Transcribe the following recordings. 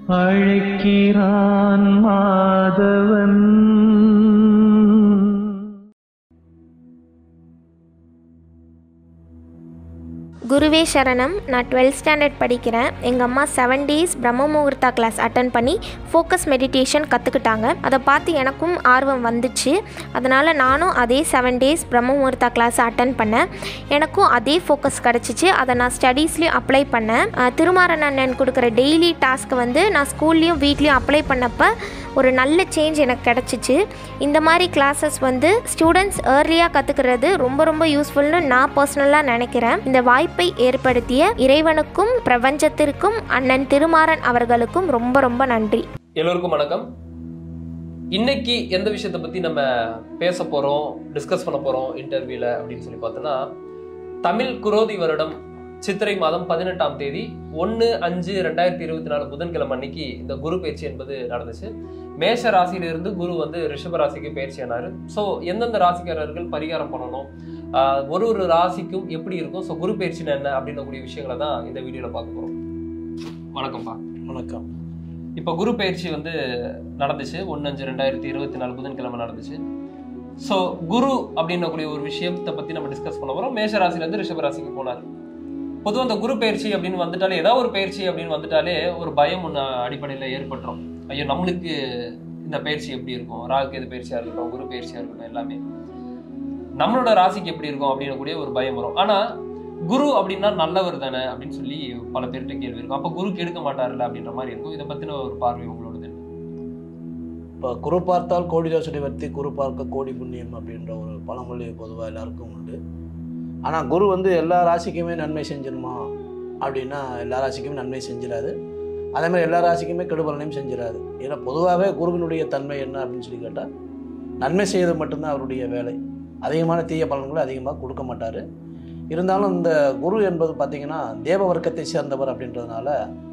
அழைக்கிறான் மாதவன் குருவே சரணம் நான் டுவெல்த் ஸ்டாண்டர்ட் படிக்கிறேன் எங்கள் அம்மா செவன் டேஸ் பிரம்ம முகூர்த்தா கிளாஸ் அட்டன் பண்ணி ஃபோக்கஸ் மெடிடேஷன் கற்றுக்கிட்டாங்க அதை பார்த்து எனக்கும் ஆர்வம் வந்துச்சு அதனால் நானும் அதே செவன் டேஸ் பிரம்ம முகூர்த்தா கிளாஸ் அட்டன் பண்ணேன் எனக்கும் அதே ஃபோக்கஸ் கிடச்சிச்சு அதை நான் ஸ்டடீஸ்லேயும் அப்ளை பண்ணேன் அஹ், திருமாறன் அண்ணன் கொடுக்குற டெய்லி டாஸ்க்கு வந்து நான் ஸ்கூல்லேயும் வீட்லேயும் அப்ளை பண்ணப்போ ஒரு நல்ல சேஞ்ச் எனக்கு கிடச்சிச்சு இந்த மாதிரி கிளாஸஸ் வந்து ஸ்டூடெண்ட்ஸ் ஏர்லியாக கற்றுக்கிறது ரொம்ப ரொம்ப யூஸ்ஃபுல்னு நான் பர்சனலாக நினைக்கிறேன் இந்த வாய்ப்பை ஏற்படுத்திய இறைவனுக்கும் பிரபஞ்சத்திற்கும் அண்ணன் திருமாறன் அவர்களுக்கும் ரொம்ப ரொம்ப நன்றி எல்லோருக்கும் வணக்கம் இன்னைக்கு எந்த விஷயத்தை பத்தி நம்ம பேச போறோம் டிஸ்கஸ் பண்ண போறோம் இன்டர்வியூல அப்படின்னு சொல்லி பார்த்தோம்னா தமிழ் குரோதி வருடம் சித்திரை மாதம் பதினெட்டாம் தேதி ஒன்று அஞ்சு ரெண்டாயிரத்தி இருபத்தி நாலு புதன்கிழமை அன்னைக்கு இந்த குரு பயிற்சி என்பது நடந்துச்சு மேஷ ராசியிலிருந்து குரு வந்து ரிஷப ராசிக்கு பயிற்சி ஆனாரு ஸோ எந்தெந்த ராசிக்காரர்கள் பரிகாரம் பண்ணணும் ஆஹ் ஒரு ஒரு ராசிக்கும் எப்படி இருக்கும் ஸோ குரு பயிற்சினா என்ன அப்படின்னக்கூடிய விஷயங்களை தான் இந்த வீடியோவில் பார்க்க போகிறோம் வணக்கம்ப்பா வணக்கம் இப்போ குரு பயிற்சி வந்து நடந்துச்சு ஒன்று அஞ்சு ரெண்டாயிரத்தி இருபத்தி நாலு புதன்கிழமை நடந்துச்சு ஸோ குரு அப்படின்னக்கூடிய ஒரு விஷயத்தை பற்றி நம்ம டிஸ்கஸ் பண்ண போகிறோம் மேஷ ராசிலேருந்து ரிஷப ராசிக்கு போனார் பொதுவாக அந்த குரு பயிற்சி அப்படின்னு வந்துட்டாலே ஏதாவது ஒரு பயிற்சி அப்படின்னு வந்துட்டாலே ஒரு பயம் ஒன்று அடிப்படையில் ஏற்பட்டுரும் ஐயோ நம்மளுக்கு இந்த பயிற்சி எப்படி இருக்கும் ராகுக்கு எது பயிற்சியாக இருக்கட்டும் குரு பயிற்சியாக இருக்கட்டும் எல்லாமே நம்மளோட ராசிக்கு எப்படி இருக்கும் அப்படின்னு கூடிய ஒரு பயம் வரும் ஆனால் குரு அப்படின்னா நல்லவர் தானே அப்படின்னு சொல்லி பல பேர்கிட்ட கேள்வி இருக்கும் அப்போ குரு கெடுக்க மாட்டார்ல அப்படின்ற மாதிரி இருக்கும் இதை பற்றின ஒரு பார்வை உங்களோடது என்ன? இப்போ குரு பார்த்தால் கோடி தோசடி வர்த்தி குரு பார்க்க கோடி புண்ணியம் அப்படின்ற ஒரு பழமொழி பொதுவாக எல்லாருக்கும் உண்டு ஆனால் குரு வந்து எல்லா ராசிக்குமே நன்மை செஞ்சிருமா அப்படின்னா எல்லா ராசிக்குமே நன்மை செஞ்சிடாது அதே மாதிரி எல்லா ராசிக்குமே கெடுபலனையும் செஞ்சிடாது ஏன்னா பொதுவாகவே குருவினுடைய தன்மை என்ன அப்படின்னு சொல்லி கேட்டால் நன்மை செய்வது மட்டும்தான் அவருடைய வேலை அதிகமான தீய பலன்களை அதிகமாக கொடுக்க மாட்டார் இருந்தாலும் இந்த குரு என்பது பார்த்திங்கன்னா தேவ வர்க்கத்தை சேர்ந்தவர் அப்படின்றதுனால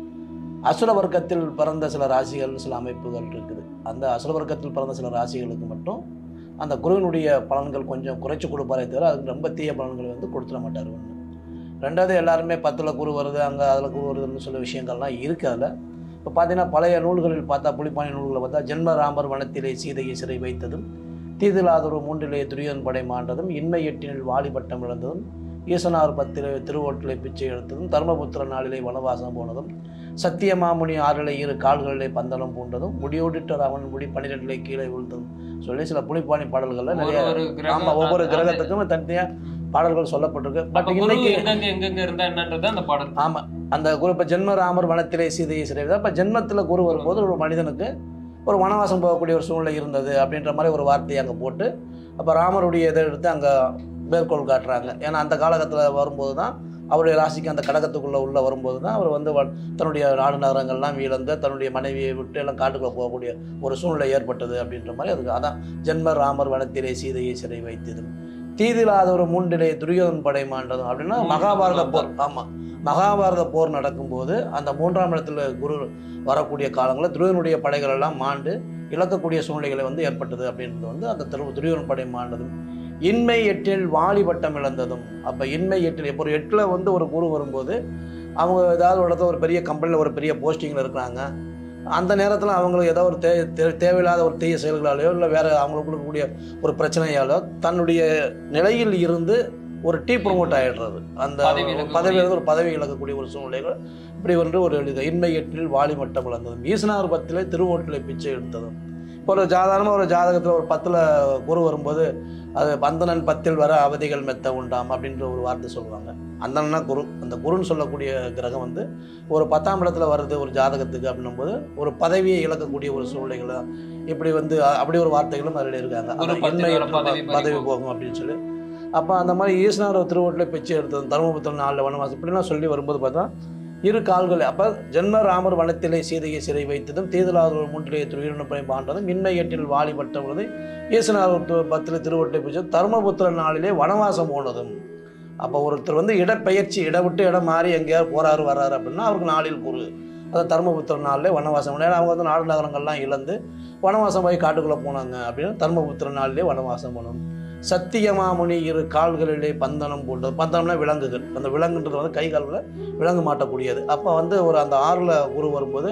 அசுர வர்க்கத்தில் பிறந்த சில ராசிகள் சில அமைப்புகள் இருக்குது அந்த அசுர வர்க்கத்தில் பிறந்த சில ராசிகளுக்கு மட்டும் அந்த குருவினுடைய பலன்கள் கொஞ்சம் குறைச்சி கொடுப்பாரே தவிர அதுக்கு ரொம்ப தீய பலன்களை வந்து கொடுத்துட மாட்டார் ஒன்று ரெண்டாவது எல்லாருமே பத்தில் குரு வருது அங்கே அதில் குரு வருதுன்னு சில விஷயங்கள்லாம் இருக்குது அதில் இப்போ பார்த்தீங்கன்னா பழைய நூல்களில் பார்த்தா புலிப்பாணி நூல்களை பார்த்தா ஜென்ம ராமர் வனத்திலே சீதையை சிறை வைத்ததும் தீதிலாதொரு மூன்றிலே துரியன் படை மாண்டதும் இன்மை எட்டினில் வாலிபட்டம் இழந்ததும் ஈசனார் பத்திலே திருவோட்டிலே பிச்சை எடுத்ததும் தர்மபுத்திர நாளிலே வனவாசம் போனதும் சத்தியமாமுனி ஆறிலே இரு கால்களிலே பந்தனம் பூண்டதும் முடியோடிட்ட ராமன் முடி பன்னிரெண்டிலே கீழே விழுந்ததும் சொல்லி சில புலிப்பாணி பாடல்கள்ல நிறைய ஒரு ஒரு கிரகம் ஆமா ஒவ்வொரு அது- கிரகத்துக்கும் தனித்தனியா பாடல்கள் சொல்லப்பட்டிருக்கு பட் அப்ப குரு இன்னைக்கு எங்கெங்க எங்கெங்க இருந்தா என்னன்றது அந்த பாடல் ஆமா அந்த குரு இப்போ ஜென்ம ராமர் வனத்திலே சீதையை சிறை அப்போ ஜென்மத்தில் குரு வரும்போது ஒரு மனிதனுக்கு ஒரு வனவாசம் போகக்கூடிய ஒரு சூழ்நிலை இருந்தது அப்படின்ற மாதிரி ஒரு வார்த்தையை அங்கே போட்டு அப்போ ராமருடைய இதை எடுத்து அங்கே மேற்கோள் காட்டுறாங்க ஏன்னா அந்த காலகட்டத்தில் வரும்போது தான் அவருடைய ராசிக்கு அந்த கடகத்துக்குள்ளே உள்ள வரும்போது தான் அவர் வந்து வ- தன்னுடைய நாடு நகரங்கள்லாம் இழந்து தன்னுடைய மனைவியை விட்டு எல்லாம் காட்டுக்குள்ளே போகக்கூடிய ஒரு சூழ்நிலை ஏற்பட்டது அப்படின்ற மாதிரி அதுக்கு அதான் ஜென்ம ராமர் வனத்திலே சீதையை சிறை வைத்தது தீதிலாத ஒரு மூன்றிலே துரியோதன் படை மாண்டதும் அப்படின்னா மகாபாரத போர் ஆமாம் மகாபாரத போர் நடக்கும்போது அந்த மூன்றாம் இடத்துல குரு வரக்கூடிய காலங்களில் துருவனுடைய படைகள் எல்லாம் மாண்டு இழக்கக்கூடிய சூழ்நிலைகளை வந்து ஏற்பட்டது அப்படின்றது வந்து அந்த திரு துரியோதன் படை மாண்டதும் இன்மை எட்டில் வாலிபட்டம் இழந்ததும் அப்போ இன்மை எட்டில் இப்போ ஒரு எட்டில் வந்து ஒரு குரு வரும்போது அவங்க ஏதாவது ஒரு இடத்துல ஒரு பெரிய கம்பெனியில் ஒரு பெரிய போஸ்டிங்கில் இருக்கிறாங்க அந்த நேரத்தில் அவங்களுக்கு ஏதோ ஒரு தே தே- தேவையில்லாத ஒரு தீய செயல்களாலேயோ இல்லை வேறு அவங்களுக்கு இருக்கக்கூடிய ஒரு பிரச்சனையாலோ தன்னுடைய நிலையில் இருந்து ஒரு டீ ப்ரொமோட் ஆகிடுறது அந்த பதவி இழக்கக்கூடிய- பதவியிலிருந்து ஒரு பதவி இழக்கக்கூடிய ஒரு சூழ்நிலைகள் இப்படி ஒன்று ஒரு எழுது இன்மை எட்டில் வாலி மட்டம் இழந்ததும் ஈசனார் பத்திலே திருவோட்டிலே பிச்சை எடுத்ததும் இப்போ ஒரு சாதாரணமாக ஒரு ஜாதகத்தில் ஒரு பத்தில் குரு வரும்போது அது பந்தனன் பத்தில் வர அவதிகள் மெத்த உண்டாம் அப்படின்ற ஒரு வார்த்தை சொல்லுவாங்க அந்தனா குரு அந்த குருன்னு சொல்லக்கூடிய கிரகம் வந்து ஒரு பத்தாம் இடத்துல வருது ஒரு ஜாதகத்துக்கு அப்படின்னும்போது ஒரு பதவியை இழக்கக்கூடிய ஒரு சூழ்நிலைகள் தான். இப்படி வந்து அ- அப்படி ஒரு வார்த்தைகளும் அதில் இருக்காங்க குரு அதான் பத்தில் இன்மை வர எட்டில் பதவி ப- பதவி பறிபோகும். போகும் அப்படின்னு சொல்லி அப்போ அந்த மாதிரி ஈஸ்வரர் திருவோட்டில் பிச்சை எடுத்தது தர்மபுத்திரன் நாளில் வனவாசம் இப்படிலாம் சொல்லி வரும்போது பார்த்தா இரு கால்கள் அப்போ ஜென்ம ராமர் வனத்திலே சீதையை சிறை வைத்ததும் தீதலாதொரு மூன்றிலே துயிரினப்பை பாண்டதும் மின்மை எட்டில் வாலிபட்ட பொழுது ஈசனார் பத்தில் திருவட்டை பிடிச்சது தர்மபுத்திர நாளிலே வனவாசம் போனதும் அப்போ ஒருத்தர் வந்து இடப்பெயர்ச்சி இடம் விட்டு இடம் மாறி எங்கேயாவது போறாரு வர்றாரு அப்படின்னா அவருக்கு நாளில் குரு அது தர்மபுத்திர நாளிலே வனவாசம் போனாங்க. ஏன்னா அவங்க வந்து நாடு நகரங்கள்லாம் இழந்து வனவாசம் போய் காட்டுக்குள்ளே போனாங்க அப்படின்னு தர்மபுத்திர நாளிலே வனவாசம் போனோம் சத்தியமாமுனி இரு கால்களிலே பந்தனம் போட்டது பந்தனம்னா விலங்குகள் அந்த விலங்குன்றது வந்து கை கால்களை விலங்கு மாட்டக்கூடியது அப்போ வந்து ஒரு அந்த ஆறில் குரு வரும்போது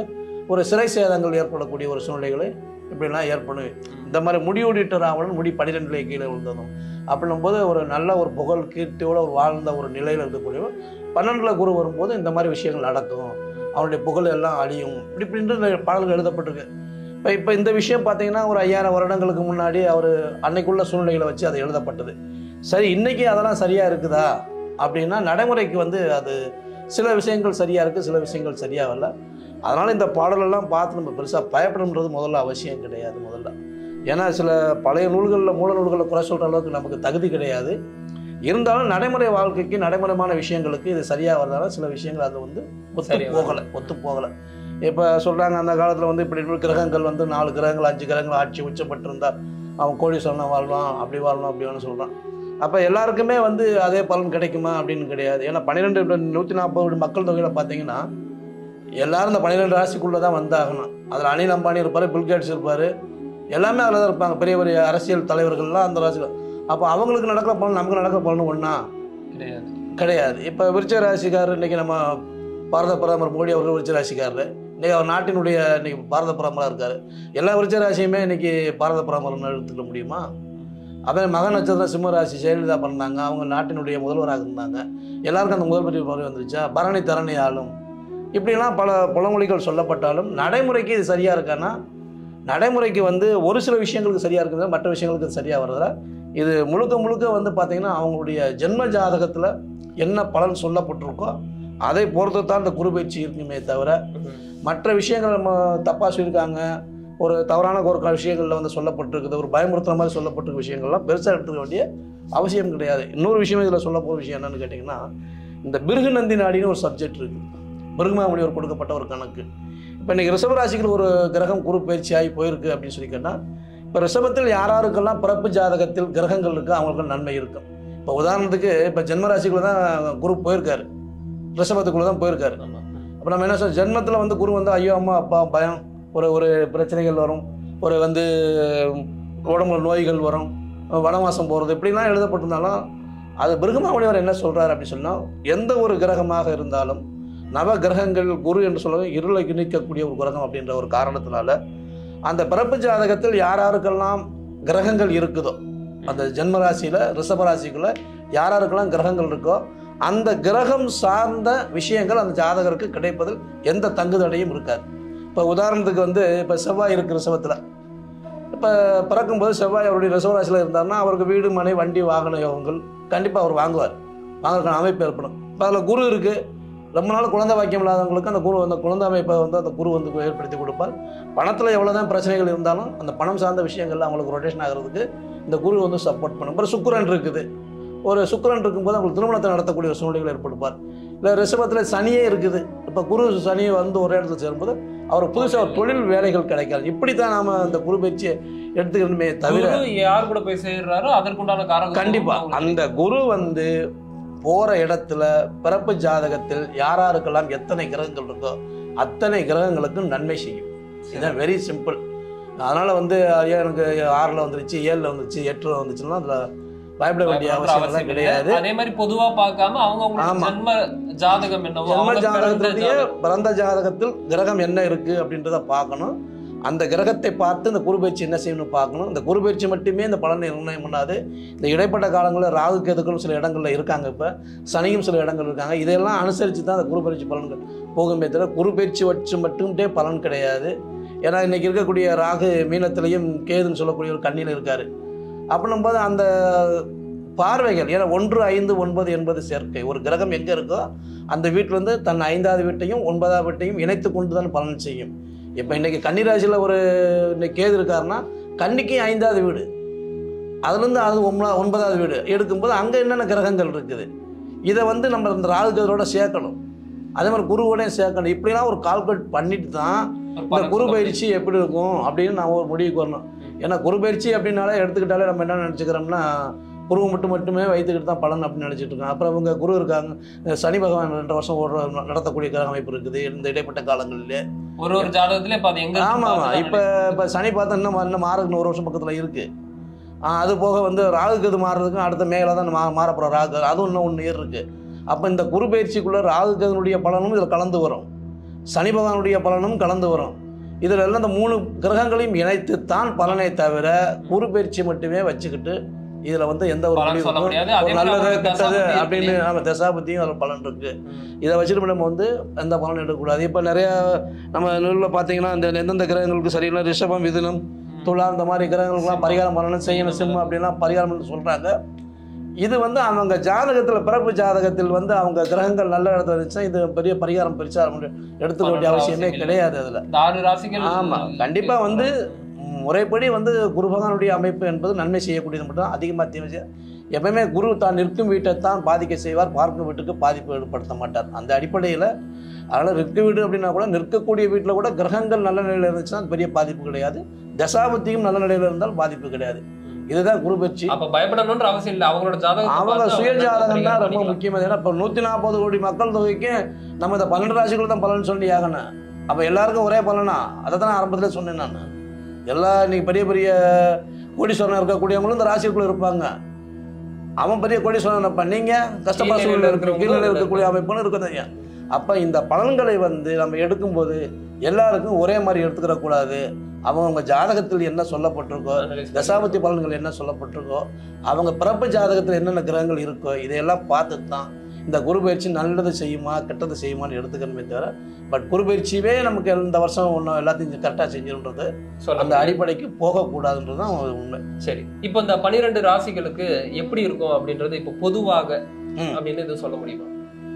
ஒரு சிறை சேதங்கள் ஏற்படக்கூடிய ஒரு சூழ்நிலைகளை இப்படிலாம் ஏற்படும் இந்த மாதிரி முடிவுடிட்ட ராவணன் முடி பன்னிரெண்டுல கீழே விழுந்ததும் அப்படின்னும் போது ஒரு நல்ல ஒரு புகழ் கீர்த்தியோட ஒரு வாழ்ந்த ஒரு நிலையில் இருக்கக்கூடிய பன்னெண்டுல குரு வரும்போது இந்த மாதிரி விஷயங்கள் நடக்கும் அவனுடைய புகழ் எல்லாம் அழியும் இப்படி இப்படின்ற பாடல்கள் எழுதப்பட்டிருக்கு இப்போ இப்போ இந்த விஷயம் பார்த்தீங்கன்னா ஒரு ஐயாயிரம் வருடங்களுக்கு முன்னாடி அவர் அன்னைக்குள்ள சூழ்நிலைகளை வச்சு அது எழுதப்பட்டது சரி இன்னைக்கு அதெல்லாம் சரியாக இருக்குதா அப்படின்னா நடைமுறைக்கு வந்து அது சில விஷயங்கள் சரியாக இருக்குது சில விஷயங்கள் சரியாக வரல அதனால் இந்த பாடலெல்லாம் பார்த்து நம்ம பெருசாக பயப்படணுன்றது முதல்ல அவசியம் கிடையாது முதல்ல ஏன்னா சில பழைய நூல்களில் மூல நூல்களில் குறை சொல்கிற அளவுக்கு நமக்கு தகுதி கிடையாது இருந்தாலும் நடைமுறை வாழ்க்கைக்கு நடைமுறைமான விஷயங்களுக்கு இது சரியாக வரதால சில விஷயங்கள் அது வந்து ஒத்து சரியா போகலை ஒத்து போகலை இப்போ சொல்கிறாங்க அந்த காலத்தில் வந்து இப்படி இப்படி கிரகங்கள் வந்து நாலு கிரகங்கள் அஞ்சு கிரகங்கள் ஆட்சி உச்சப்பட்டிருந்தா அவன் கோடி சொன்ன வாழ்வான் அப்படி வாழணும் அப்படின்னு சொல்கிறான் அப்போ எல்லாருக்குமே வந்து அதே பலன் கிடைக்குமா அப்படின்னு கிடையாது ஏன்னா பன்னிரெண்டு நூற்றி நாற்பது மக்கள் தொகையில் பார்த்தீங்கன்னா எல்லாரும் இந்த பன்னிரெண்டு ராசிக்குள்ளே தான் வந்தாகணும் அதில் அனில் அம்பானி இருப்பார் பில்கேட்ஸ் இருப்பார் எல்லாமே அதில் தான் இருப்பாங்க பெரிய பெரிய அரசியல் தலைவர்கள்லாம் அந்த ராசியில் அப்போ அவங்களுக்கு நடக்கிற பலன் நமக்கு நடக்கிற பலன் ஒன்றா கிடையாது கிடையாது இப்போ விருச்ச ராசிக்காரர் இன்னைக்கு நம்ம பாரத பிரதமர் மோடி அவர்கள் விருச்ச ராசிக்காரர் இன்னைக்கு அவர் நாட்டினுடைய இன்னைக்கு பாரத பிரதமராக இருக்கார் எல்லா விருச்ச ராசியுமே இன்னைக்கு பாரத பிரதமர் எடுத்துக்க முடியுமா அவன் மக நட்சத்திரம் சிம்ம ராசி ஜெயலலிதா பண்ணாங்க அவங்க நாட்டினுடைய முதல்வராக இருந்தாங்க எல்லாருக்கும் அந்த முதல்வர் பதவி வந்துருச்சா பரணி தரணி ஆளும் இப்படிலாம் பல பழமொழிகள் சொல்லப்பட்டாலும் நடைமுறைக்கு இது சரியாக இருக்கான்னா நடைமுறைக்கு வந்து ஒரு சில விஷயங்களுக்கு சரியாக இருக்குது மற்ற விஷயங்களுக்கு இது சரியாக வர்றதில்ல இது முழுக்க முழுக்க வந்து பார்த்திங்கன்னா அவங்களுடைய ஜென்ம ஜாதகத்தில் என்ன பலன் சொல்லப்பட்டிருக்கோ அதை பொறுத்து தான் இந்த குரு பயிற்சி இருக்குமே தவிர மற்ற விஷயங்கள் நம்ம தப்பாக சொல்லியிருக்காங்க ஒரு தவறான ஒரு க- விஷயங்கள்ல வந்து சொல்லப்பட்டிருக்குது ஒரு பயமுறுத்துற மாதிரி சொல்லப்பட்டிருக்க விஷயங்கள்லாம் பெருசாக எடுத்துக்க வேண்டிய அவசியம் கிடையாது இன்னொரு விஷயம் இதில் சொல்ல போகிற விஷயம் என்னன்னு கேட்டிங்கன்னா இந்த பிருகு நந்தி நாடின்னு ஒரு சப்ஜெக்ட் இருக்குது பிருகுமாமுனிவர் கொடுக்கப்பட்ட ஒரு கணக்கு இப்போ இன்றைக்கி ரிஷபராசிக்கு ஒரு கிரகம் குரு பயிற்சியாகி போயிருக்கு அப்படின்னு சொல்லி கேட்டால் இப்போ ரிஷபத்தில் யார் யாருக்கெல்லாம் பிறப்பு ஜாதகத்தில் கிரகங்கள் இருக்குது அவங்களுக்கு நன்மை இருக்கும் இப்போ உதாரணத்துக்கு இப்போ ஜென்மராசிக்குள்ள தான் குரு போயிருக்காரு ரிஷபத்துக்குள்ளே தான் போயிருக்காரு ஆமா அப்போ நம்ம என்ன சொல்றோம் ஜென்மத்தில் வந்து குரு வந்து ஐயோ அம்மா அப்பா பயம் ஒரு ஒரு பிரச்சனைகள் வரும் ஒரு வந்து உடம்புல நோய்கள் வரும் வனவாசம் போகிறது இப்படிலாம் எழுதப்பட்டிருந்தாலும் அது பிருகமாமுனிவர் என்ன சொல்கிறார் அப்படின்னு சொன்னால் எந்த ஒரு கிரகமாக இருந்தாலும் நவ கிரகங்கள் குரு என்று சொல்ல இருளை நிற்கக்கூடிய ஒரு கிரகம் அப்படின்ற ஒரு காரணத்தினால அந்த பிறப்பு ஜாதகத்தில் யார் யாருக்கெல்லாம் கிரகங்கள் இருக்குதோ அந்த ஜென்ம ராசியில் ரிஷப ராசிக்குள்ள யார் யாருக்கெல்லாம் கிரகங்கள் இருக்கோ அந்த கிரகம் சார்ந்த விஷயங்கள் அந்த ஜாதகருக்கு கிடைப்பதில் எந்த தங்குதடையும் இருக்காது இப்போ உதாரணத்துக்கு வந்து இப்போ செவ்வாய் இருக்கு ரிஷபத்தில் இப்போ பிறக்கும்போது செவ்வாய் அவருடைய ரிஷபராசியில் இருந்தாருன்னா அவருக்கு வீடு மனை வண்டி வாகன யோகங்கள் கண்டிப்பாக அவர் வாங்குவார் வாங்குறதுக்கான அமைப்பு ஏற்படும் இப்போ அதில் குரு இருக்குது ரொம்ப நாள் குழந்தை வாக்கியம் இல்லாதவங்களுக்கு அந்த குரு அந்த குழந்தை அமைப்பை வந்து அந்த குரு வந்து ஏற்படுத்தி கொடுப்பார் பணத்தில் எவ்வளோ தான் பிரச்சனைகள் இருந்தாலும் அந்த பணம் சார்ந்த விஷயங்கள்ல அவங்களுக்கு ரொட்டேஷன் ஆகிறதுக்கு இந்த குரு வந்து சப்போர்ட் பண்ணும் அப்புறம் சுக்கிரன் இருக்குது ஒரு சுக்கிரன் இருக்கும்போது அவங்களுக்கு திருமணத்தை நடத்தக்கூடிய ஒரு சூழ்நிலைகள் ஏற்படுப்பார் இல்லை ரிஷபத்தில் சனியே இருக்குது இப்போ குரு சனி வந்து ஒரு இடத்துல சேரும்போது அவருக்கு புதுசாக ஒரு தொழில் வேலைகள் கிடைக்காது இப்படி தான் நாம் அந்த குரு பயிற்சியை எடுத்துக்கணுமே தவிர குரு யார் கூட போய் சேர்றாரோ அதற்குண்டான காரகம் கண்டிப்பா அந்த குரு வந்து போற இடத்துல பிறப்பு ஜாதகத்தில் யார் யாருக்கெல்லாம் எத்தனை கிரகங்கள் இருக்கோ அத்தனை கிரகங்களுக்கும் நன்மை செய்யும் இதுதான் வெரி சிம்பிள் அதனால வந்து ஐயா எனக்கு ஆறில் வந்துருச்சு ஏழில் வந்துருச்சு எட்டில் வந்துச்சுன்னா அதில் பயப்பட வேண்டிய அவசியம் எல்லாம் கிடையாது அதே மாதிரி பொதுவா பார்க்காம அவங்க அவங்களோட ஆமா. ஜென்ம ஜாதகம் என்னவோ ஜென்ம அவங்க பிறந்த ஜாதகத்துடைய ஜாதகம். பிறந்த ஜாதகத்தில் கிரகம் என்ன இருக்கு அப்படின்றத பார்க்கணும் அந்த கிரகத்தை பார்த்து இந்த குரு பயிற்சி என்ன செய்யணும்னு பார்க்கணும் இந்த குரு பயிற்சி மட்டுமே இந்த பலனை நிர்ணயம் பண்ணாது இந்த இடைப்பட்ட காலங்களில் ராகு கேதுக்களும் சில இடங்களில் இருக்காங்க இப்போ சனியும் சில இடங்கள் இருக்காங்க இதெல்லாம் அனுசரித்து தான் அந்த குரு பயிற்சி பலன்கள் போகுமே தவிர குரு பயிற்சி வச்சு மட்டும்டே பலன் கிடையாது ஏன்னா இன்னைக்கு இருக்கக்கூடிய ராகு மீனத்திலையும் கேதுன்னு சொல்லக்கூடிய ஒரு கண்ணியில் இருக்காரு அப்படின்னும் போது அந்த பார்வைகள் ஏன்னா ஒன்று ஐந்து ஒன்பது என்பது சேர்க்கை ஒரு கிரகம் எங்கே இருக்கோ அந்த வீட்டிலேருந்து தன் ஐந்தாவது வீட்டையும் ஒன்பதாவது வீட்டையும் இணைத்து கொண்டு தான் பலன் செய்யும் இப்போ இன்னைக்கு கன்னிராசியில் ஒரு இன்னைக்கு கேது இருக்காருன்னா கன்னிக்கு ஐந்தாவது வீடு அதுலேருந்து அது ஒன்பதா ஒன்பதாவது வீடு எடுக்கும்போது அங்கே என்னென்ன கிரகங்கள் இருக்குது இதை வந்து நம்ம இந்த ராகு கேதுவோட சேர்க்கணும் அதே மாதிரி குருவோடையும் சேர்க்கணும் இப்படிலாம் ஒரு கால்குலேட் பண்ணிட்டு தான் ஒரு இந்த பலன் குரு சொல்ல பயிற்சி எப்படி இருக்கும் அப்படின்னு நான் ஒரு முடிவுக்கு வரணும் ஏன்னா குரு பயிற்சி அப்படின்னாலே எடுத்துக்கிட்டாலே நம்ம என்ன நினச்சிக்கிறோம்னா குருவை மட்டும் மட்டுமே வைத்துக்கிட்டு தான் பலன் அப்படின்னு நினச்சிட்டு இருக்கோம் அப்புறம் அவங்க குரு இருக்காங்க அஹ் சனி பகவான் ரெண்டு வருஷம் ஓடுற நடத்தக்கூடிய கிரக அமைப்பு இருக்குது இந்த இடைப்பட்ட காலங்களிலே ஒரு ஒரு ஜாதகத்துல இப்ப அது எங்க இருக்குன்னு ஆமாம் ஆமாம் பார்த்து இப்போ இப்போ சனி பார்த்தா இன்னும் இன்னும் மாறதுக்கு ஒரு வருஷம் பக்கத்தில் இருக்குது அது போக வந்து ராகுக்கு இது மாறுறதுக்கும் அடுத்த மேலே தான் மா மாற போகிற ராகு அதுவும் இன்னும் ஒன்று இயர் இருக்குது அப்போ இந்த குரு பயிற்சிக்குள்ளே ராகுக்கு அதனுடைய பலனும் இதில் கலந்து வரும் சனி பகவானுடைய பலனும் கலந்து வரும் இதில் எல்லாம் இந்த மூணு கிரகங்களையும் இணைத்து தான் பலனை தவிர குரு பயிற்சி மட்டுமே வச்சுக்கிட்டு இதில் வந்து எந்த ஒரு பலன் சொல்ல முடிவுக்கும் முடியாது ஒரு அதே மாதிரி நல்லது அவங்களுக்கு கெட்டது தசாபுத்தி அப்படின்னு இருக்கு. நம்ம தசாபத்தியும் அதில் பலன் இருக்கு ம். இதை வச்சுட்டு நம்ம வந்து எந்த பலனும் எடுக்கக்கூடாது இப்போ நிறைய நம்ம நூலில் பார்த்தீங்கன்னா இந்த எந்தெந்த கிரகங்களுக்கு சரியில்லை ரிஷபம் மிதுனம் துலா இந்த மாதிரி கிரகங்களுக்குலாம் பரிகாரம் பண்ணணும் செய்யணும் சிம்மம் அப்படிலாம் பரிகாரம் பண்ண சொல்கிறாங்க இது வந்து அவங்க ஜாதகத்தில் பிறப்பு ஜாதகத்தில் வந்து அவங்க கிரகங்கள் நல்ல இடத்துல இருந்துச்சா இது பெரிய பரிகாரம் பரிசாரம் எடுத்துக்க வேண்டிய அவசியமே கிடையாது அதில் இந்த ஆறு ராசிகள் ஆமா கண்டிப்பா வந்து ம், முறைப்படி வந்து குரு பகவானுடைய அமைப்பு என்பது நன்மை செய்யக்கூடியது மட்டும் அதிகமாக தீமை செய்ய எப்பவுமே குரு தான் நிற்கும் வீட்டை தான் பாதிக்க செய்வார் பார்க்கும் வீட்டுக்கு பாதிப்பு ஏற்படுத்த மாட்டார் அந்த அடிப்படையில் அதனால் நிற்க வீடு அப்படின்னா கூட நிற்கக்கூடிய வீட்டில் கூட கிரகங்கள் நல்ல நிலையில் இருந்துச்சுன்னா அது பெரிய பாதிப்பு கிடையாது தசாபத்தியும் நல்ல நிலையில் இருந்தால் பாதிப்பு கிடையாது இதுதான் குரு பயிற்சி அப்ப பயப்படணும்ன்ற அவசியம் இல்ல அவங்களோட ஜாதகம் அவங்க சுய ஜாதகம் தான் ரொம்ப முக்கியமானது ஏன்னா இப்போ நூற்றி நாற்பது கோடி மக்கள் தொகைக்கு நம்ம இந்த பன்னெண்டு ராசிக்குள்ள தான் பலன் சொல்லி ஆகணும் அப்போ எல்லாருக்கும் ஒரே பலனா அதை தான் ஆரம்பத்தில் சொன்னேன் நான் எல்லா இன்னைக்கு பெரிய பெரிய கோடீஸ்வரன் இருக்கக்கூடியவங்களும் இந்த ராசிக்குள்ள இருப்பாங்க அவன் பெரிய கோடீஸ்வரன் இருப்பான் நீங்கள் கஷ்டப்பட கீழே சூழ்நிலை இருக்கிற இருக்கிறவங்களும் கீழே இருக்கக்கூடிய அமைப்புன்னு இருக்குது அப்போ இந்த பலன்களை வந்து நம்ம எடுக்கும்போது எல்லாருக்கும் ஒரே மாதிரி எடுத்துக்கிற கூடாது அவங்கவுங்க ஜாதகத்தில் என்ன சொல்லப்பட்டிருக்கோ தசாபத்தி பலன்கள் என்ன சொல்லப்பட்டிருக்கோ அவங்க பிறப்பு ஜாதகத்தில் என்னென்ன கிரகங்கள் இருக்கோ இதையெல்லாம் பார்த்து தான் இந்த குரு பயிற்சி நல்லது செய்யுமா கெட்டது செய்யுமான்னு எடுத்துக்கணுமே தவிர பட் குரு பயிற்சியே நமக்கு இந்த வருஷம் ஒன்றும் எல்லாத்தையும் கரெக்டாக செஞ்சிருன்றது அந்த அடிப்படைக்கு போகக்கூடாதுன்றது தான் உண்மை சரி இப்போ இந்த பனிரெண்டு ராசிகளுக்கு எப்படி இருக்கும் அப்படின்றது இப்போ பொதுவாக ம். அப்படின்னு இது சொல்ல முடியுமா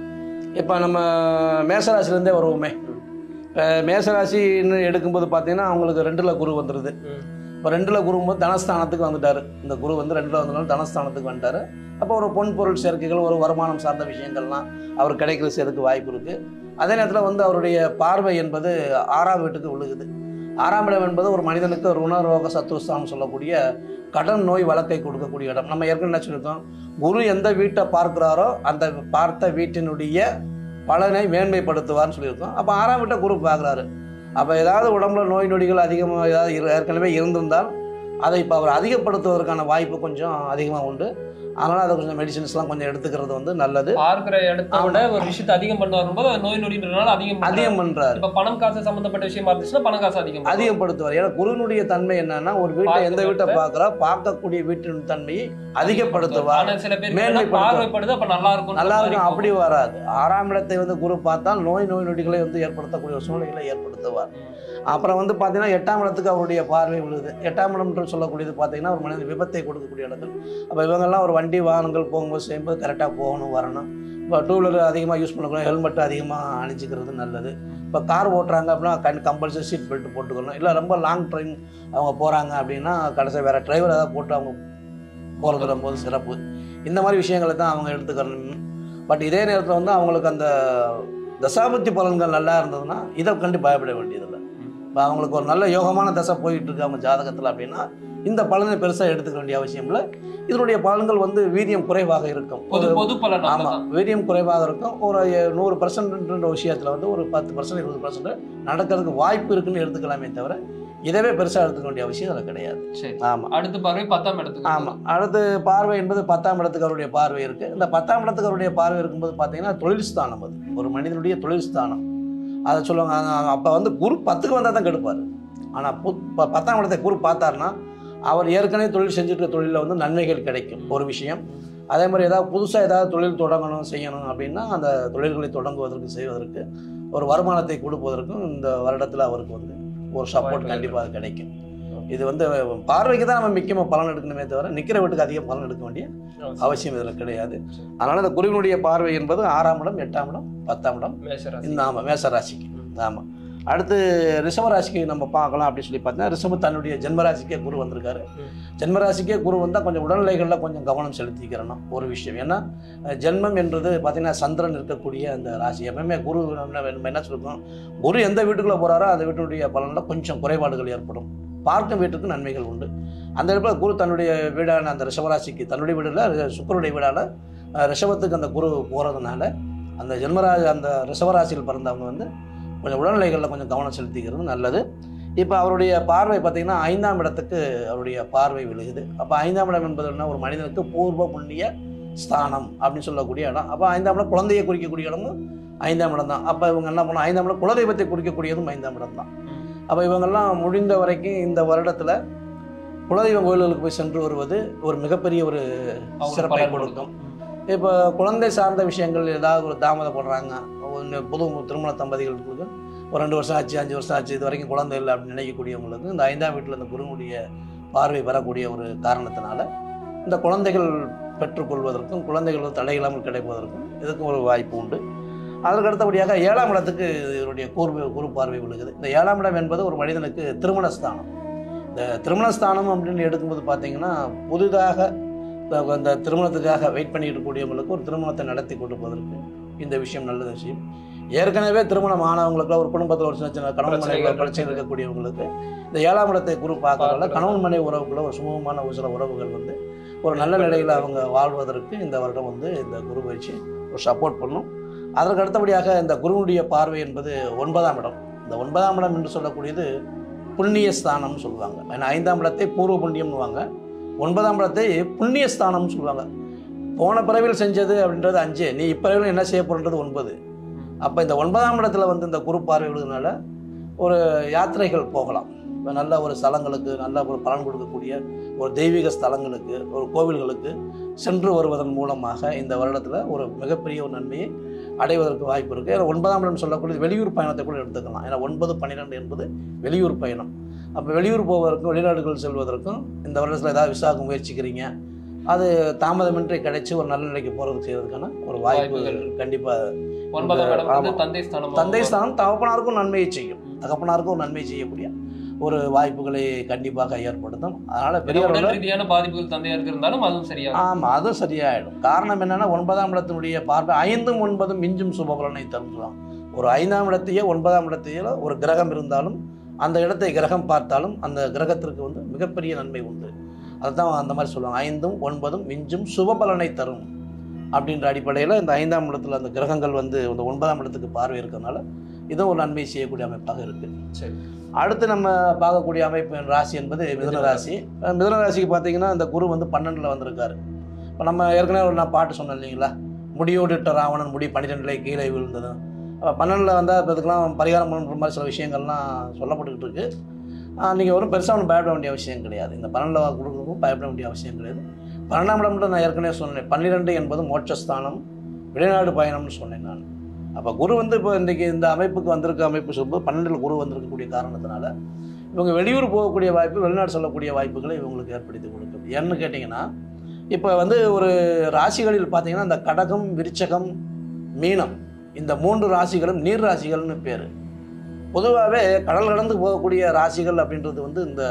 இப்போ நம்ம மேசராசிலேருந்தே வருவோமே இப்போ மேசராசின்னு எடுக்கும்போது பார்த்தீங்கன்னா அவங்களுக்கு ரெண்டில் குரு வந்துடுது ம். இப்போ ரெண்டில் குரு போது தனஸ்தானத்துக்கு வந்துட்டார் இந்த குரு வந்து ரெண்டில் வந்தனால தனஸ்தானத்துக்கு வந்துட்டார் அப்போ ஒரு பொன் பொருள் சேர்க்கைகள் ஒரு வருமானம் சார்ந்த விஷயங்கள்லாம் அவர் கிடைக்கிற சேர்க்கு வாய்ப்பு இருக்குது அதே நேரத்தில் வந்து அவருடைய பார்வை என்பது ஆறாம் வீட்டுக்கு விழுகுது ஆறாம் இடம் என்பது ஒரு மனிதனுக்கு ருணரோக சத்துருஸ்தானம் சொல்லக்கூடிய கடன் நோய் வழக்கை கொடுக்கக்கூடிய இடம் நம்ம ஏற்கனவே என்ன சொல்லியிருக்கோம் குரு எந்த வீட்டை பார்க்கிறாரோ அந்த பார்த்த வீட்டினுடைய பலனை மேன்மைப்படுத்துவார்னு சொல்லியிருக்கோம் அப்போ ஆறாம் வீட்டை குரு பார்க்குறாரு அப்போ ஏதாவது உடம்புல நோய் நொடிகள் அதிகமாக ஏதாவது இரு- ஏற்கனவே இருந்திருந்தால் அதை இப்போ அவர் அதிகப்படுத்துவதற்கான வாய்ப்பு கொஞ்சம் அதிகமாக உண்டு அதனால் அதை கொஞ்சம் மெடிசின்ஸ்லாம் கொஞ்சம் எடுத்துக்கிறது வந்து நல்லது பார்க்கிற இடத்த விட ஒரு விஷயத்தை அதிகம் பண்ண வரும்போது அது நோய் நொடின்றனால அதிகம் பண்றாரு. அதிகம் பண்ணுறாரு இப்ப பணம் காசு சம்பந்தப்பட்ட விஷயமா இருந்துச்சுன்னா பணம் காசு அதிகம் பண்ணும். அதிகப்படுத்துவார் ஏன்னா குருனுடைய தன்மை என்னன்னா ஒரு வீட்டை எந்த பார்க்கிற வீட்டை இடத்த- பார்க்குறா பார்க்கக்கூடிய வீட்டின் தன்மையை அதிகப்படுத்துவார் ஆனா சில பேர் மேன்மைப்படுத்துவார். பார்வைப்படுது அப்ப நல்லா இருக்கும் நல்லா இருக்கும் அப்படி வராது ஆறாம் இடத்தை வந்து குரு பார்த்தால் நோய் நோய் நொடிகளை வந்து ஏற்படுத்தக்கூடிய ஒரு சூழ்நிலைகளை ஏற்படுத்துவார் அப்புறம் வந்து பார்த்தீங்கன்னா எட்டாம் இடத்துக்கு அவருடைய பார்வை விழுது எட்டாம் இடம் என்று சொல்லக்கூடியது பார்த்தீங்கன்னா ஒரு மனிதன் விபத்தை கொடுக்கக்கூடிய இடங்கள் அப்போ இவங்கெல்லாம் ஒரு வண்டி வாகனங்கள் போகும்போது செய்யும்போது கரெக்டாக போகணும் வரணும் இப்போ டூ வீலர் அதிகமாக யூஸ் பண்ணக்கூடாது ஹெல்மெட் அதிகமாக அணிஞ்சிக்கிறது நல்லது இப்போ கார் ஓட்டுறாங்க அப்படின்னா கண் கம்பல்சரி சீட் பெல்ட் போட்டுக்கணும் இல்லை ரொம்ப லாங் ட்ரெயின் அவங்க போகிறாங்க அப்படின்னா கடைசி வேறு டிரைவர் ஏதாவது போட்டு அவங்க போகிறது ரொம்ப சிறப்பு இந்த மாதிரி விஷயங்களை தான் அவங்க எடுத்துக்கணும் பட் இதே நேரத்தில் வந்து அவங்களுக்கு அந்த தசாபத்தி பலன்கள் நல்லா இருந்ததுன்னா இதை கண்டு பயப்பட வேண்டியதில்லை இப்போ அவங்களுக்கு ஒரு நல்ல யோகமான தசை போயிட்டு இருக்கு அவங்க ஜாதகத்தில் அப்படின்னா இந்த பலனை பெருசாக எடுத்துக்க வேண்டிய அவசியம் இல்லை இதனுடைய பலன்கள் வந்து வீரியம் குறைவாக இருக்கும் பொது ஒரு பொது பலன் ஆமாம் அவ்வளவுதான். வீரியம் குறைவாக இருக்கும் ஒரு நூறு பர்சன்ட்ன்ற விஷயத்தில் வந்து ஒரு பத்து பர்சன்ட் இருபது பர்சன்ட் நடக்கிறதுக்கு வாய்ப்பு இருக்குன்னு எடுத்துக்கலாமே தவிர இதவே பெருசாக எடுத்துக்க வேண்டிய அவசியம் அதில் கிடையாது சரி ஆமாம் அடுத்த பார்வை பத்தாம் இடத்துக்கு ஆமாம் அடுத்து பார்வை என்பது பத்தாம் இடத்துக்கு அவருடைய பார்வை இருக்குது இந்த பத்தாம் இடத்துக்கு அவருடைய பார்வை இருக்கும்போது பார்த்தீங்கன்னா தொழில் ஸ்தானம் அது ஒரு மனிதனுடைய தொழில் ஸ்தானம் அதை சொல்லுவாங்க அப்போ வந்து குரு பத்துக்கு வந்தால் தான் கெடுப்பார் ஆனால் புத் ப- பத்தாம் இடத்தை குரு பார்த்தாருன்னா அவர் ஏற்கனவே தொழில் செஞ்சுட்டு இருக்க தொழிலில் வந்து நன்மைகள் கிடைக்கும் ஒரு விஷயம் அதே மாதிரி ஏதாவது புதுசாக ஏதாவது தொழில் தொடங்கணும் செய்யணும் அப்படின்னா அந்த தொழில்களை தொடங்குவதற்கு செய்வதற்கு ஒரு வருமானத்தை கொடுப்பதற்கும் இந்த வருடத்தில் அவருக்கு வந்து ஒரு சப்போர்ட் வாய்ப்புகள் கண்டிப்பாக கிடைக்கும் இது வந்து பார்வைக்கு தான் நம்ம முக்கியமாக பலன் எடுக்கணுமே தவிர நிற்கிற வீட்டுக்கு அதிகம் பலன் எடுக்க வேண்டிய அவசியம் இதில் கிடையாது அதனால் இந்த குருவினுடைய பார்வை என்பது ஆறாம் இடம் எட்டாம் இடம் பத்தாம் இடம் மேஷராசி இந்த ஆமாம் மேச ராசிக்கு ஆமாம் அடுத்து ரிஷப ராசிக்கு நம்ம பார்க்கலாம் அப்படின்னு சொல்லி பார்த்தீங்கன்னா ரிஷப தன்னுடைய ஜென்மராசிக்கே குரு வந்திருக்காரு ம். ஜென்மராசிக்கே குரு வந்தால் கொஞ்சம் உடல்நிலைகளில் கொஞ்சம் கவனம் செலுத்திக்கிறணும் ஒரு விஷயம் ஏன்னா அஹ், ஜென்மம் என்றது பார்த்தீங்கன்னா சந்திரன் இருக்கக்கூடிய அந்த ராசி எப்பவுமே குரு நம்ம நம்ம என்ன சொல்லுவோம் குரு எந்த வீட்டுக்குள்ளே போகிறாரோ அந்த வீட்டுடைய பலனில் கொஞ்சம் குறைபாடுகள் ஏற்படும் பார்க்கும் வீட்டுக்கு நன்மைகள் உண்டு அந்த இடத்துல குரு தன்னுடைய வீடான அந்த ரிஷபராசிக்கு தன்னுடைய வீடில் சுக்கருடைய வீடால அஹ், ரிஷபத்துக்கு அந்த குரு போகிறதுனால அந்த ஜென்மராசி அந்த ரிஷபராசியில் பிறந்தவங்க வந்து கொஞ்சம் உடல்நிலைகளில் கொஞ்சம் கவனம் செலுத்திக்கிறது நல்லது இப்போ அவருடைய பார்வை பார்த்தீங்கன்னா ஐந்தாம் இடத்துக்கு அவருடைய பார்வை விழுகுது அப்போ ஐந்தாம் இடம் என்பது என்ன ஒரு மனிதனுக்கு பூர்வ புண்ணிய ஸ்தானம் அப்படின்னு சொல்லக்கூடிய இடம் அப்போ ஐந்தாம் இடம் குழந்தையை குறிக்கக்கூடிய இடமும் ஐந்தாம் இடம் தான் அப்போ இவங்க என்ன பண்ணணும் ஐந்தாம் இடம் குலதெய்வத்தை குறிக்கக்கூடியதும் ஐந்தாம் இடம் தான் அப்போ இவங்கெல்லாம் முடிந்த வரைக்கும் இந்த வருடத்தில் குலதெய்வ கோயில்களுக்கு போய் சென்று வருவது ஒரு மிகப்பெரிய ஒரு அவங்களுக்கு சிறப்பை பலன் கொடுக்கும் இப்போ குழந்தை சார்ந்த விஷயங்கள் ஏதாவது ஒரு தாமதப்படுறாங்க ஒன்று புது திருமண தம்பதிகளுக்கு ஒரு ரெண்டு வருஷம் ஆச்சு அஞ்சு வருஷம் ஆச்சு இது வரைக்கும் குழந்தை இல்லை அப்படின்னு நினைக்கக்கூடியவங்களுக்கு இந்த ஐந்தாம் வீட்டில் இந்த குருவுடைய பார்வை வரக்கூடிய ஒரு காரணத்தினால இந்த குழந்தைகள் பெற்றுக்கொள்வதற்கும் குழந்தைகள் தடையில்லாமல் கிடைப்பதற்கும் இதுக்கும் ஒரு வாய்ப்பு உண்டு அதற்கு அடுத்தபடியாக ஏழாம் இடத்துக்கு இதனுடைய கூர்வை குரு பார்வை விழுகுது இந்த ஏழாம் இடம் என்பது ஒரு மனிதனுக்கு திருமணஸ்தானம் இந்த திருமணஸ்தானம் அப்படின்னு எடுக்கும்போது பார்த்தீங்கன்னா புதிதாக இந்த- இந்த திருமணத்துக்காக வெயிட் பண்ணிட்டு இருக்கக்கூடியவங்களுக்கு ஒரு திருமணத்தை நடத்தி கொண்டு போவதற்கு இந்த விஷயம் நல்ல விஷயம் ஏற்கனவே திருமணம் ஆனவங்களுக்கு ஒரு குடும்பத்தில் ஒரு சின்ன சின்ன கணவன் மனைவி பிரச்சனைகள் பிரச்சனை இருக்கக்கூடியவங்களுக்கு இந்த ஏழாம் இடத்தை குரு பார்க்கறதால பார்க்கறதால. கணவன் மனைவி உறவுக்குள்ள ஒரு சுமூகமான ஒரு சில உறவுகள் வந்து ஒரு நல்ல நிலையில் அவங்க வாழ்வதற்கு இந்த வருடம் வந்து இந்த குரு பயிற்சி ஒரு சப்போர்ட் பண்ணும் அதற்கு அடுத்தபடியாக இந்த குருவுடைய பார்வை என்பது ஒன்பதாம் இடம் இந்த ஒன்பதாம் இடம் என்று சொல்லக்கூடியது புண்ணிய ஸ்தானம்னு சொல்லுவாங்க ஏன்னா ஐந்தாம் இடத்தை பூர்வ புண்ணியம்னுவாங்க ஒன்பதாம் இடத்தை புண்ணிய ஸ்தானம்னு சொல்லுவாங்க போன பிறவியில் செஞ்சது அப்படின்றது அஞ்சு நீ இப்பிறவிலும் என்ன செய்ய போகிறது ஒன்பது அப்போ இந்த ஒன்பதாம் இடத்துல வந்து இந்த குரு பார்வை விழுதுனால ஒரு யாத்திரைகள் போகலாம் இப்போ நல்ல ஒரு ஸ்தலங்களுக்கு நல்ல ஒரு பலன் கொடுக்கக்கூடிய ஒரு தெய்வீக ஸ்தலங்களுக்கு ஒரு கோவில்களுக்கு சென்று வருவதன் மூலமாக இந்த வருடத்தில் ஒரு மிகப்பெரிய ஒரு நன்மையை அடைவதற்கு வாய்ப்பு இருக்குது ஏன்னா ஒன்பதாம் இடம் சொல்லக்கூடிய வெளியூர் பயணத்தை கூட எடுத்துக்கலாம் ஏன்னா ஒன்பது பன்னிரெண்டு என்பது வெளியூர் பயணம் அப்போ வெளியூர் போவதற்கும் வெளிநாடுகள் செல்வதற்கும் இந்த வருடத்தில் ஏதாவது விசாக முயற்சிக்கிறீங்க அது தாமதமின்றி கிடைச்சி ஒரு நல்ல நிலைக்கு போகிறதுக்கு செய்வதற்கான ஒரு வாய்ப்பு வாய்ப்புகள். கண்டிப்பாக ஒன்பதாம் இடம் வந்து ஆமா. தந்தை ஸ்தானம் தந்தை ஸ்தானம் தகப்பனாருக்கும் நன்மையை செய்யும் தகப்பனாருக்கும் ஒரு நன்மை செய்யக்கூடிய ஒரு வாய்ப்புகளை கண்டிப்பாக ஏற்படுத்தும் அதனால் பெரிய உடல் அளவுல- ரீதியான பாதிப்புகள் தந்தையாருக்கு இருந்தாலும் அதுவும் சரியா ஆமாம் அதுவும் சரியாயிடும் காரணம் என்னன்னா ஒன்பதாம் இடத்தினுடைய பார்வை ஐந்தும் ஒன்பதும் மிஞ்சும் சுபபலனை தருவான் ஒரு ஐந்தாம் இடத்தையோ ஒன்பதாம் இடத்தையோ ஒரு கிரகம் இருந்தாலும் அந்த இடத்தை கிரகம் பார்த்தாலும் அந்த கிரகத்திற்கு வந்து மிகப்பெரிய நன்மை உண்டு அதுதான் அந்த மாதிரி சொல்லுவாங்க ஐந்தும் ஒன்பதும் மிஞ்சும் சுபபலனை தரும் அப்படின்ற அடிப்படையில் இந்த ஐந்தாம் இடத்துல அந்த கிரகங்கள் வந்து இந்த ஒன்பதாம் இடத்துக்கு பார்வை இருக்கிறதுனால இதுவும் ஒரு நன்மை செய்யக்கூடிய அமைப்பாக இருக்குது சரி அடுத்து நம்ம பார்க்கக்கூடிய அமைப்பு ராசி என்பது மிதுன ராசி அஹ் மிதுன ராசிக்கு பார்த்தீங்கன்னா இந்த குரு வந்து பன்னெண்டில் வந்திருக்காரு இப்போ நம்ம ஏற்கனவே ஒரு நான் பாட்டு சொன்னேன் இல்லைங்களா முடியோடிட்ட ராவணன் முடி பன்னிரெண்டுல கீழே விழுந்தது அப்போ பன்னெண்டில் வந்தால் இப்போ இதுக்கெல்லாம் பரிகாரம் பண்ணுற மாதிரி சில விஷயங்கள்லாம் சொல்லப்பட்டுக்கிட்டு இருக்கு நீங்கள் ஒன்றும் பெருசாக ஒன்றும் பயப்பட வேண்டிய அவசியம் கிடையாது இந்த பன்னெண்டில் கொடுக்குறதுக்கும் பயப்பட வேண்டிய அவசியம் கிடையாது பன்னெண்டாம் இடம்ல நான் ஏற்கனவே சொன்னேன் பன்னிரெண்டு என்பது மோட்சஸ்தானம் வெளிநாடு பயணம்னு சொன்னேன் நான் அப்போ குரு வந்து இப்போ இன்றைக்கி இந்த அமைப்புக்கு வந்திருக்க அமைப்பு சொல்லும்போது பன்னெண்டில் குரு வந்திருக்கக்கூடிய காரணத்தினால இவங்க வெளியூர் போகக்கூடிய வாய்ப்பு வெளிநாடு சொல்லக்கூடிய வாய்ப்புகளை இவங்களுக்கு ஏற்படுத்தி கொடுக்கும் ஏன்னு கேட்டிங்கன்னா இப்போ வந்து ஒரு ராசிகளில் பார்த்தீங்கன்னா இந்த கடகம் விருச்சகம் மீனம் இந்த மூன்று ராசிகளும் நீர் ராசிகள்னு பேர் பொதுவாகவே கடல் கடந்து போகக்கூடிய ராசிகள் அப்படின்றது வந்து இந்த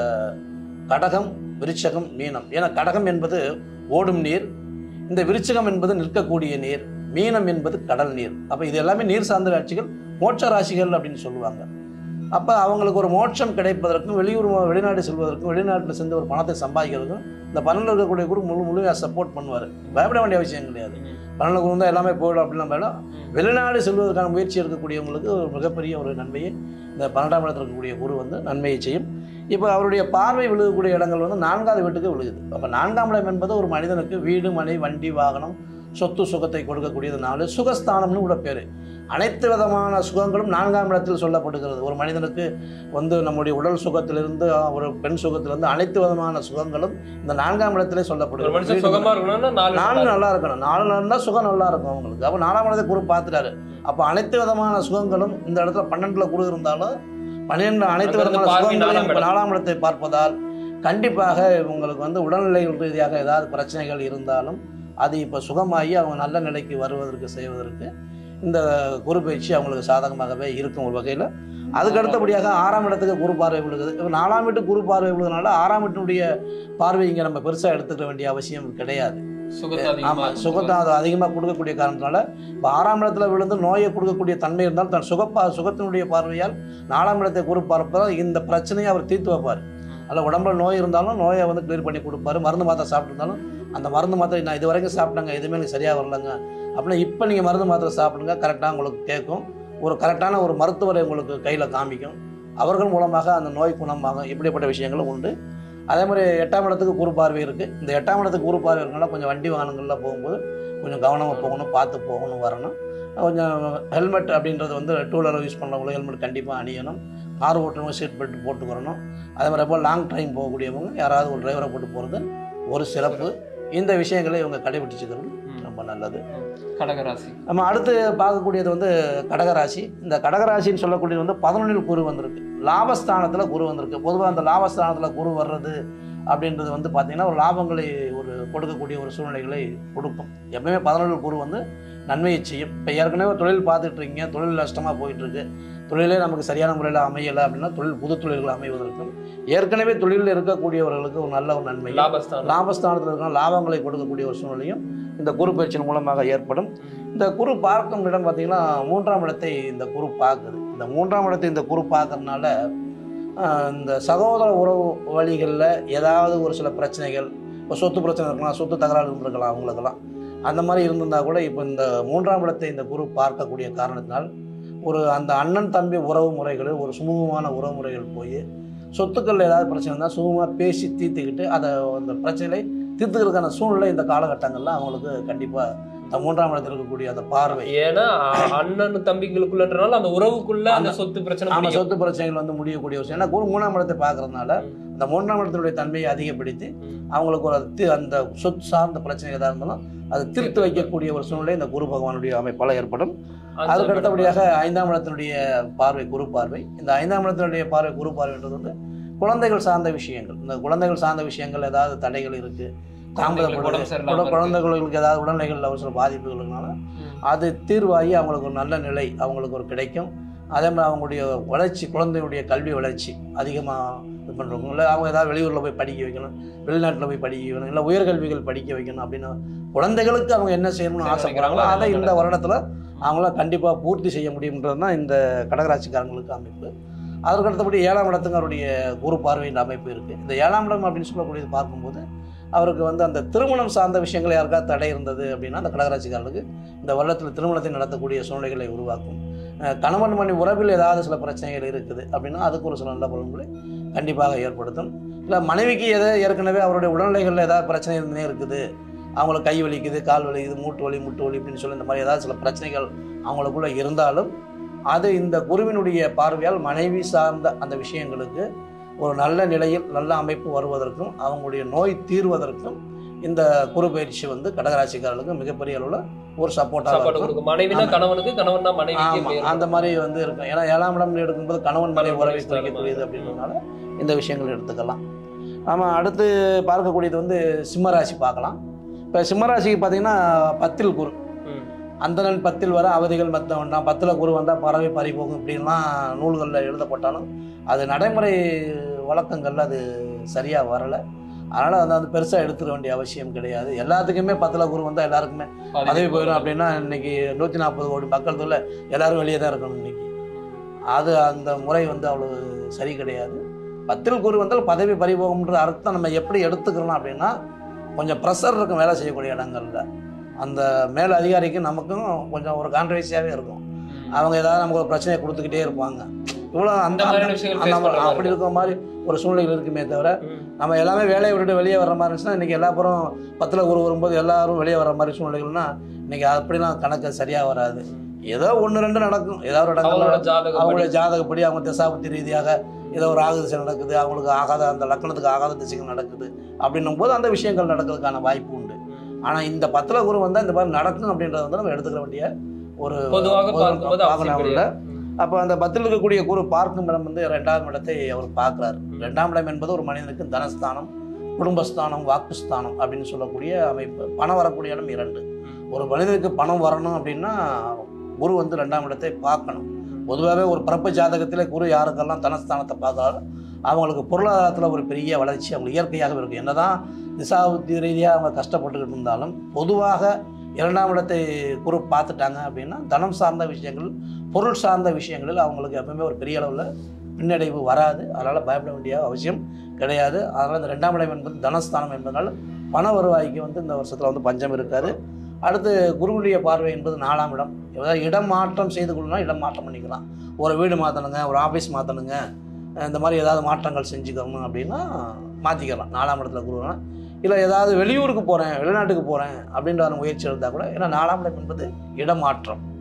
கடகம் விருச்சகம் மீனம் ஏன்னா கடகம் என்பது ஓடும் நீர் இந்த விருச்சகம் என்பது நிற்கக்கூடிய நீர் மீனம் என்பது கடல் நீர் அப்போ இது எல்லாமே நீர் சார்ந்த ராசிகள் மோட்ச ராசிகள் அப்படின்னு சொல்லுவாங்க அப்போ அவங்களுக்கு ஒரு மோட்சம் கிடைப்பதற்கும் வெளியூர் வெளிநாடு செல்வதற்கும் வெளிநாட்டில் சென்று ஒரு பணத்தை சம்பாதிக்கிறதுக்கும் இந்த பன்னெண்டு இருக்கக்கூடிய குரு முழு முழுமையாக சப்போர்ட் பண்ணுவார் பயப்பட வேண்டிய அவசியம் கிடையாது பன்னெண்டு குரு தான் எல்லாமே போயிடும் அப்படிலாம் வேணும் வெளிநாடு செல்வதற்கான முயற்சி இருக்கக்கூடியவங்களுக்கு ஒரு மிகப்பெரிய ஒரு நன்மையை இந்த பன்னெண்டாம் இடத்துல இருக்கக்கூடிய குரு வந்து நன்மையை செய்யும் இப்போ அவருடைய பார்வை விழுகக்கூடிய இடங்கள் வந்து நான்காவது வீட்டுக்கு விழுகுது அப்போ நான்காம் இடம் என்பது ஒரு மனிதனுக்கு வீடு மனை வண்டி வாகனம் சொத்து சுகத்தை கொடுக்கக்கூடியதுனால சுகஸ்தானம்னு கூட பேர் அனைத்து விதமான சுகங்களும் நான்காம் இடத்தில் சொல்லப்படுகிறது ஒரு மனிதனுக்கு வந்து நம்முடைய உடல் சுகத்திலிருந்து ஒரு பெண் சுகத்திலிருந்து அனைத்து விதமான சுகங்களும் இந்த நான்காம் இடத்திலே ஒரு சொல்லப்படுகிறது மனுஷன் வீடு, சுகமா இருக்கணும்னா நாலு நாலு நல்லா நல்லா இருக்கணும் நாலு நாள்னா சுகம் நல்லா இருக்கும் அவங்களுக்கு அப்போ நாலாம் இடத்தை குரு பார்த்துட்டாரு அப்போ அனைத்து விதமான சுகங்களும் இந்த இடத்துல பன்னெண்டுல குரு இருந்தாலும் பன்னிரெண்டு அனைத்து அங்க இருந்து விதமான பார்வை சுகங்களையும் நாலாம் இப்ப இடம். நாலாம் இடத்தை பார்ப்பதால் கண்டிப்பாக இவங்களுக்கு வந்து உடல்நிலைகள் ரீதியாக ஏதாவது பிரச்சனைகள் இருந்தாலும் அது இப்போ சுகமாகி அவங்க நல்ல நிலைக்கு வருவதற்கு செய்வதற்கு இந்த குரு பயிற்சி அவங்களுக்கு சாதகமாகவே இருக்கும் ஒரு வகையில் அதுக்கு அடுத்தபடியாக ஆறாம் இடத்துக்கு குரு பார்வை விழுகுது இப்போ நாலாம் வீட்டு குரு பார்வை விழுதுனால ஆறாம் வீட்டினுடைய பார்வை இங்கே நம்ம பெருசாக எடுத்துக்க வேண்டிய அவசியம் கிடையாது சுகத்தை அதிகமா ஆமாம் சுகத்தை அது அதிகமாக கொடுக்கக்கூடிய காரணத்தினால இப்போ ஆறாம் இடத்துல விழுந்து நோயை கொடுக்கக்கூடிய தன்மை இருந்தாலும் தன் சுகப்பா சுகத்தினுடைய பார்வையால் நாலாம் இடத்தை குரு பார்ப்பதால் இந்த பிரச்சனையை அவர் தீர்த்து வைப்பார் அதில் உடம்புல நோய் இருந்தாலும் நோயை வந்து கிளியர் பண்ணி கொடுப்பாரு மருந்து மாத்திரை சாப்பிட்டுருந்தாலும் அந்த மருந்து மாத்திரை நான் இது வரைக்கும் சாப்பிட்டாங்க எதுவுமே எனக்கு சரியாக வரலங்க அப்படின்னா இப்போ நீங்கள் மருந்து மாத்திரை சாப்பிடுங்க கரெக்டாக உங்களுக்கு கேட்கும் ஒரு கரெக்டான ஒரு மருத்துவரை உங்களுக்கு கையில் காமிக்கும் அவர்கள் மூலமாக அந்த நோய் குணமாகும் இப்படிப்பட்ட விஷயங்களும் உண்டு அதே மாதிரி எட்டாம் இடத்துக்கு குறு பார்வை இருக்குது இந்த எட்டாம் இடத்துக்கு குறு பார்வை இருக்கனால கொஞ்சம் வண்டி வாகனங்களில் போகும்போது கொஞ்சம் கவனமாக போகணும் பார்த்து போகணும் வரணும் கொஞ்சம் ஹெல்மெட் அப்படின்றது வந்து டூ வீலர் யூஸ் பண்ணுறவங்களும் ஹெல்மெட் கண்டிப்பாக அணியணும் கார் ஓட்டுறவங்க சீட் பெல்ட் போட்டுக்கிறணும் அதே மாதிரி இப்போ லாங் ட்ரைவ் போகக்கூடியவங்க யாராவது ஒரு டிரைவரை போட்டு போகிறது ஒரு சிறப்பு இந்த விஷயங்களை இவங்க கடைபிடிச்சிக்கிறது ரொம்ப நல்லது கடகராசி நம்ம அடுத்து பார்க்கக்கூடியது வந்து கடகராசி இந்த கடகராசின்னு சொல்லக்கூடியது வந்து பதினொன்றில் குரு வந்திருக்கு லாபஸ்தானத்தில் குரு வந்திருக்கு பொதுவாக அந்த லாபஸ்தானத்தில் குரு வர்றது அப்படின்றது வந்து பார்த்திங்கன்னா ஒரு லாபங்களை ஒரு கொடுக்கக்கூடிய ஒரு சூழ்நிலைகளை கொடுக்கும் எப்பவுமே பதினொன்றில் குரு வந்து நன்மையை செய்யும் இப்போ ஏற்கனவே தொழில் பார்த்துட்டு இருக்கீங்க தொழில் நஷ்டமாக போயிட்டுருக்கு தொழிலே நமக்கு சரியான முறையில் அமையலை அப்படின்னா தொழில் புது தொழில்கள் அமைவதற்கும் ஏற்கனவே தொழிலில் இருக்கக்கூடியவர்களுக்கு ஒரு நல்ல ஒரு நன்மை லாபஸ்தானம் லாபஸ்தானத்தில் இருக்கிற லாபங்களை கொடுக்கக்கூடிய ஒரு சூழ்நிலையும் இந்த குரு பயிற்சியின் மூலமாக ஏற்படும் இந்த குரு பார்க்கும் இடம் பார்த்தீங்கன்னா மூன்றாம் இடத்தை இந்த குரு பார்க்குது இந்த மூன்றாம் இடத்தை இந்த குரு பார்க்கறதுனால ஆஹ், இந்த சகோதர உறவு வழிகளில் ஏதாவது ஒரு சில பிரச்சனைகள் இப்போ சொத்து பிரச்சனை இருக்கலாம் சொத்து தகராறு இருந்திருக்கலாம் அவங்களுக்கெல்லாம் அந்த மாதிரி இருந்திருந்தா கூட இப்போ இந்த மூன்றாம் இடத்தை இந்த குரு பார்க்கக்கூடிய காரணத்தினால் ஒரு அந்த அண்ணன் தம்பி உறவு முறைகள் ஒரு சுமூகமான உறவு முறைகள் போய் சொத்துக்கள் ஏதாவது பிரச்சனை இருந்தால் சுமூகமாக பேசி தீர்த்துக்கிட்டு அதை அந்த பிரச்சனையை தீர்த்துக்கிறதுக்கான சூழ்நிலை இந்த காலகட்டங்களில் அவங்களுக்கு கண்டிப்பாக இந்த மூன்றாம் இடத்தில் இருக்கக்கூடிய அந்த பார்வை ஏன்னா அ- அண்ணன் தம்பிங்களுக்குள்ளன்றனால அந்த உறவுக்குள்ள அந்த அந்த- சொத்து பிரச்சனை ஆமாம் முடியும். சொத்து பிரச்சனைகள் வந்து முடியக்கூடிய விஷயம் ஏன்னா குரு மூணாம் இடத்தை பார்க்கறதுனால அந்த மூன்றாம் இடத்தினுடைய தன்மையை அதிகப்படுத்தி ம். அவங்களுக்கு ஒரு தி- அந்த சொத்து சார்ந்த பிரச்சனை எதாக இருந்தாலும் அதை தீர்த்து வைக்கக்கூடிய ஒரு சூழ்நிலை இந்த குரு பகவானுடைய அமைப்பால் ஏற்படும் அஞ்சாம் அதுக்கு இடம். அடுத்தபடியாக ஐந்தாம் இடத்தினுடைய பார்வை குரு பார்வை இந்த ஐந்தாம் இடத்தினுடைய பார்வை குரு பார்வைன்றது வந்து குழந்தைகள் சார்ந்த விஷயங்கள் இந்த குழந்தைகள் சார்ந்த விஷயங்கள் ஏதாவது தடைகள் இருக்கு குழந்தைகளுக்கு உடம்பு தாமதப்படுது சரியில்லாம குழ- இருக்கு. குழந்தைகளுக்கு ஏதாவது உடல்நிலைகளில் ஒரு சில பாதிப்புகள் இருக்கனால ம். அது தீர்வாகி அவங்களுக்கு ஒரு நல்ல நிலை அவங்களுக்கு ஒரு கிடைக்கும் அதே மாதிரி அவங்களுடைய வளர்ச்சி குழந்தையுடைய கல்வி வளர்ச்சி அதிகமாக இது பண்ணுறவங்க இல்லை அவங்க ஏதாவது வெளியூரில் போய் படிக்க வைக்கணும் வெளிநாட்டில் போய் படிக்க வைக்கணும் இல்லை உயர்கல்விகள் படிக்க வைக்கணும் அப்படின்னு குழந்தைகளுக்கு அவங்க என்ன செய்யணும்னு சரி, ஆசைப்படுறாங்களோ நினைக்கிறாங்களோ அதை அதெல்லாம் இந்த வருடத்தில் அவங்களால கண்டிப்பாக பூர்த்தி செய்ய முடியுன்றது தான் இந்த கடகராசிக்காரங்களுக்கு அமைப்பு அதற்கு அடுத்தபடி ஏழாம் இடத்துக்கு அவருடைய குரு பார்வையின் அமைப்பு இருக்குது இந்த ஏழாம் இடம் அப்படின்னு சொல்லக்கூடியது பார்க்கும்போது அவருக்கு வந்து அந்த திருமணம் சார்ந்த விஷயங்கள் யாருக்காவது தடை இருந்தது அப்படின்னா அந்த கடகராசிக்காரர்களுக்கு இந்த வருடத்தில் திருமணத்தை நடத்தக்கூடிய சூழ்நிலைகளை உருவாக்கும் அஹ் கணவன் மணி உறவில் ஏதாவது சில பிரச்சனைகள் இருக்குது அப்படின்னா அதுக்கு ஒரு சில நல்ல பலன்களை கண்டிப்பாக ஏற்படுத்தும் இல்லை மனைவிக்கு எதை ஏற்கனவே அவருடைய உடல்நிலைகளில் ஏதாவது பிரச்சனை இருந்தே இருக்குது அவங்களுக்கு கை வலிக்குது கால் வலிக்குது மூட்டு வலி முட்டு வலி அப்படின்னு சொல்லி இந்த மாதிரி ஏதாவது சில பிரச்சனைகள் அவங்களுக்குள்ள இருந்தாலும் அது இந்த குருவினுடைய பார்வையால் மனைவி சார்ந்த அந்த விஷயங்களுக்கு ஒரு நல்ல நிலையில் நல்ல அமைப்பு வருவதற்கும் அவங்களுடைய நோய் தீர்வதற்கும் இந்த குரு பயிற்சி வந்து கடகராசிக்காரர்களுக்கு மிகப்பெரிய அளவில் ஒரு சப்போர்ட்டாக சாப்பாடு இருக்கும் கொடுக்கும் மனைவினா ஆமா. கணவனுக்கு கணவன்னா மனைவிக்கு ஆமா, பேர் அந்த மாதிரி வந்து இருக்கும் ஏன்னா ஏழாம் இடம் எடுக்கும்போது கணவன் மனை கணவன் உறவை மனைவி குறிக்கக்கூடியது ஸ்தானம். அப்படின்றதுனால இந்த விஷயங்கள் எடுத்துக்கலாம் ஆமாம் அடுத்து பார்க்கக்கூடியது வந்து சிம்மராசி பார்க்கலாம் இப்போ சிம்மராசிக்கு பார்த்தீங்கன்னா பத்தில் குரு ம். அந்தணன் பத்தில் வர அவதிகள் மற்ற ஒன்றா பத்தில் குரு வந்தால் பறவை பறி போகும் இப்படின்லாம் நூல்களில் எழுதப்பட்டாலும் அது நடைமுறை வழக்கங்கள்ல அது சரியாக வரலை அதனால் வந்து அது பெருசாக எடுத்துக்க வேண்டிய அவசியம் கிடையாது எல்லாத்துக்குமே பத்தில் குரு வந்தால் எல்லாருக்குமே பதவி போயிடும் அப்படின்னா இன்னைக்கு நூற்றி நாற்பது கோடி மக்கள் தொழில் எல்லாரும் வெளியே தான் இருக்கணும் இன்னைக்கு அது அந்த முறை வந்து அவ்வளோ சரி கிடையாது பத்தில் குரு வந்தால் பதவி பறிபோகும்ன்ற அர்த்தம் நம்ம எப்படி எடுத்துக்கிறோம் அப்படின்னா கொஞ்சம் ப்ரெஷர் இருக்கும் வேலை செய்யக்கூடிய இடங்கள்ல அந்த மேல் அதிகாரிக்கு நமக்கும் கொஞ்சம் ஒரு கான்ட்ரவர்சியாகவே இருக்கும் அவங்க ஏதாவது நமக்கு ஒரு பிரச்சனையை கொடுத்துக்கிட்டே இருப்பாங்க இவ்வளோ அந்த அந்த மாதிரியான விஷயங்கள் அந்த face பண்ற மாதிரி அப்படி இருக்கிற மாதிரி ஒரு சூழ்நிலைகள் இருக்குமே தவிர ம். நம்ம எல்லாமே வேலையை விட்டுட்டு வெளியே வர்ற மாதிரி இருந்துச்சுன்னா இன்றைக்கி எல்லா புறம் பத்தில் ஒரு வரும்போது எல்லாரும் வெளியே வர மாதிரி சூழ்நிலைகள்னா இன்றைக்கி அப்படிலாம் கணக்கு சரியாக வராது ஏதோ ஒன்று ரெண்டு நடக்கும் ஏதோ ஒரு அவங்களோட இடங்கள்ல ஜாதகம் அவங்களுடைய ஜாதகப்படி அவங்க திசாபுத்தி ரீதியாக ஏதோ ஒரு ஆகு திசை நடக்குது அவங்களுக்கு ஆகாத அந்த லக்கணத்துக்கு ஆகாத திசைகள் நடக்குது அப்படின்னும் போது அந்த விஷயங்கள் நடக்கிறதுக்கான வாய்ப்பு உண்டு ஆனால் இந்த பத்தில் குரு வந்தால் இந்த மாதிரி நடக்கும் அப்படின்றத வந்து நம்ம எடுத்துக்க வேண்டிய ஒரு பொதுவாக ஒரு பார்க்கும்போது அவசியம் பார்க்கணும் கிடையாது அப்போ அந்த பத்தில் இருக்கக்கூடிய குரு பார்க்கும் இடம் வந்து ரெண்டாம் இடத்தை அவர் பார்க்குறாரு ரெண்டாம் இடம் என்பது ஒரு மனிதனுக்கு தனஸ்தானம் குடும்பஸ்தானம் வாக்குஸ்தானம் அப்படின்னு சொல்லக்கூடிய அமைப்பு பணம் வரக்கூடிய இடம் இரண்டு ஒரு மனிதனுக்கு பணம் வரணும் அப்படின்னா குரு வந்து ரெண்டாம் இடத்தை பார்க்கணும் பொதுவாகவே ஒரு பிறப்பு ஜாதகத்தில் குரு யாருக்கெல்லாம் தனஸ்தானத்தை பார்த்தாலும் அவங்களுக்கு பொருளாதாரத்தில் ஒரு பெரிய வளர்ச்சி அவங்க இயற்கையாகவே இருக்கும் என்னதான் திசாபுத்தி ரீதியாக அவங்க கஷ்டப்பட்டுக்கிட்டு இருந்தாலும் பொதுவாக இரண்டாம் இடத்தை குரு பார்த்துட்டாங்க அப்படின்னா தனம் சார்ந்த விஷயங்கள் பொருள் சார்ந்த விஷயங்களில் அவங்களுக்கு எப்பவுமே ஒரு பெரிய அளவில் பின்னடைவு வராது அதனால் பயப்பட வேண்டிய அவசியம் கிடையாது அதனால் இந்த ரெண்டாம் இடம் என்பது தனஸ்தானம் என்பதனால் பண வருவாய்க்கு வந்து இந்த வருஷத்தில் வந்து பஞ்சம் இருக்காது அடுத்து குருவுடைய பார்வை என்பது நாலாம் இடம் ஏதாவது இடம் மாற்றம் செய்து கொள்ளலாம் இடம் மாற்றம் பண்ணிக்கலாம் ஒரு வீடு மாற்றணுங்க ஒரு ஆஃபீஸ் மாற்றணுங்க இந்த மாதிரி ஏதாவது மாற்றங்கள் செஞ்சுக்கணும் அப்படின்னா மாற்றிக்கலாம் நாலாம் இடத்துல குருனா இல்லை ஏதாவது வெளியூருக்கு போகிறேன் வெளிநாட்டுக்கு போகிறேன் அப்படின்ற ஒரு முயற்சி இருந்தால் கூட ஏன்னா நாலாம் இடம் என்பது இடமாற்றம்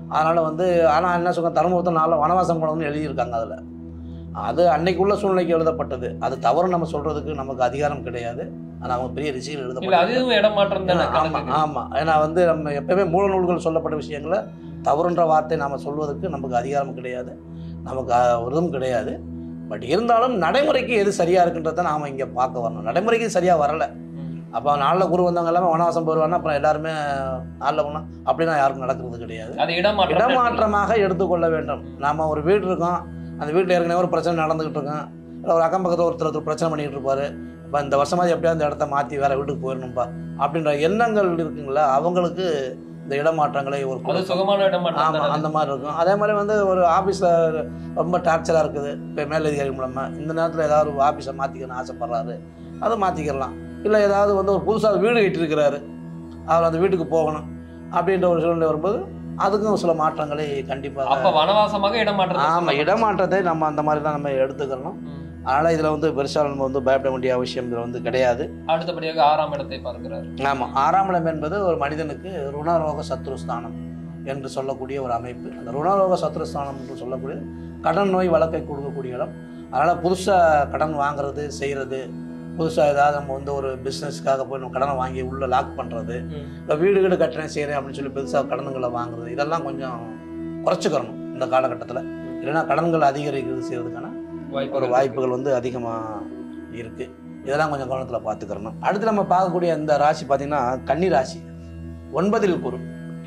அதனால் வந்து ஆனால் என்ன சொல்ல தர்மபுரத்தில் நாளில் வனவாசம் போனதுன்னு எழுதியிருக்காங்க அதில் அது அன்னைக்குள்ள சூழ்நிலைக்கு எழுதப்பட்டது அது தவறு நம்ம சொல்கிறதுக்கு நமக்கு அதிகாரம் கிடையாது ஆனால் அவங்க பெரிய ரிஷிகள் இல்ல எழுதப்பட்டது அதுவும் இடமாற்றம் தானே ஆமாம் கணக்குக்கு. ஆமாம் ஏன்னா வந்து நம்ம எப்பவுமே மூல நூல்கள் சொல்லப்பட்ட விஷயங்களை தவறுன்ற வார்த்தை நாம் சொல்வதற்கு நமக்கு அதிகாரம் கிடையாது நமக்கு அஹ், ஒரு இதுவும் கிடையாது பட் இருந்தாலும் நடைமுறைக்கு எது சரியாக இருக்குன்றதை நாம் இங்கே பார்க்க வரணும் நடைமுறைக்கு சரியாக வரலை ம். அப்போ நாளில் குரு வந்தவங்க எல்லாமே வனவாசம் போயிடுவாங்க அப்புறம் எல்லாருமே நாளில் போனால் அப்படிலாம் யாருக்கும் நடக்கிறது கிடையாது அது இடமாற்றம் இடமாற்றமாக எடுத்துக்கொள்ள வேண்டும் நாம ஒரு வீடு இருக்கோம் அந்த வீட்டில் ஏற்கனவே ஒரு பிரச்சனை நடந்துகிட்டு இருக்கோம் இல்லை ஒரு அக்கம் பக்கத்தில் ஒருத்தர் ஒருத்தர் பிரச்சனை பண்ணிட்டு இருப்பாரு இப்போ இந்த வருஷமாவது எப்படியாவது இந்த இடத்த மாற்றி வேற வீட்டுக்கு போயிடணும்பா அப்படின்ற எண்ணங்கள் இருக்குங்களா அவங்களுக்கு இந்த இடமாற்றங்களை ஒரு அது கொடுக்கும். சுகமான இடமாற்றம் ஆமாம் தானே அந்த மாதிரி இருக்கும் அதே மாதிரி வந்து ஒரு ஆஃபீஸில் ரொம்ப டார்ச்சராக இருக்குது இப்போ மேலதிகாரி மூலமாக இந்த நேரத்தில் ஏதாவது ஒரு ஆஃபீஸை மாற்றிக்கணும்னு ஆசைப்பட்றாரு அதை மாற்றிக்கலாம் இல்லை ஏதாவது வந்து ஒரு புதுசாக வீடு கட்டியிருக்கிறாரு அவர் அந்த வீட்டுக்கு போகணும் அப்படின்ற ஒரு சூழ்நிலை வரும்போது அதுக்கும் சில மாற்றங்களை கண்டிப்பாக அப்ப வனவாசமாக இடமாற்றம் ஆமாம் இடமாற்றத்தை நம்ம அந்த மாதிரி தான் நம்ம எடுத்துக்கணும் ம். அதனால் இதில் வந்து பெருசாக நம்ம வந்து பயப்பட வேண்டிய அவசியம் இதில் வந்து கிடையாது அடுத்தபடியாக ஆறாம் இடத்தை பார்க்கிறார் ஆமாம் ஆறாம் இடம் என்பது ஒரு மனிதனுக்கு ருணரோக சத்ருஸ்தானம் என்று சொல்லக்கூடிய ஒரு அமைப்பு அந்த ருணரோக சத்ருஸ்தானம் என்று சொல்லக்கூடிய கடன் நோய் வழக்கை கொடுக்கக்கூடிய இடம் அதனால் புதுசாக கடன் வாங்குறது செய்கிறது புதுசாக ஏதாவது நம்ம வந்து ஒரு பிஸ்னஸ்க்காக போய் நம்ம கடனை வாங்கி உள்ளே லாக் பண்ணுறது ம். இப்போ வீடு வீடு கட்டுறேன் செய்கிறேன் அப்படின்னு சொல்லி பெருசாக கடன்களை வாங்குறது இதெல்லாம் கொஞ்சம் குறைச்சிக்கிறணும் இந்த காலகட்டத்தில் இல்லைன்னா கடன்கள் அதிகரிக்கிறது செய்கிறதுக்கான ஒரு வாய்ப்பு வாய்ப்புகள் வந்து அதிகமாக இருக்குது இதெல்லாம் கொஞ்சம் கவனத்தில் பார்த்துக்கிறணும் அடுத்து நம்ம பார்க்கக்கூடிய இந்த ராசி பார்த்திங்கன்னா கன்னி ராசி ஒன்பதில் குரு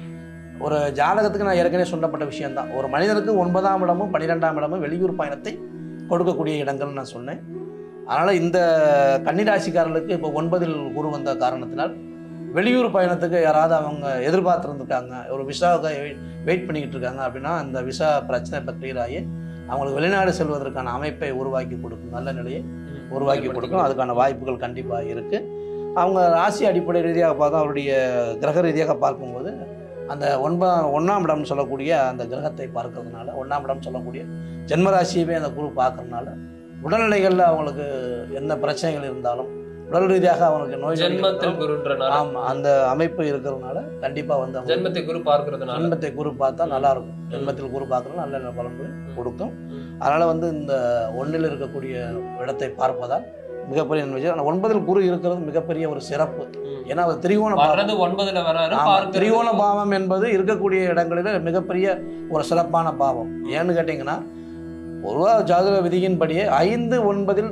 ஒரு ஜாதகத்துக்கு நான் ஏற்கனவே சொல்லப்பட்ட விஷயம்தான் ஒரு மனிதனுக்கு ஒன்பதாம் இடமும் பன்னிரெண்டாம் இடமும் வெளியூர் பயணத்தை கொடுக்கக்கூடிய இடங்கள்னு நான் சொன்னேன் அதனால் இந்த கன்னிராசிக்காரர்களுக்கு இப்போ ஒன்பதில் குரு வந்த காரணத்தினால் வெளியூர் பயணத்துக்கு யாராவது அவங்க எதிர்பார்த்துருந்துருக்காங்க ஒரு விசாவுக்கு வெயிட் பண்ணிக்கிட்டு இருக்காங்க அப்படின்னா அந்த விசா பிரச்சனை இப்போ clear ஆகி அவங்களுக்கு வெளிநாடு செல்வதற்கான அமைப்பை உருவாக்கி கொடுக்கும் நல்ல நிலையை உருவாக்கி கொடுக்கும் அதுக்கான வாய்ப்புகள் கண்டிப்பாக இருக்குது அவங்க ராசி அடிப்படை ரீதியாக பார்த்தா அவருடைய கிரக ரீதியாக பார்க்கும்போது அந்த ஒன்பா ஒன்றாம் இடம்னு சொல்லக்கூடிய அந்த கிரகத்தை பார்க்கறதுனால ஒன்றாம் இடம் சொல்லக்கூடிய ஜென்ம ராசியவே அந்த குரு பார்க்கறதுனால உடல்நிலைகளில் அவங்களுக்கு என்ன பிரச்சனைகள் இருந்தாலும் உடல் ரீதியாக அவங்களுக்கு நோய் ஜென்மத்தில் குருன்றனால ஆமாம் அந்த அமைப்பு இருக்கிறதுனால கண்டிப்பாக வந்து அவங்க ஜென்மத்தை குரு பார்க்கறதுனால ஜென்மத்தை குரு பார்த்தா நல்லா இருக்கும் ஜென்மத்தில் குரு பார்க்கறது நல்ல நல்ல பலன்களை கொடுக்கும் ம். அதனால வந்து இந்த ஒன்றில் இருக்கக்கூடிய இடத்தை பார்ப்பதால் மிகப்பெரிய நன்மை செய்யும். ஆனா ஒன்பதில் குரு இருக்கிறது மிகப்பெரிய ஒரு சிறப்பு ம். ஏன்னா அவர் திரிகோண பாவம் வர்றது ஒன்பதுல வராரு ஆமா, பார்க்கிறது திரிகோண பாவம் என்பது இருக்கக்கூடிய இடங்களில் மிகப்பெரிய ஒரு சிறப்பான பாவம் ஏன்னு கேட்டிங்கன்னா பொதுவாக ஜாதக விதியின்படியே ஐந்து ஒன்பதில்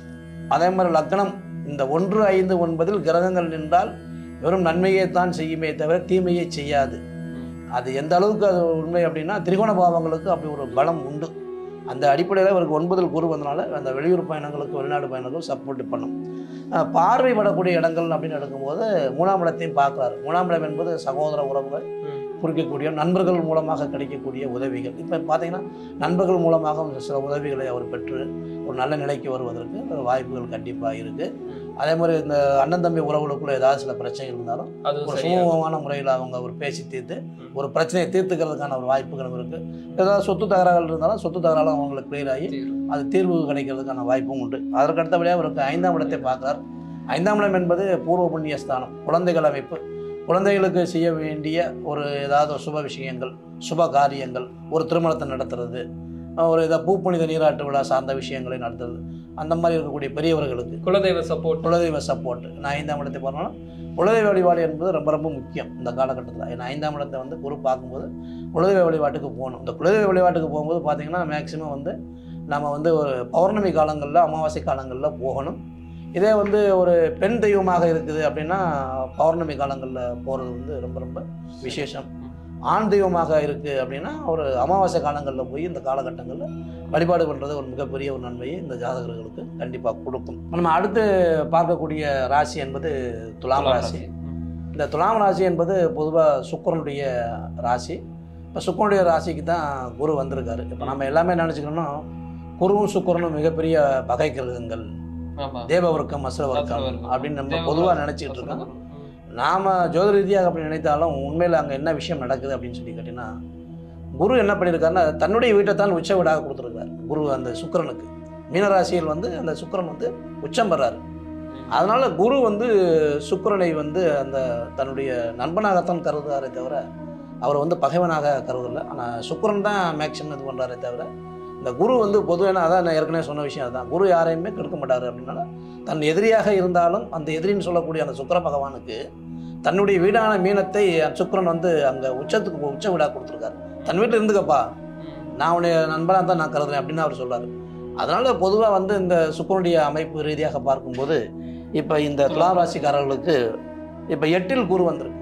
அதே மாதிரி லக்னம் இந்த ஒன்று ஐந்து ஒன்பதில் கிரகங்கள் நின்றால் வெறும் நன்மையை தான் செய்யுமே தவிர தீமையை செய்யாது அது எந்த அளவுக்கு அது உண்மை அப்படின்னா திரிகோண பாவங்களுக்கு அப்படி ஒரு பலம் உண்டு அந்த அடிப்படையில் இவருக்கு ஒன்பதில் குரு வந்தனால அந்த வெளியூர் பயணங்களுக்கு வெளிநாடு பயணங்களும் சப்போர்ட் பண்ணும் அஹ் பார்வை படக்கூடிய இடங்கள் அப்படின்னு எடுக்கும்போது மூணாம் இடத்தையும் பார்க்குறாரு மூணாம் இடம் என்பது சகோதர உறவுகள் ம். குறிக்கக்கூடிய நண்பர்கள் மூலமாக கிடைக்கக்கூடிய உதவிகள் இப்போ பார்த்தீங்கன்னா நண்பர்கள் மூலமாக சில உதவிகளை அவர் பெற்று ஒரு நல்ல நிலைக்கு வருவதற்கு ஒரு வாய்ப்புகள் கண்டிப்பாக இருக்குது அதே மாதிரி இந்த அண்ணன் தம்பி உறவுகளுக்குள்ள ஏதாவது சில பிரச்சனைகள் இருந்தாலும் அதுவும் ஒரு சரியா சுமூகமான முறையில் அவங்க ஒரு பேசி தீர்த்து ம். ஒரு பிரச்சனையை தீர்த்துக்கிறதுக்கான ஒரு வாய்ப்புகளும் இருக்குது ஏதாவது சொத்து தகராறுகள் இருந்தாலும் சொத்து தகராறும் அவங்களுக்கு கிளியர் ஆகி தீரும். அது தீர்வு கிடைக்கிறதுக்கான வாய்ப்பும் உண்டு அதற்கு அடுத்தபடியாக அவருக்கு ஐந்தாம் இடத்தை பார்க்குறார் ஐந்தாம் இடம் என்பது பூர்வ புண்ணிய ஸ்தானம் குழந்தைகள் அமைப்பு குழந்தைகளுக்கு செய்ய வேண்டிய ஒரு ஏதாவது ஒரு சுப விஷயங்கள் சுப காரியங்கள் ஒரு திருமணத்தை நடத்துறது ஒரு இதை பூப்புனித நீராட்டு விழா சார்ந்த விஷயங்களை நடத்துறது அந்த மாதிரி இருக்கக்கூடிய பெரியவர்களுக்கு குலதெய்வ சப்போர்ட் குலதெய்வ சப்போர்ட் நான் ஐந்தாம் இடத்தை பார்த்தோம்னா குலதெய்வ வழிபாடு என்பது ரொம்ப ரொம்ப முக்கியம் இந்த காலகட்டத்தில் ஏன்னா ஐந்தாம் இடத்தை வந்து குரு பார்க்கும்போது குலதெய்வ வழிபாட்டுக்கு போகணும் இந்த குலதெய்வ வழிபாட்டுக்கு போகும்போது பார்த்தீங்கன்னா மேக்சிமம் வந்து நம்ம வந்து ஒரு பௌர்ணமி காலங்களில் அமாவாசை காலங்களில் போகணும் இதே வந்து ஒரு பெண் தெய்வமாக இருக்குது அப்படின்னா பௌர்ணமி காலங்களில் போகிறது வந்து ரொம்ப ரொம்ப விசேஷம் ஆண் தெய்வமாக இருக்குது அப்படின்னா ஒரு அமாவாசை காலங்களில் போய் இந்த காலகட்டங்களில் வழிபாடு பண்ணுறது ஒரு மிகப்பெரிய ஒரு நன்மையை இந்த ஜாதகர்களுக்கு கண்டிப்பாக கொடுக்கும் நம்ம அடுத்து பார்க்கக்கூடிய ராசி என்பது துலாம் ராசி இந்த துலாம் ராசி என்பது பொதுவாக சுக்கிரனுடைய ராசி இப்போ சுக்கிரனுடைய ராசிக்கு தான் குரு வந்திருக்காரு இப்போ நம்ம எல்லாமே நினச்சிக்கணும்னா குருவும் சுக்கிரனும் மிகப்பெரிய பகை கிரகங்கள் ஆமா தேவவர்க்கம் அசுரவர்க்கம் அசுரவர்க்கம். அப்படின்னு நம்ம தேவ- பொதுவாக நினச்சிக்கிட்டு இருக்கோம் நாம் ஜோதி ரீதியாக அப்படி நினைத்தாலும் உண்மையில் அங்கே என்ன விஷயம் நடக்குது அப்படின்னு சொல்லி கேட்டிங்கன்னா குரு என்ன பண்ணியிருக்காருன்னா தன்னுடைய வீட்டை தான் உச்ச வீடாக கொடுத்துருக்காரு குரு அந்த சுக்கிரனுக்கு மீனராசியில் வந்து அந்த சுக்கிரன் வந்து உச்சம் பெறாரு அதனால குரு வந்து சுக்கிரனை வந்து அந்த தன்னுடைய நண்பனாகத்தான் கருதுறாரே தவிர அவர் வந்து பகைவனாக கருதல ஆனால் சுக்கிரன் தான் மேக்சிமம் இது பண்ணுறாரே தவிர இந்த குரு வந்து பொதுவான அதான் நான் ஏற்கனவே சொன்ன விஷயம் அதுதான் குரு யாரையுமே கெடுக்க மாட்டார் அப்படின்னால தன் எதிரியாக இருந்தாலும் அந்த எதிரின்னு சொல்லக்கூடிய அந்த சுக்கிர பகவானுக்கு தன்னுடைய வீடான மீனத்தை சுக்கிரன் வந்து அங்கே உச்சத்துக்கு உச்ச வீடாக கொடுத்துருக்காரு தன் வீட்டில் இருந்துக்கப்பா நான் உன்னை நண்பனாக தான் நான் கருதுறேன் அப்படின்னு அவர் சொல்றாரு அதனால பொதுவாக வந்து இந்த சுக்கரனுடைய அமைப்பு ரீதியாக பார்க்கும்போது இப்போ இந்த துலாம் ராசிக்காரர்களுக்கு இப்போ எட்டில் குரு வந்திருக்கு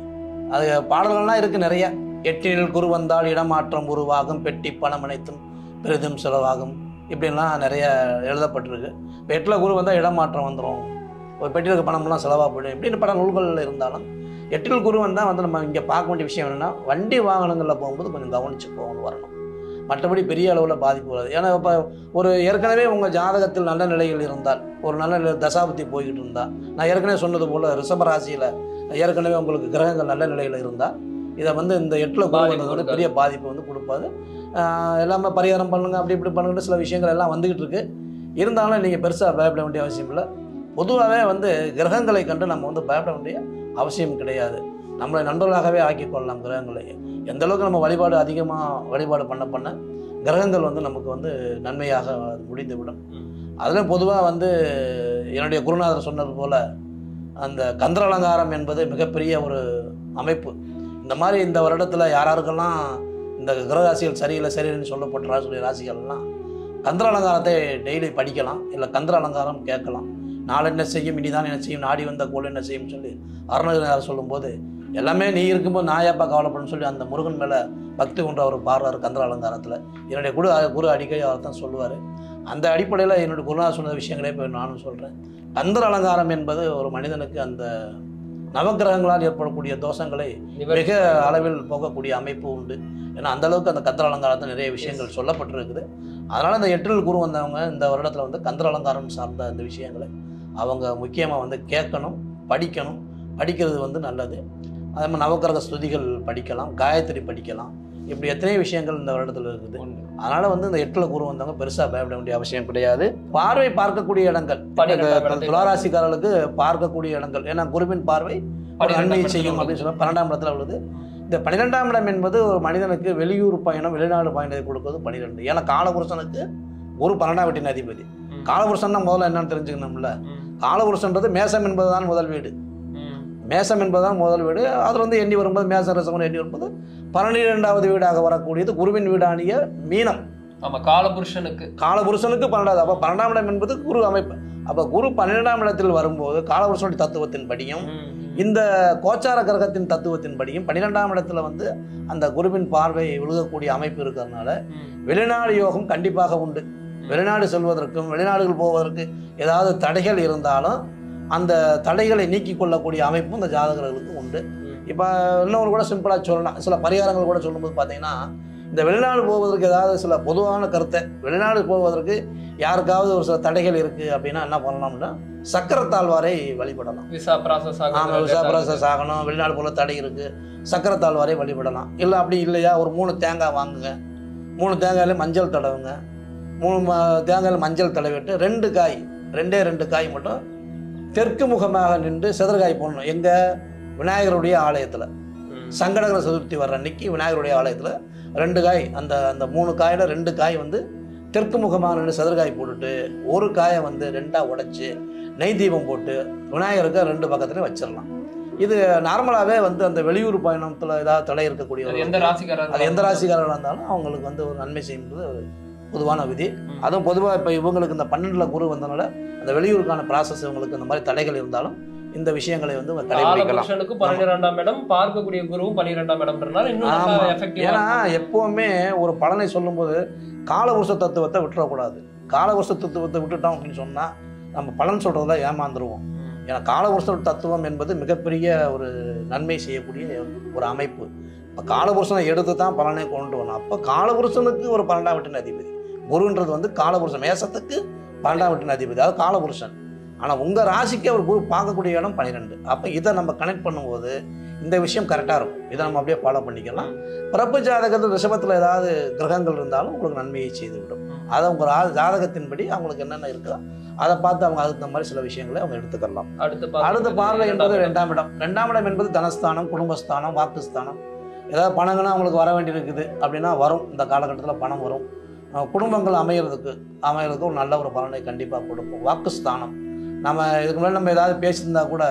அது பாடல்கள்லாம் இருக்குது நிறைய எட்டில் குரு வந்தால் இடமாற்றம் உருவாகும் பெட்டி பணம் அனைத்தும் பெரிதும் செலவாகும் இப்படிலாம் நிறைய எழுதப்பட்டிருக்கு இப்போ எட்டில் குரு வந்தால் இடமாற்றம் வந்துடும் ஒரு பெட்டியில் இருக்க பணம்லாம் செலவாக போயிடும் இப்படின்னு பல நூல்கள் இருந்தாலும் எட்டில் குரு வந்தால் வந்து நம்ம இங்கே பார்க்க வேண்டிய விஷயம் என்னென்னா வண்டி வாகனங்களில் போகும்போது கொஞ்சம் கவனித்து போகணும் வரணும் மற்றபடி பெரிய அளவில் பாதிப்பு வராது ஏன்னா இப்போ ஒரு ஏற்கனவே உங்கள் ஜாதகத்தில் நல்ல நிலையில் இருந்தால் ஒரு நல்ல நிலை தசாபத்தி போய்கிட்டு இருந்தால் நான் ஏற்கனவே சொன்னது போல் ரிஷபராசியில் ஏற்கனவே உங்களுக்கு கிரகங்கள் நல்ல நிலையில் இருந்தால் இதை வந்து இந்த எட்டில் குரு பாதிப்பு வந்தது வந்து கொடுக்காது. பெரிய பாதிப்பு வந்து கொடுப்பாது ஆஹ் எல்லாமே பரிகாரம் பண்ணுங்க அப்படி இப்படி பண்ணுங்க சில விஷயங்கள் எல்லாம் வந்துகிட்டு இருக்கு இருந்தாலும் நீங்கள் பெருசாக பயப்பட வேண்டிய அவசியம் இல்லை பொதுவாகவே வந்து கிரகங்களை கண்டு நம்ம வந்து பயப்பட வேண்டிய அவசியம் கிடையாது நம்மளை நண்பர்களாகவே ஆக்கிக் கொள்ளலாம் கிரகங்களை எந்த அளவுக்கு நம்ம வழிபாடு அதிகமாக வழிபாடு பண்ண பண்ண கிரகங்கள் வந்து நமக்கு வந்து நன்மையாக அது முடிந்துவிடும் ம். அதில் பொதுவாக வந்து என்னுடைய குருநாதர் சொன்னது போல் அந்த கந்திர அலங்காரம் என்பது மிகப்பெரிய ஒரு அமைப்பு இந்த மாதிரி இந்த வருடத்தில் யாராருக்கெல்லாம் இந்த கிரகராசிகள் சரியில்லை சரியில்லைன்னு சொல்லப்பட்ட ராசி ராசிகள்லாம் கந்திர அலங்காரத்தை டெய்லி படிக்கலாம் இல்லை கந்திர அலங்காரம் கேட்கலாம் நாளை என்ன செய்யும் இனிதான் என்ன செய்யும் நாடி வந்த கோள் என்ன செய்யும் சொல்லி அருணகிரிநாதர் சொல்லும்போது எல்லாமே நீ இருக்கும்போது நான் ஏப்பா கவலைப்படணும்னு சொல்லி அந்த முருகன் மேலே பக்தி கொண்ட அவர் பாடுறாரு கந்திர அலங்காரத்தில் என்னுடைய குரு குரு அடிக்கடி அவர் தான் சொல்லுவார் அந்த அடிப்படையில் என்னுடைய குருநாதர் சொன்ன விஷயங்களே இப்போ நானும் சொல்கிறேன் கந்திர அலங்காரம் என்பது ஒரு மனிதனுக்கு அந்த நவக்கிரகங்களால் ஏற்படக்கூடிய தோஷங்களை நிவர்த்தி மிக அளவில் போகக்கூடிய அமைப்பு உண்டு ஏன்னா அந்த அளவுக்கு அந்த கந்திர அலங்காரத்தில் நிறைய விஷயங்கள் சொல்லப்பட்டிருக்குது அதனால் இந்த எட்டில் குரு வந்தவங்க இந்த வருடத்தில் வந்து கந்திர அலங்காரம் சார்ந்த இந்த விஷயங்களை அவங்க முக்கியமாக வந்து கேட்கணும் படிக்கணும் படிக்கிறது வந்து நல்லது அதே மாதிரி நவக்கிரக ஸ்துதிகள் படிக்கலாம் காயத்ரி படிக்கலாம் இப்படி எத்தனை விஷயங்கள் இந்த வருடத்தில் இருக்குது உண்டு. அதனால வந்து இந்த எட்டில் குரு வந்தவங்க பெருசாக பயப்பட வேண்டிய அவசியம் கிடையாது பார்வை பார்க்கக்கூடிய இடங்கள் பன்னிரெண்டாம் இந்த இடத்தை துளாராசிக்காரர்களுக்கு பார்க்கக்கூடிய இடங்கள் ஏன்னா குருவின் பார்வை ஒரு பன்னிரெண்டாம் நன்மையை இடத்துல செய்யும் உள்ளது. அப்படின்னு சொல்ல பன்னெண்டாம் இடத்துல உள்ளது இந்த பன்னிரெண்டாம் இடம் என்பது ஒரு மனிதனுக்கு வெளியூர் பயணம் வெளிநாடு பயணத்தை கொடுக்கிறது பன்னிரெண்டு ஏன்னா காலபுருஷனுக்கு குரு பன்னெண்டாம் வீட்டின் அதிபதி ம். காலபுருஷன் தான் முதல்ல என்னன்னு தெரிஞ்சுக்கணும்ல ம். காலபுருஷன்றது மேசம் என்பதுதான் முதல் வீடு ம். மேசம் என்பதுதான் முதல் வீடு அதில் வந்து எண்ணி வரும்போது மேசம் ரசம் எண்ணி வரும்போது பன்னிரெண்டாவது வீடாக வரக்கூடியது குருவின் வீடானிய மீனம் ஆமா காலபுருஷனுக்கு காலபுருஷனுக்கு பன்னெண்டாவது அப்போ பன்னெண்டாம் இடம் என்பது குரு அமைப்பு அப்போ குரு பன்னிரெண்டாம் இடத்தில் வரும்போது காலபுருஷனுடைய தத்துவத்தின் படியும் ம். இந்த கோச்சார கிரகத்தின் தத்துவத்தின்படியும் பன்னிரெண்டாம் இடத்துல வந்து அந்த குருவின் பார்வை விழுகக்கூடிய அமைப்பு இருக்கிறதுனால ம். வெளிநாடு யோகம் கண்டிப்பாக உண்டு வெளிநாடு செல்வதற்கும் வெளிநாடுகள் போவதற்கு ஏதாவது தடைகள் இருந்தாலும் அந்த தடைகளை நீக்கிக் கொள்ளக்கூடிய அமைப்பும் இந்த ஜாதகர்களுக்கு உண்டு ம். இப்போ இன்னொரு கூட சிம்பிளாக சொல்லலாம் சில பரிகாரங்கள் கூட சொல்லும்போது பார்த்தீங்கன்னா இந்த வெளிநாடு போவதற்கு ஏதாவது சில பொதுவான கருத்தை வெளிநாடு போவதற்கு யாருக்காவது ஒரு சில தடைகள் இருக்குது அப்படின்னா என்ன பண்ணலாம்னா சக்கரத்தாழ்வாரை வழிபடலாம் விசா ப்ராசஸ் ஆமாம் விசா ப்ராசஸ் ஆகணும் வெளிநாடு போல தடை இருக்குது சக்கரத்தாழ்வாரை வழிபடலாம் இல்லை அப்படி இல்லையா ஒரு மூணு தேங்காய் வாங்குங்க மூணு தேங்காயில மஞ்சள் தடவுங்க மூணு ம- தேங்காயில மஞ்சள் தடவிட்டு ரெண்டு காய் ரெண்டே ரெண்டு காய் மட்டும் தெற்கு முகமாக நின்று செதற்காய் போடணும் எங்கே விநாயகருடைய ஆலயத்தில் சங்கடகர சதுர்த்தி வர்ற அன்னைக்கு விநாயகருடைய ஆலயத்தில் ரெண்டு காய் அந்த அந்த மூணு காயில் ரெண்டு காய் வந்து தெற்கு முகமாக நின்று செதற்காய் போட்டுட்டு ஒரு காயை வந்து ரெண்டாக உடைச்சு நெய் தீபம் போட்டு விநாயகருக்கு ரெண்டு பக்கத்துலையும் வச்சிடலாம் இது நார்மலாகவே வந்து அந்த வெளியூர் பயணத்தில் ஏதாவது தடை இருக்கக்கூடிய அது எந்த ராசிக்காரர் அது எந்த ராசிக்காரர்களாக இருந்தாலும் அவங்களுக்கு வந்து ஒரு நன்மை செய்யும்போது ஒரு பொதுவான விதி ம். அதுவும் பொதுவாக இப்போ இவங்களுக்கு இந்த பன்னெண்டில் குரு வந்தனால அந்த வெளியூருக்கான ப்ராசஸ் இவங்களுக்கு இந்த மாதிரி தடைகள் இருந்தாலும் இந்த விஷயங்களை வந்து இவங்க கடைபிடிக்கலாம் காலபுருஷனுக்கு பன்னிரெண்டாம் இடம் பார்க்கக்கூடிய குருவும் பன்னிரெண்டாம் இடம்ன்றனால இன்னும் ஆமா. நல்லா எஃபெக்டிவா ஏன்னா எப்பவுமே ஒரு பலனை சொல்லும்போது காலபுருஷ தத்துவத்தை விட்டுறக்கூடாது காலபுருஷ தத்துவத்தை விட்டுட்டோம் அப்படின்னு சொன்னால் நம்ம பலன் சொல்கிறதுல ஏமாந்துருவோம் ஏன்னா காலபுருஷ தத்துவம் என்பது மிகப்பெரிய ஒரு நன்மை செய்யக்கூடிய ஒரு அமைப்பு இப்போ காலபுருஷனை எடுத்து தான் பலனை கொண்டு வரணும் அப்போ காலபுருஷனுக்கு ஒரு பன்னெண்டாம் வீட்டின் அதிபதி குருன்றது வந்து காலபுருஷன் மேசத்துக்கு பன்னெண்டாம் வீட்டின் அதிபதி அதாவது காலபுருஷன் ஆனால் உங்கள் ராசிக்கு அவர் குரு பார்க்கக்கூடிய இடம் பன்னிரெண்டு அப்போ இதை நம்ம கனெக்ட் பண்ணும்போது இந்த விஷயம் கரெக்டாக இருக்கும் இதை நம்ம அப்படியே ஃபாலோ பண்ணிக்கலாம் பிறப்பு ஜாதகத்தில் ரிஷபத்தில் ஏதாவது கிரகங்கள் இருந்தாலும் உங்களுக்கு நன்மையை செய்துவிடும் அதை உங்கள் ரா- ஜாதகத்தின்படி அவங்களுக்கு என்னென்ன இருக்கோ அதை பார்த்து அவங்க அதுக்கு தகுந்த மாதிரி சில விஷயங்களை அவங்க எடுத்துக்கலாம் அடுத்து பார்க்கறது அடுத்த பார்வை என்பது இரண்டாம் இடம். ரெண்டாம் இடம் ரெண்டாம் இடம் என்பது தனஸ்தானம் குடும்பஸ்தானம் வாக்குஸ்தானம் ஏதாவது பணங்கன்னா அவங்களுக்கு வர வேண்டியிருக்குது அப்படின்னா வரும் இந்த காலகட்டத்தில் பணம் வரும் அஹ் குடும்பங்கள் அமையிறதுக்கு அமையிறதுக்கு ஒரு நல்ல ஒரு பலனை கண்டிப்பாக கொடுக்கும் வாக்குஸ்தானம் நம்ம இதுக்கு முன்னாடி நம்ம ஏதாவது பேசியிருந்தா கூட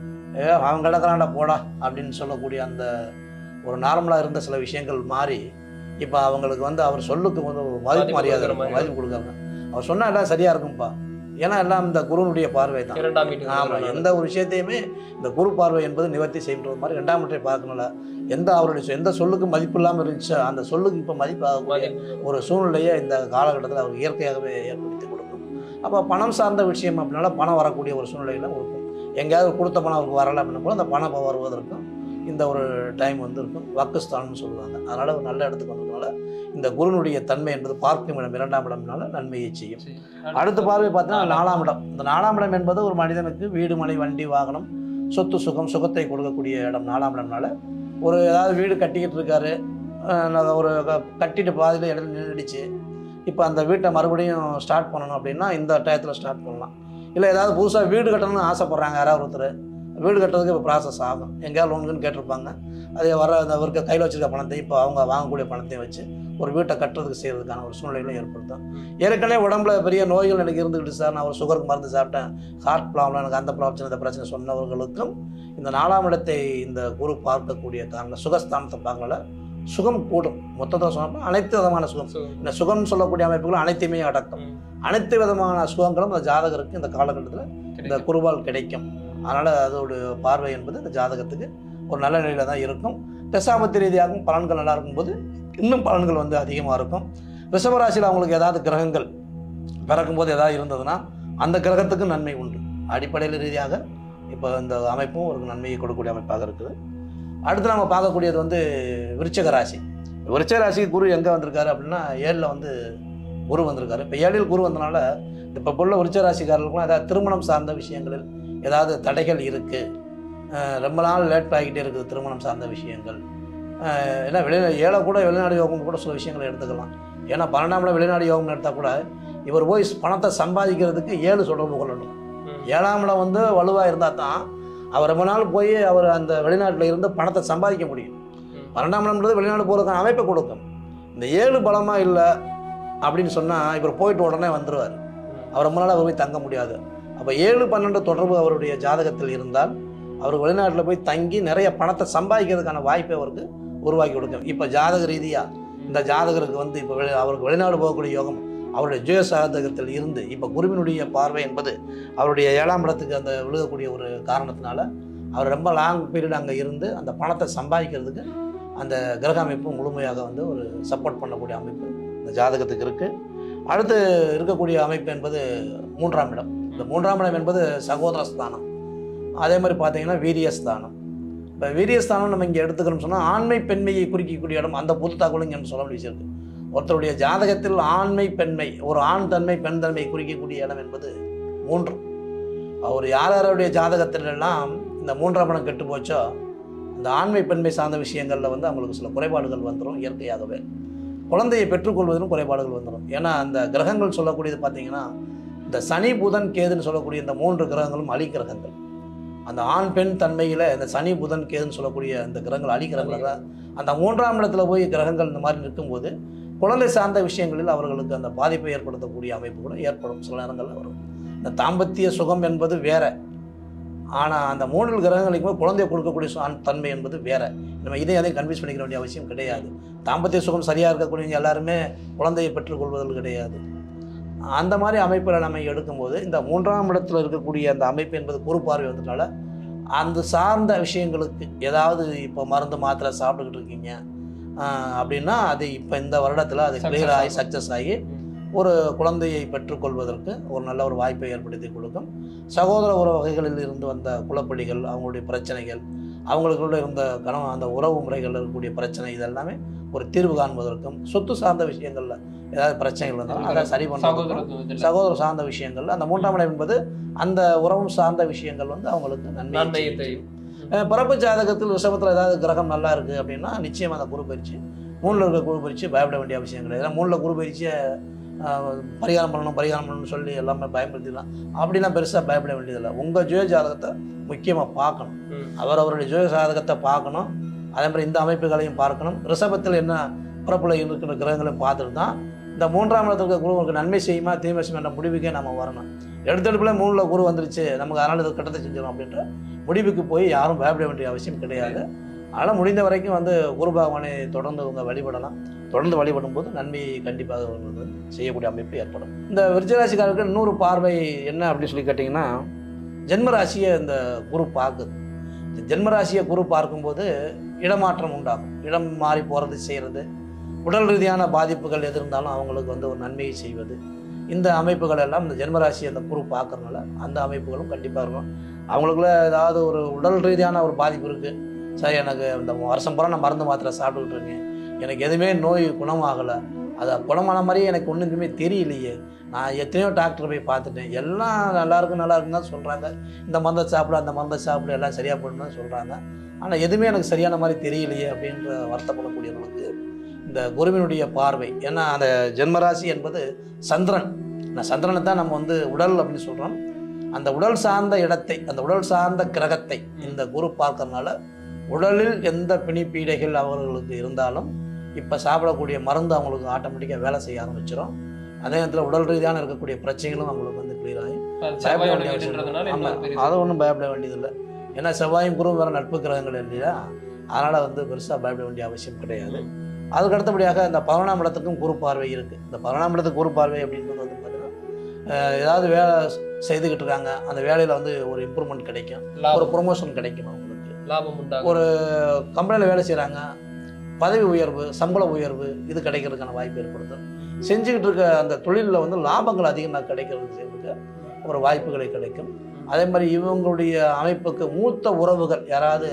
ஏ அவன் கிடக்கிறான்டா போடா அப்படின்னு சொல்லக்கூடிய அந்த ஒரு நார்மலாக இருந்த சில விஷயங்கள் மாறி இப்போ அவங்களுக்கு வந்து அவர் சொல்லுக்கு வந்து ஒரு மதிப்பு மதிப்பு மரியாதை கொடுக்குற இருக்கும் மாதிரி. மதிப்பு கொடுக்காங்க அவர் சொன்னா எல்லாம் சரியா இருக்கும்ப்பா ஏன்னா எல்லாம் இந்த குருனுடைய பார்வை தான் இரண்டாம் வீட்டுக்கு ஆமாம் வர்றதுனால. எந்த ஒரு விஷயத்தையுமே இந்த குரு பார்வை என்பது நிவர்த்தி செய்கின்றது மாதிரி ரெண்டாம் முற்றை பார்க்கணும்ல எந்த அவருடைய சொ- எந்த சொல்லுக்கு மதிப்பு இல்லாமல் இருந்துச்சோ அந்த சொல்லுக்கு இப்போ மதிப்பு ஆகக்கூடிய மதிப்பு. ஒரு சூழ்நிலையை இந்த காலகட்டத்தில் அவர் இயற்கையாகவே ஏற்படுத்தி கொடுக்கும் அப்போ பணம் சார்ந்த விஷயம் அப்படின்னால பணம் வரக்கூடிய ஒரு சூழ்நிலையில் இருக்கும் எங்கேயாவது கொடுத்த பணம் அவருக்கு வரலை அப்படின்னும் போது அந்த பணம் வருவதற்கும் இந்த ஒரு டைம் வந்து இருக்கும் வாக்குஸ்தானம்னு சொல்லுவாங்க அதனால் ஒரு நல்ல இடத்துக்கு வந்ததுனால இந்த குருனுடைய தன்மை என்பது பார்க்கும் இடம் இரண்டாம் இடம்னால நன்மையை செய்யும் சரி. அடுத்த பார்வை பார்த்தீங்கன்னா நாலாம் இடம் இந்த நாலாம் இடம் என்பது ஒரு மனிதனுக்கு வீடு மனை வண்டி வாகனம் சொத்து சுகம் சுகத்தை கொடுக்கக்கூடிய இடம் நாலாம் இடம்னால ஒரு ஏதாவது வீடு கட்டிக்கிட்டு இருக்காரு அஹ் நான் ஒரு க- கட்டிட்டு பாதியில் இடம் நின்றுடுச்சு இப்போ அந்த வீட்டை மறுபடியும் ஸ்டார்ட் பண்ணணும் அப்படின்னா இந்த டயத்தில் ஸ்டார்ட் பண்ணலாம் இல்லை ஏதாவது புதுசாக வீடு கட்டணும்னு ஆசைப்பட்றாங்க யாராவது ஒருத்தர் வீடு கட்டுறதுக்கு இப்போ ப்ராசஸ் ஆகும் எங்கேயாவது லோனுக்குன்னு கேட்டிருப்பாங்க அது வர அந்த அவருக்கு கையில் வச்சிருக்க பணத்தை இப்போ அவங்க வாங்கக்கூடிய பணத்தையும் வச்சு ஒரு வீட்டை கட்டுறதுக்கு செய்கிறதுக்கான ஒரு சூழ்நிலைகளை ஏற்படுத்தும் ஏற்கனவே உடம்புல பெரிய நோய்கள் எனக்கு இருந்துக்கிட்டு சார் நான் ஒரு சுகருக்கு மருந்து சாப்பிட்டேன் ஹார்ட் ப்ராப்ளம் எனக்கு அந்த பிரச்சனை இந்த பிரச்சனை சொன்னவர்களுக்கும் இந்த நாலாம் இடத்தை இந்த குரு பார்க்கக்கூடிய காரணம் சுகஸ்தானத்தை பார்க்கல சுகம் கூடும் மொத்தத்தில் சொன்னோம்னா அனைத்து விதமான சுகம் So, இந்த சுகம் சொல்லக்கூடிய அமைப்புகள் அனைத்தையுமே அடக்கும் ம், அனைத்து விதமான சுகங்களும் அந்த ஜாதகருக்கு இந்த காலகட்டத்தில் இந்த கிடைக்கும். குருவால் கிடைக்கும் அதனால் அதோட பார்வை என்பது இந்த ஜாதகத்துக்கு ஒரு நல்ல நிலையில தான் இருக்கும் தசாபத்தி ரீதியாகவும் பலன்கள் நல்லா இருக்கும்போது இன்னும் பலன்கள் வந்து அதிகமாக இருக்கும் ரிஷபராசியில் அவங்களுக்கு ஏதாவது கிரகங்கள் பிறக்கும்போது ஏதாவது இருந்ததுன்னா அந்த கிரகத்துக்கு நன்மை உண்டு அடிப்படையில் ரீதியாக இப்போ இந்த அமைப்பும் ஒரு நன்மையை கொடுக்கக்கூடிய அமைப்பாக இருக்குது அடுத்து நம்ம பார்க்கக்கூடியது வந்து விருச்சக ராசி விருச்சக ராசிக்கு குரு எங்கே வந்திருக்காரு அப்படின்னா ஏழில் வந்து குரு வந்திருக்காரு இப்போ ஏழில் குரு வந்தனால இப்போ உள்ள விருச்சக ராசிக்காரர்களுக்கும் ஏதாவது திருமணம் சார்ந்த விஷயங்களில் ஏதாவது தடைகள் இருக்குது ரொம்ப நாள் லேட் ஆகிட்டே இருக்குது திருமணம் சார்ந்த விஷயங்கள் அஹ் ஏன்னா வெளி ஏழை கூட வெளிநாடு யோகம் கூட சில விஷயங்களை எடுத்துக்கலாம் ஏன்னா பன்னெண்டாம்ல வெளிநாடு யோகம் எடுத்தால் கூட இவர் போய் பணத்தை சம்பாதிக்கிறதுக்கு ஏழு தொடர்பு கொள்ளணும் ம், ஏழாம் இடம் வந்து வலுவாக இருந்தால் தான் அவர் ரொம்ப நாள் போய் அவர் அந்த வெளிநாட்டில் இருந்து பணத்தை சம்பாதிக்க முடியும் ம். பன்னெண்டாம் இடம்ன்றது வெளிநாடு போகிறதுக்கான அமைப்பை கொடுக்கும் இந்த ஏழு பலமாக இல்லை அப்படின்னு சொன்னால் இவர் போயிட்டு உடனே வந்துடுவார் அவர் ரொம்ப நாள் அவர் போய் தங்க முடியாது அப்போ ஏழு பன்னெண்டு தொடர்பு அவருடைய ஜாதகத்தில் இருந்தால் அவர் வெளிநாட்டில் போய் தங்கி நிறைய பணத்தை சம்பாதிக்கிறதுக்கான வாய்ப்பை அவருக்கு உருவாக்கி கொடுக்கும் இப்போ ஜாதக ரீதியாக இந்த ஜாதகருக்கு வந்து இப்போ வெளி அவருக்கு வெளிநாடு போகக்கூடிய யோகம் அவருடைய ஜுய சாதகத்தில் இருந்து இப்போ குருவினுடைய பார்வை என்பது அவருடைய ஏழாம் இடத்துக்கு அந்த விழுகக்கூடிய ஒரு காரணத்தினால அவர் ரொம்ப லாங் பீரியட் அங்கே இருந்து அந்த பணத்தை சம்பாதிக்கிறதுக்கு அந்த கிரக அமைப்பு முழுமையாக வந்து ஒரு சப்போர்ட் பண்ணக்கூடிய அமைப்பு இந்த ஜாதகத்துக்கு இருக்குது அடுத்து இருக்கக்கூடிய அமைப்பு என்பது மூன்றாம் இடம் இந்த மூன்றாம் இடம் என்பது சகோதர ஸ்தானம் அதே மாதிரி பார்த்தீங்கன்னா வீரியஸ்தானம் இப்போ வீரியஸ்தானம் நம்ம இங்கே எடுத்துக்கணும்னு சொன்னால் ஆண்மை பெண்மையை குறிக்கக்கூடிய இடம் அந்த புது தகவலும் இங்கே சொல்ல வேண்டியது ஒருத்தருடைய ஜாதகத்தில் ஆண்மை பெண்மை ஒரு ஆண் தன்மை பெண் தன்மை குறிக்கக்கூடிய இடம் என்பது மூன்று அவர் யார் யாருடைய ஜாதகத்திலெல்லாம் இந்த மூன்றாம் இடம் கெட்டு போச்சோ இந்த ஆண்மை பெண்மை சார்ந்த விஷயங்களில் வந்து அவங்களுக்கு சில குறைபாடுகள் வந்துடும் இயற்கையாகவே குழந்தையை பெற்றுக்கொள்வதிலும் குறைபாடுகள் வந்துடும் ஏன்னா அந்த கிரகங்கள் சொல்லக்கூடியது பார்த்தீங்கன்னா இந்த சனி புதன் கேதுன்னு சொல்லக்கூடிய இந்த மூன்று கிரகங்களும் அலி கிரகங்கள் அந்த ஆண் பெண் தன்மையில் இந்த சனி புதன் கேதுன்னு சொல்லக்கூடிய அந்த கிரகங்கள் அலி கிரகங்கள் தான் அந்த மூன்றாம் இடத்துல போய் கிரகங்கள் இந்த மாதிரி நிற்கும்போது குழந்தை சார்ந்த விஷயங்களில் அவர்களுக்கு அந்த பாதிப்பை ஏற்படுத்தக்கூடிய அமைப்பு கூட ஏற்படும் சில நேரங்களில் வரும் இந்த தாம்பத்திய சுகம் என்பது வேற ஆனால் அந்த மூன்று கிரகங்களுக்கு போய் குழந்தைய கொடுக்கக்கூடிய சு- ஆண் தன்மை என்பது வேற நம்ம இதையும் அதையும் கன்வின்ஸ் பண்ணிக்க வேண்டிய அவசியம் கிடையாது தாம்பத்திய சுகம் சரியாக இருக்கக்கூடியவங்க எல்லாருமே குழந்தையை பெற்றுக்கொள்வதில் கிடையாது அந்த மாதிரி அமைப்பில் நம்ம எடுக்கும்போது இந்த மூன்றாம் இடத்துல இருக்கக்கூடிய அந்த அமைப்பு என்பது குறு பார்வை வந்ததுனால அந்த சார்ந்த விஷயங்களுக்கு ஏதாவது இப்போ மருந்து மாத்திரை சாப்பிட்டுக்கிட்டு இருக்கீங்க ஆஹ் அப்படின்னா அது இப்போ இந்த வருடத்தில் அது Success கிளியர் ஆகி ஆகும். சக்ஸஸ் ஆகி ஒரு குழந்தையை பெற்றுக்கொள்வதற்கு ஒரு நல்ல ஒரு வாய்ப்பை ஏற்படுத்தி கொடுக்கும் சகோதர உறவு வகைகளில் இருந்து வந்த குலப்படிகள் அவங்களுடைய பிரச்சனைகள் அவங்களுக்குள்ள இருந்த கணவன் அந்த உறவு முறைகளில் இருக்கக்கூடிய பிரச்சனை இதெல்லாமே ஒரு தீர்வு காண்பதற்கும் சொத்து சார்ந்த விஷயங்களில் ஏதாவது பிரச்சனைகள் இருந்தாலும் அதை சரி பண்ணுறதுக்கும் சகோதரத்துவத்தில் சகோதர சார்ந்த விஷயங்கள் அந்த மூன்றாம் இடம் என்பது அந்த உறவும் சார்ந்த விஷயங்கள் வந்து அவங்களுக்கு நன்மை நன்மையை தெரியும் அஹ் பிறப்பு ஜாதகத்தில் ரிஷபத்தில் ஏதாவது கிரகம் நல்லா இருக்குது அப்படின்னா நிச்சயம் அந்த குரு பயிற்சி மூணில் இருக்க குரு பயிற்சி பயப்பட வேண்டிய அவசியம் கிடையாது ஏன்னா மூணில் குரு பயிற்சியை அஹ், பரிகாரம் பண்ணணும் பரிகாரம் பண்ணணும்னு சொல்லி எல்லாமே பயன்படுத்திடலாம் அப்படிலாம் பெருசாக பயப்பட வேண்டியதில்லை உங்கள் ஜுய ஜாதகத்தை முக்கியமாக பார்க்கணும் ம். அவர் அவருடைய ஜோதி சாதகத்தை பார்க்கணும் அதே மாதிரி இந்த அமைப்புகளையும் பார்க்கணும் ரிஷபத்தில் என்ன பிறப்புல இருக்கிற கிரகங்களையும் பார்த்துட்டு தான் இந்த மூன்றாம் இடத்துல இருக்கிற குருவுக்கு நன்மை செய்யுமா தீமை செய்யுமா என்ற முடிவுக்கே நம்ம வரணும் எடுத்தெடுப்புல மூணில் குரு வந்துருச்சு நமக்கு அதனால் இது கட்டத்தை செஞ்சிடும் அப்படின்ற முடிவுக்கு போய் யாரும் பயப்பட வேண்டிய அவசியம் கிடையாது அதனால் முடிந்த வரைக்கும் வந்து குரு பகவானை தொடர்ந்து அவங்க வழிபடலாம் தொடர்ந்து வழிபடும் போது நன்மையை கண்டிப்பாக வந்து செய்யக்கூடிய அமைப்பு ஏற்படும் இந்த விருச்சராசிக்காரருக்கு இன்னொரு பார்வை என்ன அப்படின்னு சொல்லி கேட்டிங்கன்னா ஜென்மராசியை இந்த குரு பார்க்குது இந்த ஜென்மராசியை குரு பார்க்கும்போது இடமாற்றம் உண்டாகும் இடம் மாறி போகிறது செய்கிறது உடல் ரீதியான பாதிப்புகள் எது இருந்தாலும் அவங்களுக்கு வந்து ஒரு நன்மையை செய்வது இந்த அமைப்புகள் எல்லாம் இந்த ஜென்மராசி அந்த குரு பார்க்கறதுனால அந்த அமைப்புகளும் கண்டிப்பாக இருக்கும் அவங்களுக்குள்ள ஏதாவது ஒரு உடல் ரீதியான ஒரு பாதிப்பு இருக்குது சார் எனக்கு இந்த வருஷம் பூரா நான் மருந்து மாத்திரை சாப்பிட்டுக்கிட்டு இருக்கேன் எனக்கு எதுவுமே நோய் குணமாகலை அது குணமான மாதிரியே எனக்கு ஒன்றுக்குமே தெரியலையே நான் எத்தனையோ டாக்டர் போய் பார்த்துட்டேன் எல்லாம் நல்லா இருக்கும் நல்லா இருக்குன்னு தான் சொல்கிறாங்க இந்த மருந்தை சாப்பிட அந்த மருந்தை சாப்பிட எல்லாம் சரியாக போடணும்னு தான் சொல்கிறாங்க ஆனால் எதுவுமே எனக்கு சரியான மாதிரி தெரியலையே அப்படின்ற வருத்தப்படக்கூடியவங்களுக்கு இந்த குருவினுடைய பார்வை ஏன்னா அந்த ஜென்மராசி என்பது சந்திரன் நான் சந்திரனை தான் நம்ம வந்து உடல் அப்படின்னு சொல்கிறோம் அந்த உடல் சார்ந்த இடத்தை அந்த உடல் சார்ந்த கிரகத்தை இந்த குரு பார்க்கறதுனால உடலில் எந்த பிணிப்பீடைகள் அவர்களுக்கு இருந்தாலும் இப்போ சாப்பிடக்கூடிய மருந்து அவங்களுக்கு ஆட்டோமேட்டிக்காக வேலை செய்ய ஆரம்பிச்சிடும் அதே நேரத்தில் உடல் ரீதியான இருக்கக்கூடிய பிரச்சனைகளும் அவங்களுக்கு வந்து கிளியர் ஆகி செவ்வாயோட பயப்பட வேண்டிய வீடுன்றதுனால அவசியம் இல்லை. இன்னும் பெரிய ஆமா, அதை ஒன்றும் பயப்பட வேண்டியதில்லை ஏன்னா செவ்வாயும் குருவும் வேற நட்பு கிரகங்கள் இல்லையா அதனால் வந்து பெருசாக பயப்பட வேண்டிய அவசியம் கிடையாது அதுக்கு அடுத்தபடியாக இந்த பதினொன்றாம் இடத்துக்கும் குரு பார்வை இருக்குது இந்த பதினொன்றாம் இடத்துக்கு குரு பார்வை அப்படின்றது வந்து பார்த்தீங்கன்னா அஹ், ஏதாவது வேலை செய்துக்கிட்டு இருக்காங்க அந்த வேலையில் வந்து ஒரு இம்ப்ரூவ்மெண்ட் கிடைக்கும் ஒரு லாபம் ப்ரொமோஷன் கிடைக்கும் அவங்களுக்கு லாபம் உண்டாகும் ஒரு கம்பெனியில் வேலை செய்கிறாங்க பதவி உயர்வு சம்பள உயர்வு இது கிடைக்கிறதுக்கான வாய்ப்பு ஏற்படுத்தும் செஞ்சுக்கிட்டு இருக்க அந்த தொழிலில் வந்து லாபங்கள் அதிகமாக கிடைக்கிறது செய்யறதுக்கு ஒரு வாய்ப்புகளை கிடைக்கும் அதே மாதிரி இவங்களுடைய அமைப்புக்கு மூத்த உறவுகள் யாராவது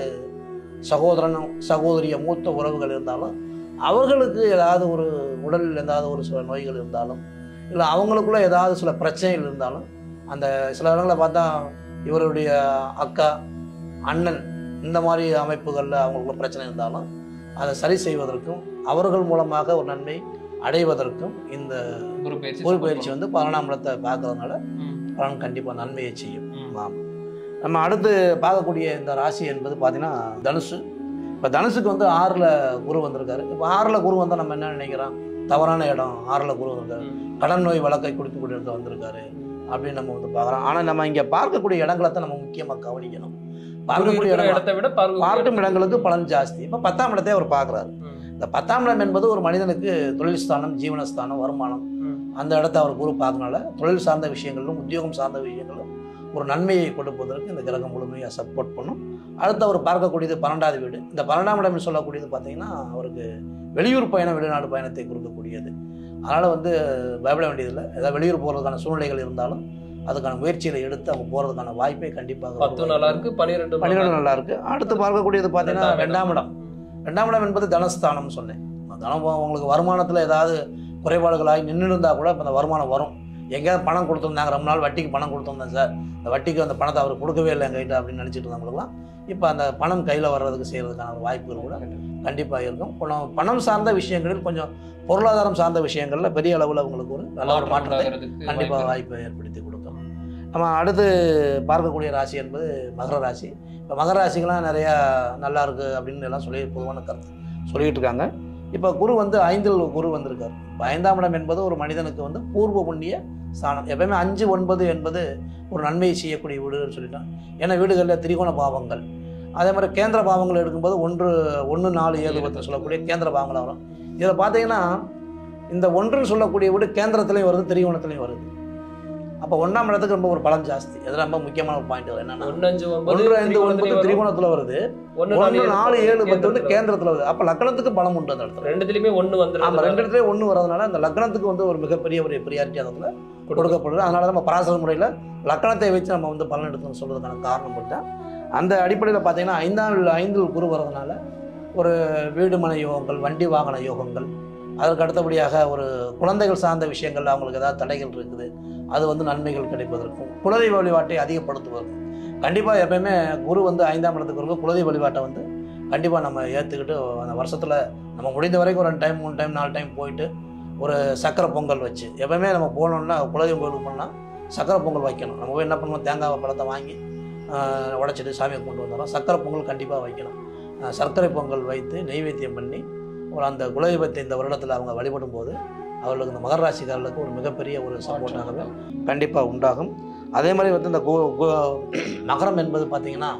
சகோதரனும் சகோதரிய மூத்த உறவுகள் இருந்தாலும் அவர்களுக்கு ஏதாவது ஒரு உடலில் ஏதாவது ஒரு சில நோய்கள் இருந்தாலும் இல்லை அவங்களுக்குள்ள ஏதாவது சில பிரச்சனைகள் இருந்தாலும் அந்த சில இடங்களில் பார்த்தா இவருடைய அக்கா அண்ணன் இந்த மாதிரி அமைப்புகளில் அவங்களுக்குள்ள பிரச்சனை இருந்தாலும் அதை சரி செய்வதற்கும் அவர்கள் மூலமாக ஒரு நன்மை அடைவதற்கும் இந்த குரு பயிற்சி குரு பயிற்சி வந்து பன்னெண்டாம் இடத்தை பார்க்கறதுனால ம், பலன் கண்டிப்பாக நன்மையை செய்யும் ம். ஆமாம் நம்ம அடுத்து பார்க்கக்கூடிய இந்த ராசி என்பது பார்த்தீங்கன்னா தனுசு இப்போ தனுசுக்கு வந்து ஆறில் குரு வந்திருக்காரு இப்போ ஆறில் குரு வந்தால் நம்ம என்ன நினைக்கிறோம் தவறான இடம் ஆறில் குரு வந்திருக்காரு ம். கடன் நோய் வழக்கை கொடுக்கக்கூடிய இடத்துல வந்திருக்காரு அப்படின்னு நம்ம வந்து பார்க்குறோம் ஆனால் நம்ம இங்கே பார்க்கக்கூடிய இடங்களை தான் நம்ம முக்கியமாக கவனிக்கணும் குரு பார்க்கக்கூடிய இருக்கிற இடம் இடத்தை விட பார்க்கும் பார்க்கும் இடங்களுக்கு பலன் ஜாஸ்தி இப்போ பத்தாம் இடத்தை அவர் பார்க்குறாரு ம், இந்த பத்தாம் இடம் என்பது ஒரு மனிதனுக்கு தொழில் ஸ்தானம் ஜீவனஸ்தானம் வருமானம் ம். அந்த இடத்த அவர் குரு பார்க்கறனால தொழில் சார்ந்த விஷயங்களிலும் உத்தியோகம் சார்ந்த விஷயங்களும் ஒரு நன்மையை கொடுப்பதற்கு இந்த கிரகம் முழுமையாக சப்போர்ட் பண்ணும் அடுத்து அவர் பார்க்கக்கூடியது பன்னெண்டாவது வீடு இந்த பன்னெண்டாம் இடம் சொல்லக்கூடியது பார்த்தீங்கன்னா அவருக்கு வெளியூர் பயணம் வெளிநாடு பயணத்தை கொடுக்கக்கூடியது அதனால் வந்து பயப்பட வேண்டியதில்லை ஏதாவது வெளியூர் போகிறதுக்கான சூழ்நிலைகள் இருந்தாலும் அதுக்கான முயற்சிகளை எடுத்து அவங்க போகிறதுக்கான வாய்ப்பை கண்டிப்பாக பத்து நல்லா இருக்கு பன்னிரெண்டு பன்னிரெண்டு நல்லா இருக்கு அடுத்து பார்க்கக்கூடியது பார்த்தீங்கன்னா ரெண்டாம் ரெண்டாம் இடம் ரெண்டாம் இடம் என்பது தனஸ்தானம் சொன்னேன் தனம் உங்களுக்கு வருமானத்தில் ஏதாவது குறைபாடுகளாகி நின்று இருந்தால் கூட இப்போ அந்த வருமானம் வரும் எங்கேயாவது பணம் கொடுத்துருந்தாங்க ரொம்ப நாள் வட்டிக்கு பணம் கொடுத்துருந்தேன் சார் அந்த வட்டிக்கு அந்த பணத்தை அவர் கொடுக்கவே இல்லை எங்ககிட்ட அப்படின்னு நினச்சிட்டு இருந்தவங்களுக்குலாம் இப்போ அந்த பணம் கையில் வர்றதுக்கு செய்கிறதுக்கான ஒரு வாய்ப்புகள் கூட கண்டிப்பாக இருக்கும் பணம் பணம் சார்ந்த விஷயங்களில் கொஞ்சம் பொருளாதாரம் சார்ந்த விஷயங்களில் பெரிய அளவில் உங்களுக்கு ஒரு நல்ல ஒரு மாற்றம் மாற்றத்தை உண்டாகிறதுக்கு கண்டிப்பாக வாய்ப்பு வாய்ப்பை ஏற்படுத்தி கொடுக்கும் நம்ம அடுத்து பார்க்கக்கூடிய ராசி என்பது மகர ராசி இப்போ மகர ராசிக்கெல்லாம் நிறையா நல்லா இருக்கு அப்படின்னு எல்லாம் சொல்லி பொதுவான கருத்து சொல்லிட்டு இருக்காங்க இப்போ குரு வந்து ஐந்தில் குரு வந்திருக்காரு இப்போ ஐந்தாம் இடம் என்பது ஒரு மனிதனுக்கு வந்து பூர்வ புண்ணிய ஸ்தானம் எப்பயுமே அஞ்சு ஒன்பது என்பது ஒரு நன்மையை செய்யக்கூடிய வீடுன்னு சொல்லிட்டோம் ஏன்னா வீடுகளில் திரிகோண பாவங்கள் அதே மாதிரி கேந்திர பாவங்கள் எடுக்கும்போது ஒன்று ஒன்று நாலு ஏழு பத்து சொல்லக்கூடிய கேந்திர பாவங்கள் வரும் இதில் பார்த்தீங்கன்னா இந்த ஒன்றுன்னு சொல்லக்கூடிய வீடு கேந்திரத்துலேயும் வருது திரிகோணத்துலேயும் வருது அப்போ ஒன்றாம் இடத்துக்கு ரொம்ப ஒரு பலம் ஜாஸ்தி இது ரொம்ப முக்கியமான ஒரு பாயிண்ட் என்னன்னா ஒன்னு அஞ்சு ஒன்பது ஒன்று ஐந்து ஒன்பது திரிகோணத்திலயும் வரும். திரிகோணத்தில் வருது ஒண்ணு ஒன்று நாலு ஏழு பத்து வந்து கேந்திரத்துல கேந்திரத்தில் வருது அப்போ லக்னத்துக்கு பலம் உண்டு அந்த இடத்துல வரும். ரெண்டுத்துலயுமே ஒண்ணு ஆமாம் வந்துடும் ரெண்டு இடத்துல ஒன்று வரதுனால அந்த லக்னத்துக்கு வந்து ஒரு மிகப்பெரிய ஒரு ப்ரியாரிட்டி அந்த இடத்துல கொடுக்கப்படுது அதனால தான் நம்ம பராசர முறையில் லக்கணத்தை வச்சு நம்ம வந்து பலன் எடுக்கணும்னு சொல்கிறதுக்கான காரணம் மட்டும் அந்த அடிப்படையில் பார்த்தீங்கன்னா ஐந்தாம் ஐந்தில் குரு வரதுனால ஒரு வீடு மனை யோகங்கள் வண்டி வாகன யோகங்கள் அதற்கு அடுத்தபடியாக ஒரு குழந்தைகள் சார்ந்த விஷயங்கள் அவங்களுக்கு ஏதாவது தடைகள் இருக்குது அது வந்து நன்மைகள் கிடைப்பதற்கும் குலதெய்வ வழிபாட்டை அதிகப்படுத்துவதற்கும் கண்டிப்பாக எப்பயுமே குரு வந்து ஐந்தாம் இடத்துக்கு வரும்போது குலதெய்வ வழிபாட்டை வந்து கண்டிப்பாக நம்ம ஏற்றுக்கிட்டு அந்த வருஷத்தில் நம்ம முடிந்த வரைக்கும் ஒரு ரெண்டு டைம் மூணு டைம் நாலு டைம் போயிட்டு ஒரு சக்கரை பொங்கல் வச்சு எப்பவுமே நம்ம போனோம்னா குலதெய்வம் கோயிலுக்கு போனோம்னா சக்கரை பொங்கல் வைக்கணும் நம்ம போய் என்ன பண்ணுவோம் தேங்காய் பழத்தை வாங்கி ஆஹ், உடைச்சிட்டு சாமியை கொண்டு வந்துடுறோம் சக்கரை பொங்கல் கண்டிப்பாக வைக்கணும் அஹ், சர்க்கரை பொங்கல் வைத்து நெய்வேத்தியம் பண்ணி ஒரு அந்த குலதெய்வத்தை இந்த வருடத்தில் அவங்க வழிபடும் போது அவர்களுக்கு இந்த மகர ராசிக்காரர்களுக்கு ஒரு மிகப்பெரிய ஒரு சப்போர்ட்டாகவே கண்டிப்பாக உண்டாகும் அதே மாதிரி வந்து இந்த கு- கு- மகரம் என்பது பார்த்திங்கன்னா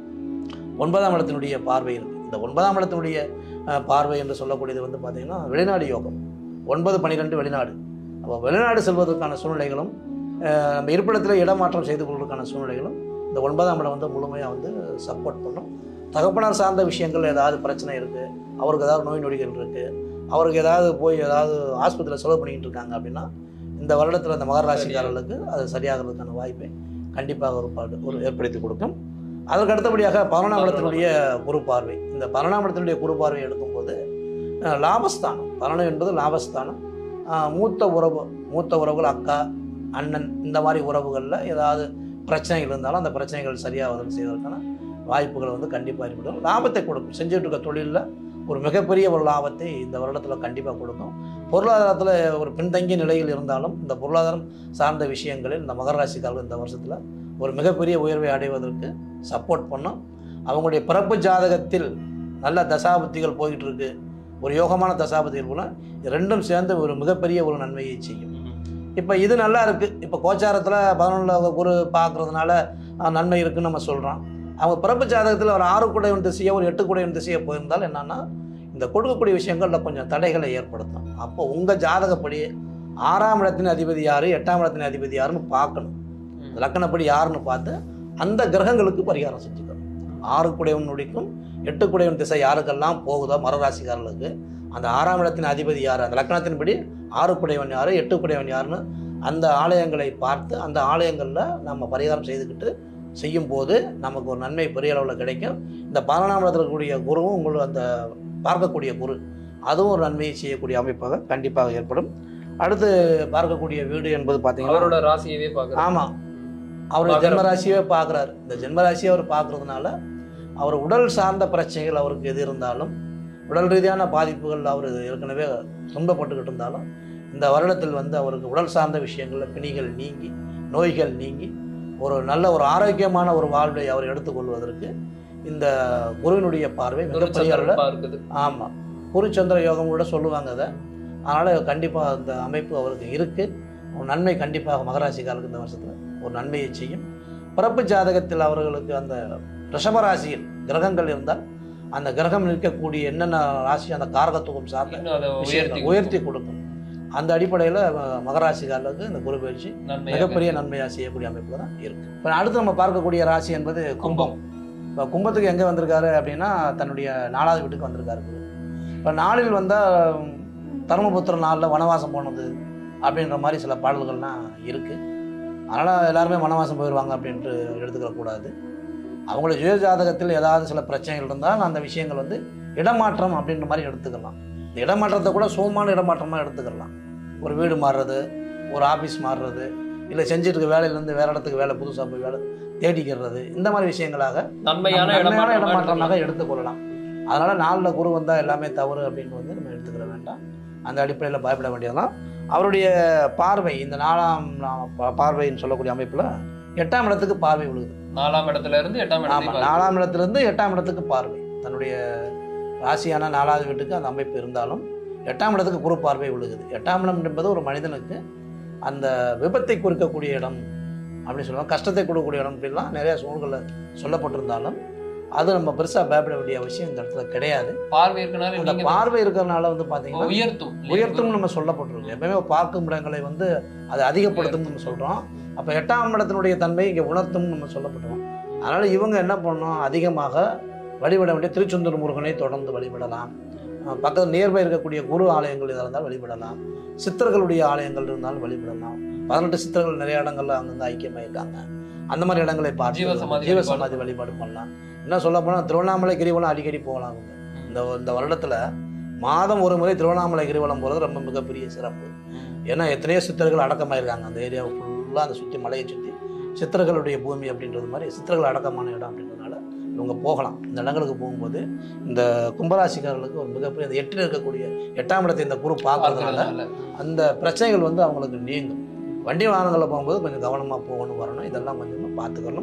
ஒன்பதாம் இடத்தினுடைய பார்வை இருக்குது இந்த ஒன்பதாம் இடத்தினுடைய அஹ், பார்வை என்று சொல்லக்கூடியது வந்து பார்த்திங்கன்னா வெளிநாடு யோகம் ஒன்பது பன்னிரெண்டு வெளிநாடு அப்போ வெளிநாடு செல்வதற்கான சூழ்நிலைகளும் அஹ், நம்ம இருப்பிடத்தில் இடமாற்றம் செய்து கொள்வதற்கான சூழ்நிலைகளும் இந்த ஒன்பதாம் இடம் வந்து முழுமையாக வந்து சப்போர்ட் பண்ணும் தகப்பனார் சார்ந்த விஷயங்கள் ஏதாவது பிரச்சனை இருக்குது அவருக்கு ஏதாவது நோய் நொடிகள் இருக்குது அவருக்கு ஏதாவது போய் ஏதாவது ஆஸ்பத்திரியில் செலவு பண்ணிக்கிட்டு இருக்காங்க அப்படின்னா இந்த வருடத்தில் அந்த மகர ராசிக்காரர்களுக்கு அது சரியாகிறதுக்கான வாய்ப்பை கண்டிப்பாக ஒரு பாடு ஒரு ஏற்படுத்தி கொடுக்கும் அதற்கு அடுத்தபடியாக பதினொன்றாம் இடத்தினுடைய குரு பார்வை இந்த பதினொன்றாம் இடத்தினுடைய குரு பார்வை எடுக்கும்போது அஹ், லாபஸ்தானம் பதினொன்று என்பது லாபஸ்தானம் அஹ், மூத்த உறவு மூத்த உறவுகள் அக்கா அண்ணன் இந்த மாதிரி உறவுகளில் ஏதாவது பிரச்சனைகள் இருந்தாலும் அந்த பிரச்சனைகள் சரியாவதற்கு செய்வதற்கான வாய்ப்புகள் வந்து கண்டிப்பாக ஏற்படும் லாபத்தை கொடுக்கும் செஞ்சுட்டு இருக்க தொழிலில் ஒரு மிகப்பெரிய ஒரு லாபத்தை இந்த வருடத்தில் கண்டிப்பாக கொடுக்கும் பொருளாதாரத்தில் ஒரு பின்தங்கிய நிலையில் இருந்தாலும் இந்த பொருளாதாரம் சார்ந்த விஷயங்களில் இந்த மகர ராசிக்காரர்கள் இந்த வருஷத்தில் ஒரு மிகப்பெரிய உயர்வை அடைவதற்கு சப்போர்ட் பண்ணும் அவங்களுடைய பிறப்பு ஜாதகத்தில் நல்ல தசாபுத்திகள் போய்கிட்டு இருக்கு ஒரு யோகமான தசாபுத்திகள் போல ரெண்டும் சேர்ந்து ஒரு மிகப்பெரிய ஒரு நன்மையை செய்யும் இப்போ இது நல்லா இருக்குது இப்போ கோச்சாரத்தில் பதினொன்றில் குரு பார்க்குறதுனால நன்மை இருக்குன்னு நம்ம சொல்கிறோம் அவங்க பிறப்பு ஜாதகத்தில் ஒரு ஆறு குடையவன் திசையோ ஒரு எட்டு குடையவன் திசையோ போயிருந்தால் என்னன்னா இந்த கொடுக்கக்கூடிய விஷயங்களில் கொஞ்சம் தடைகளை ஏற்படுத்தும் அப்போ உங்கள் ஜாதகப்படி ஆறாம் இடத்தின் அதிபதி யார் எட்டாம் இடத்தின் அதிபதி யாருன்னு பார்க்கணும் இந்த லக்கணப்படி யாருன்னு பார்த்து அந்த கிரகங்களுக்கு பரிகாரம் செஞ்சுக்கணும் ஆறு குடையவன் நொடிக்கும் எட்டு குடையவன் திசை யாருக்கெல்லாம் போகுதோ மரராசிக்காரர்களுக்கு அந்த ஆறாம் இடத்தின் அதிபதி யார் அந்த லக்கணத்தின்படி ஆறு குடையவன் யார் எட்டு குடையவன் யாருன்னு அந்த ஆலயங்களை பார்த்து அந்த ஆலயங்களில் நம்ம பரிகாரம் செய்துக்கிட்டு செய்யும் போது நமக்கு ஒரு நன்மை பெரிய அளவில் கிடைக்கும் இந்த பதினொன்றாம் இடத்துல இருக்கக்கூடிய குருவும் உங்களுக்கு அந்த பார்க்கக்கூடிய குரு அதுவும் ஒரு நன்மையை செய்யக்கூடிய அமைப்பாக கண்டிப்பாக ஏற்படும் அடுத்து பார்க்கக்கூடிய வீடு என்பது பார்த்தீங்கன்னா அவரோட ராசியவே பாக்குறேன் ஆமாம் அவர் பார்க்கறாரு. ஜென்மராசியே பார்க்குறாரு இந்த ஜென்மராசியை அவர் பார்க்கறதுனால அவர் உடல் சார்ந்த பிரச்சனைகள் அவருக்கு எது இருந்தாலும் உடல் ரீதியான பாதிப்புகள் அவர் ஏற்கனவே துன்பப்பட்டுக்கிட்டு இருந்தாலும் இந்த வருடத்தில் வந்து அவருக்கு உடல் சார்ந்த விஷயங்களில் பிணிகள் நீங்கி நோய்கள் நீங்கி ஒரு நல்ல ஒரு ஆரோக்கியமான ஒரு வாழ்வை அவர் எடுத்துக்கொள்வதற்கு இந்த குருவினுடைய பார்வை மிகப்பெரிய அளவில் இருக்குது ஆமாம் குருச்சந்திர யோகம் கூட சொல்லுவாங்க அதை அதனால் கண்டிப்பாக அந்த அமைப்பு அவருக்கு இருக்குது ஒரு நன்மை கண்டிப்பாக மகராசிக்காரருக்கு இந்த வருஷத்தில் ஒரு நன்மையை செய்யும் பிறப்பு ஜாதகத்தில் அவர்களுக்கு அந்த ரிஷபராசியில் கிரகங்கள் இருந்தால் அந்த கிரகம் நிற்கக்கூடிய என்னென்ன ராசி அந்த காரகத்துவம் சார்ந்த இன்னும் அதை உயர்த்தி விஷயங்களை உயர்த்தி கொடுக்கும் அந்த அடிப்படையில் மகராசிக்காரர்களுக்கு இந்த குரு பயிற்சி நன்மையாக மிகப்பெரிய நன்மையாக செய்யக்கூடிய அமைப்பு தான் இருக்கு இப்போ அடுத்து நம்ம பார்க்கக்கூடிய ராசி என்பது கும்பம் இப்போ கும்பத்துக்கு எங்கே வந்திருக்காரு அப்படின்னா தன்னுடைய நாலாவது வீட்டுக்கு வந்திருக்காரு குரு இப்போ நாளில் வந்தால் தர்மபுத்திர நாளில் வனவாசம் போனது அப்படின்ற மாதிரி சில பாடல்கள்லாம் இருக்குது அதனால் எல்லாருமே வனவாசம் போயிடுவாங்க அப்படின்ட்டு எடுத்துக்கிற கூடாது அவங்களோட சுய ஜாதகத்தில் ஏதாவது சில பிரச்சனைகள் இருந்தால் அந்த விஷயங்கள் வந்து இடமாற்றம் அப்படின்ற மாதிரி எடுத்துக்கலாம் இந்த இடமாற்றத்தை கூட சுகமான இடமாற்றமாக எடுத்துக்கலாம் ஒரு வீடு மாறுறது ஒரு ஆஃபீஸ் மாறுறது இல்லை செஞ்சுட்டு இருக்க வேலையிலேருந்து வேற இடத்துக்கு வேலை புதுசாக போய் வேலை தேடிக்கிறது இந்த மாதிரி விஷயங்களாக நன்மையான நம்ம நன்மையான இடமாற்றமா இடமாற்றமாக எடுத்துக்கொள்ளலாம் அதனால் நாளில் குரு வந்தால் எல்லாமே தவறு அப்படின்னு வந்து நம்ம எடுத்துக்கிற வேண்டாம் அந்த அடிப்படையில் பயப்பட வேண்டியதெல்லாம் அவருடைய பார்வை இந்த நாலாம் நா- பா- பார்வைன்னு சொல்லக்கூடிய அமைப்பில் எட்டாம் இடத்துக்கு பார்வை விழுகுது நாலாம் இடத்துல இருந்து எட்டாம் ஆமாம் இடத்துக்கு நாலாம் இடத்துலேருந்து எட்டாம் இடத்துக்கு பார்வை தன்னுடைய ராசியான நாலாவது வீட்டுக்கு அந்த அமைப்பு இருந்தாலும் எட்டாம் இடத்துக்கு குரு பார்வை விழுகுது எட்டாம் இடம் என்பது ஒரு மனிதனுக்கு அந்த விபத்தை குறிக்கக்கூடிய இடம் அப்படின்னு சொல்லுவாங்க கஷ்டத்தை கொடுக்கக்கூடிய இடம் அப்படிலாம் நிறைய சூழ்களில் சொல்லப்பட்டிருந்தாலும் அது நம்ம பெருசாக பயப்பட வேண்டிய அவசியம் இந்த இடத்துல கிடையாது பார்வை இருக்கனால அந்த நீங்க பார்வை இருக்கிறனால வந்து பார்த்தீங்கன்னா உயர்த்தும் உயர்த்தும் நம்ம சொல்லப்பட்டிருக்கு எப்பவுமே பார்க்கும் இடங்களை வந்து அதை அதிகப்படுத்தும் நம்ம சொல்கிறோம் அப்போ எட்டாம் இடத்தினுடைய தன்மை இங்கே உணர்த்தும் நம்ம சொல்லப்பட்டோம் அதனால் இவங்க என்ன பண்ணணும் அதிகமாக வழிபட வேண்டிய திருச்செந்தூர் முருகனை தொடர்ந்து வழிபடலாம் அஹ் பக்கத்தில் நியர்பை இருக்கக்கூடிய குரு ஆலயங்கள் இதாக இருந்தால் வழிபடலாம் சித்தர்களுடைய ஆலயங்கள் இருந்தாலும் வழிபடலாம் பதினெட்டு சித்தர்கள் நிறைய இடங்கள்ல அங்கங்க ஐக்கியமாக இருக்காங்க அந்த மாதிரி இடங்களை பார்த்து ஜீவசமாதி ஜீவ வழிபாடு. சமாதி வழிபாடு பண்ணலாம் என்ன சொல்ல போனால் திருவண்ணாமலை கிரிவலம் அடிக்கடி போகலாம் அவங்க இந்த இந்த வருடத்தில் மாதம் ஒரு முறை திருவண்ணாமலை கிரிவலம் போகிறது ரொம்ப மிகப்பெரிய சிறப்பு ஏன்னா எத்தனையோ சித்தர்கள் அடக்கமாயிருக்காங்க அந்த ஏரியாவை ஃபுல்லாக அந்த சுற்றி மலையை சுற்றி சித்தர்களுடைய பூமி அப்படின்றது மாதிரி சித்தர்கள் அடக்கமான இடம் அப்படின்றதுனால இவங்க போகலாம் இந்த இடங்களுக்கு போகும்போது இந்த கும்பராசிக்காரர்களுக்கு ஒரு மிகப்பெரிய அந்த எட்டில் இருக்கக்கூடிய எட்டாம் இடத்தை இந்த குரு பார்க்கறதுனால பார்க்கறதுனால அந்த பிரச்சனைகள் வந்து அவங்களுக்கு நீங்கும் வண்டி வாகனங்களில் போகும்போது கொஞ்சம் கவனமாக போகணும் வரணும் இதெல்லாம் கொஞ்சம் பார்த்துக்கணும்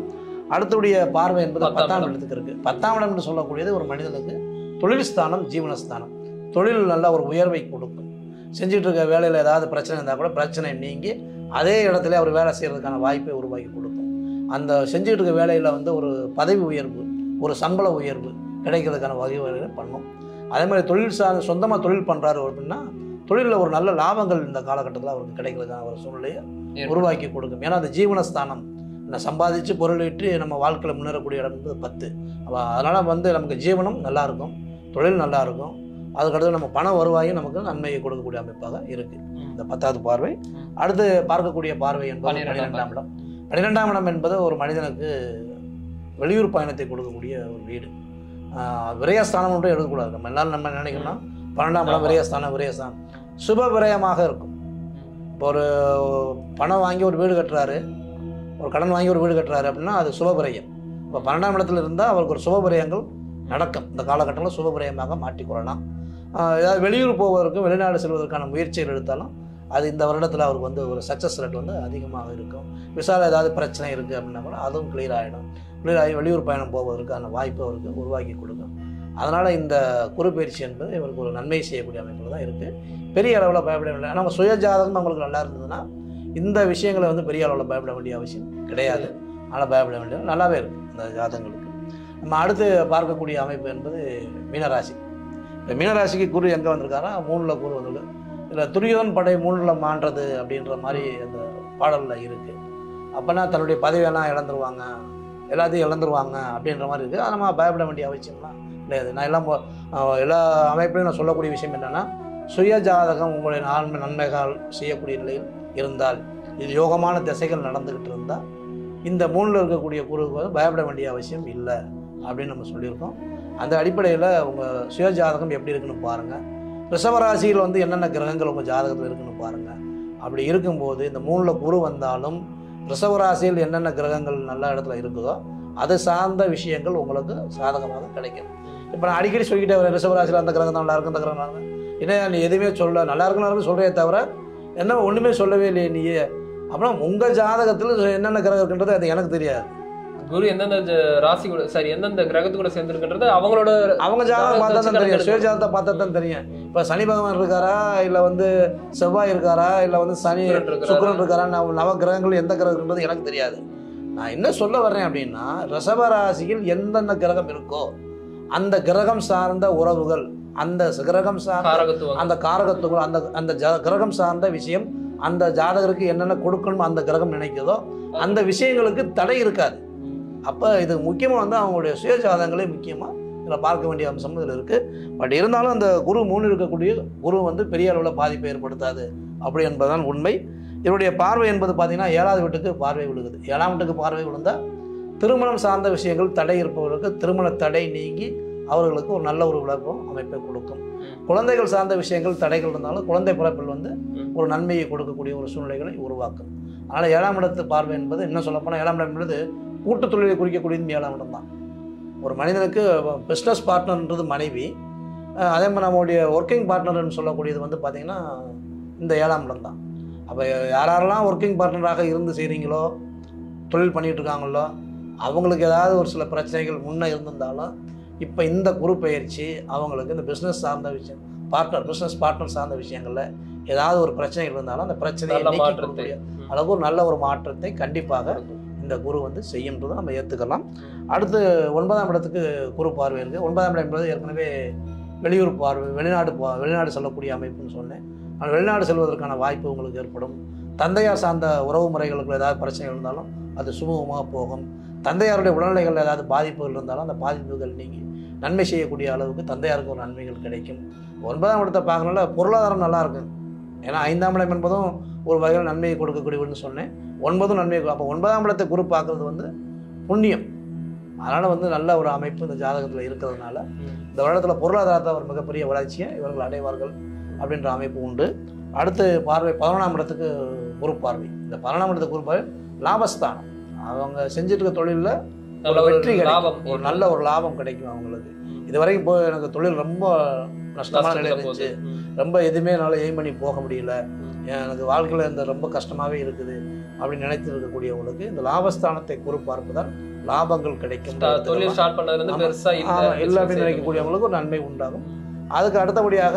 அடுத்துடைய பார்வை என்பது பத்தாம் பத்தாம் இடம். இடத்துக்கு இருக்கு பத்தாம் இடம் என்று சொல்லக்கூடியது ஒரு மனிதனுக்கு தொழில் ஸ்தானம் ஜீவனஸ்தானம் தொழில் நல்ல ஒரு உயர்வை கொடுக்கும் செஞ்சுட்டு இருக்க வேலையில் ஏதாவது பிரச்சனை இருந்தால் கூட பிரச்சனை நீங்கி அதே இடத்துல அவர் வேலை செய்கிறதுக்கான வாய்ப்பை உருவாக்கி கொடுக்கும் அந்த செஞ்சுட்டு இருக்க வேலையில் வந்து ஒரு பதவி உயர்வு ஒரு சம்பள உயர்வு கிடைக்கிறதுக்கான வகைகளை பண்ணும் அதே மாதிரி தொழில் சார் சொந்தமாக தொழில் பண்ணுறாரு அப்படின்னா தொழிலில் ஒரு நல்ல லாபங்கள் இந்த காலகட்டத்தில் அவருக்கு கிடைக்கிறதுக்கான ஒரு சூழ்நிலையை ஏற்படும். உருவாக்கி கொடுக்கும் ஏன்னா அந்த ஜீவனஸ்தானம் இந்த சம்பாதிச்சு பொருளீட்டு நம்ம வாழ்க்கையில் முன்னேறக்கூடிய இடம் வந்து பத்து அப்ப அதனால வந்து நமக்கு ஜீவனம் நல்லா இருக்கும் தொழில் நல்லா இருக்கும் அதுக்கடுத்து நம்ம பண வருவாயும் நமக்கு நன்மையை கொடுக்கக்கூடிய அமைப்பாக இருக்கு ம். இந்த பத்தாவது பார்வை ம். அடுத்து பார்க்கக்கூடிய பார்வை என்பது பன்னிரெண்டாம் பன்னிரெண்டாம் இடம் பன்னிரெண்டாம் இடம் என்பது ஒரு மனிதனுக்கு வெளியூர் பயணத்தை கொடுக்கக்கூடிய ஒரு வீடு ஆஹ் விரயஸ்தானம் ஒன்றும் எடுக்கக்கூடாது நம்ம எல்லாரும் நம்ம நினைக்கணும்னா பன்னெண்டாம் இடம் ஆமா. விரயஸ்தானம் விரயஸ்தானம் சுப விரயமாக இருக்கும் இப்போ ஒரு பணம் வாங்கி ஒரு வீடு கட்டுறாரு ஒரு கடன் வாங்கி ஒரு வீடு கட்டுறாரு அப்படின்னா அது சுபபிரயம் இப்போ பன்னெண்டாம் இடத்துல இருந்தால் அவருக்கு ஒரு சுபபிரயங்கள் நடக்கும் இந்த காலகட்டத்தில் சுபபிரயமாக மாற்றிக்கொள்ளலாம் ஆஹ் ஏதாவது வெளியூர் போவதற்கும் வெளிநாடு செல்வதற்கான முயற்சிகள் எடுத்தாலும் அது இந்த வருடத்தில் அவருக்கு வந்து ஒரு சக்ஸஸ் ரேட் வந்து அதிகமாக இருக்கும் விசால ஏதாவது பிரச்சனை இருக்குது அப்படின்னா கூட அதுவும் கிளியர் ஆகிடும் கிளியர் ஆகி வெளியூர் பயணம் போவதற்கான வாய்ப்பு அவருக்கு உருவாக்கி கொடுக்கும் அதனால் இந்த குறுப்பயிற்சி என்பது இவருக்கு ஒரு நன்மை செய்யக்கூடிய அமைப்பில் தான் இருக்குது பெரிய அளவில் பயப்பட வேண்டிய நம்ம சுய ஜாதகம் அவங்களுக்கு நல்லா இருந்ததுன்னா இந்த விஷயங்களை வந்து பெரிய அளவில் பயப்பட வேண்டிய அவசியம் கிடையாது அதனால் பயப்பட வேண்டியது நல்லாவே இருக்குது இந்த ஜாதகங்களுக்கு நம்ம அடுத்து பார்க்கக்கூடிய அமைப்பு என்பது மீனராசி இந்த மீனராசிக்கு குரு எங்கே வந்திருக்காரா மூணில் குரு வந்திருக்கு இதில் துரியோன் படை மூணில் மாண்டுறது அப்படின்ற மாதிரி அந்த பாடலில் இருக்குது அப்போனா தன்னுடைய பதவியெல்லாம் இழந்துருவாங்க எல்லாத்தையும் இழந்துருவாங்க அப்படின்ற மாதிரி இருக்குது அது நம்ம பயப்பட வேண்டிய அவசியம்லாம் கிடையாது நான் எல்லாம் போ- அஹ் எல்லா அமைப்பிலையும் நான் சொல்லக்கூடிய விஷயம் என்னென்னா சுய ஜாதகம் உங்களுடைய நன்மை நன்மைகள் செய்யக்கூடிய நிலையில் இருந்தால் இது யோகமான திசைகள் நடந்துக்கிட்டு இருந்தால் இந்த மூணில் இருக்கக்கூடிய குருவுக்கு வந்து பயப்பட வேண்டிய அவசியம் இல்லை அப்படின்னு நம்ம சொல்லியிருக்கோம் அந்த அடிப்படையில் உங்கள் சுய ஜாதகம் எப்படி இருக்குன்னு பாருங்கள் ரிஷபராசியில் வந்து என்னென்ன கிரகங்கள் உங்கள் ஜாதகத்தில் இருக்குன்னு பாருங்கள் அப்படி இருக்கும்போது இந்த மூணில் குரு வந்தாலும் ரிஷபராசியில் என்னென்ன கிரகங்கள் நல்ல இடத்துல இருக்குதோ அது சார்ந்த விஷயங்கள் உங்களுக்கு சாதகமாக கிடைக்கும் இப்போ நான் அடிக்கடி சொல்லிக்கிட்டே வரேன் ரிஷபராசியில் அந்த கிரகம் தான் நல்லா இருக்கும் இந்த கிரகம் நல்லா இருக்கும் என்ன நீ எதுவுமே சொல்ல நல்லா இருக்கு நல்லா இருக்கு சொல்கிறே தவிர என்ன ஒன்றுமே சொல்லவே இல்லையே நீ அப்புறம் உங்கள் ஜாதகத்தில் என்னென்ன கிரகம் இருக்குன்றது அது எனக்கு தெரியாது குரு எந்தெந்த ஜ- ராசி கூட சாரி எந்தெந்த கிரகத்து கூட சேர்ந்துருக்குன்றது அவங்களோட அவங்க ஜாதகம் பார்த்தா தான் தெரியும் ஜாதகத்தை சுய ஜாதகத்தை பார்த்தா தான் தெரியும் இப்போ சனி பகவான் இருக்காரா இல்லை வந்து செவ்வாய் இருக்காரா இல்லை வந்து சனி சுக்கிரன் இருக்காரா? சுக்கிரன் இருக்காரா நவ நவ கிரகங்கள் எந்த கிரகம்ன்றது எனக்கு தெரியாது நான் என்ன சொல்ல வர்றேன் அப்படின்னா ரிஷப ராசியில் எந்தெந்த கிரகம் இருக்கோ அந்த கிரகம் சார்ந்த உறவுகள் அந்த கிரகம் சார்ந்த காரகத்துவம் அந்த காரகத்துவங்கள் அந்த அந்த ஜ- கிரகம் சார்ந்த விஷயம் அந்த ஜாதகருக்கு என்னென்ன கொடுக்கணும் அந்த கிரகம் நினைக்குதோ அந்த விஷயங்களுக்கு தடை இருக்காது அப்போ இது முக்கியமாக வந்து அவங்களுடைய சுய ஜாதகங்களே முக்கியமாக இதில் பார்க்க வேண்டிய அம்சம் இதில் இருக்குது பட் இருந்தாலும் அந்த குரு மூணு இருக்கக்கூடிய குரு வந்து பெரிய அளவில் பாதிப்பை ஏற்படுத்தாது அப்படி என்பதுதான் உண்மை இதனுடைய பார்வை என்பது பார்த்தீங்கன்னா ஏழாவது வீட்டுக்கு பார்வை விழுகுது ஏழாம் வீட்டுக்கு பார்வை விழுந்தால் திருமணம் சார்ந்த விஷயங்கள் தடை இருப்பவர்களுக்கு திருமண தடை நீங்கி அவர்களுக்கு ஒரு நல்ல ஒரு விளக்கம் அமைப்பை கொடுக்கும் ம். குழந்தைகள் சார்ந்த விஷயங்கள் தடைகள் இருந்தாலும் குழந்தை பிறப்பில் வந்து ம். ஒரு நன்மையை கொடுக்கக்கூடிய ஒரு சூழ்நிலைகளை உருவாக்கும் அதனால் ஏழாம் இடத்து பார்வை என்பது இன்னும் சொல்லப்போனால் ஏழாம் இடம் என்பது கூட்டு தொழிலை குறிக்கக்கூடியது ஏழாம் இடம் தான் ஒரு மனிதனுக்கு பிஸ்னஸ் பார்ட்னர்ன்றது மனைவி அஹ் அதே மாதிரி நம்மளுடைய ஒர்க்கிங் பார்ட்னர்னு சொல்லக்கூடியது வந்து பார்த்திங்கன்னா இந்த ஏழாம் இடம் தான் அப்போ யார் யாரெல்லாம் ஒர்க்கிங் பார்ட்னராக இருந்து செய்கிறீங்களோ தொழில் பண்ணிகிட்டு இருக்காங்களோ அவங்களுக்கு ஏதாவது ஒரு சில பிரச்சனைகள் முன்னே இருந்திருந்தாலும் இப்போ இந்த குரு பயிற்சி அவங்களுக்கு இந்த பிஸ்னஸ் சார்ந்த விஷயம் பார்ட்னர் பிஸ்னஸ் பார்ட்னர் சார்ந்த விஷயங்களில் ஏதாவது ஒரு பிரச்சனைகள் இருந்தாலும் அந்த பிரச்சனையை நல்ல நீக்கி மாற்றத்தை கொடுக்கக்கூடிய ம். அளவுக்கு ஒரு நல்ல ஒரு மாற்றத்தை கண்டிப்பாக இந்த குரு வந்து செய்யுன்றதை நம்ம ஏற்றுக்கலாம் அடுத்து ஒன்பதாம் இடத்துக்கு குரு பார்வை இருக்குது ஒன்பதாம் இடம் என்பது ஏற்கனவே வெளியூர் பார்வை வெளிநாடு பா வெளிநாடு செல்லக்கூடிய அமைப்புன்னு சொன்னேன் ஆனால் வெளிநாடு செல்வதற்கான வாய்ப்பு உங்களுக்கு ஏற்படும் தந்தையார் சார்ந்த உறவு முறைகளுக்கு ஏதாவது பிரச்சனைகள் இருந்தாலும் அது சுமூகமாக போகும் தந்தையாருடைய உடல்நிலைகள் ஏதாவது பாதிப்புகள் இருந்தாலும் அந்த பாதிப்புகள் நீங்கி நன்மை செய்யக்கூடிய அளவுக்கு தந்தையாருக்கு ஒரு நன்மைகள் கிடைக்கும் ஒன்பதாம் இடத்தை பார்க்கறனால பொருளாதாரம் நல்லா இருக்கும் ஏன்னா ஐந்தாம் இடம் என்பதும் ஒரு வகையில் நன்மையை கொடுக்கக்கூடியவன்னு சொன்னேன் ஒன்பதும் நன்மையை அப்போ ஒன்பதாம் இடத்தை குரு பார்க்கறது வந்து புண்ணியம் அதனால் வந்து நல்ல ஒரு அமைப்பு இந்த ஜாதகத்தில் இருக்கிறதுனால ம். இந்த வருடத்தில் பொருளாதாரத்தை ஒரு மிகப்பெரிய வளர்ச்சியை இவர்கள் அடைவார்கள் அப்படின்ற அமைப்பு உண்டு அடுத்து பார்வை பதினொன்றாம் இடத்துக்கு குரு பார்வை இந்த பதினொன்றாம் இடத்துக்கு குரு பார்வை லாபஸ்தானம் அவங்க செஞ்சுட்டு இருக்க தொழிலில் நல்ல ஒரு ஒரு வெற்றி லாபம் கிடைக்கும் ஒரு நல்ல ஒரு லாபம் கிடைக்கும் அவங்களுக்கு ம். இது வரைக்கும் போய் எனக்கு தொழில் ரொம்ப நஷ்டமான நிலை நஷ்டத்துல போகுது. இருந்துச்சு ம். ரொம்ப எதுவுமே என்னால் எய்ம் பண்ணி போக முடியல ம். எனக்கு வாழ்க்கையில் இந்த ரொம்ப கஷ்டமாகவே இருக்குது அப்படின்னு நினைத்து இருக்கக்கூடியவங்களுக்கு இந்த லாபஸ்தானத்தை குறு பார்ப்பதால் லாபங்கள் கிடைக்கும் த- தொழில் ஸ்டார்ட் பண்ணதுல இருந்து ஆமா. பெருசா இல்ல ஆமா, இல்லை அப்படின்னு business நினைக்கக்கூடியவங்களுக்கு ஒரு நன்மை உண்டாகும் அதுக்கு அடுத்தபடியாக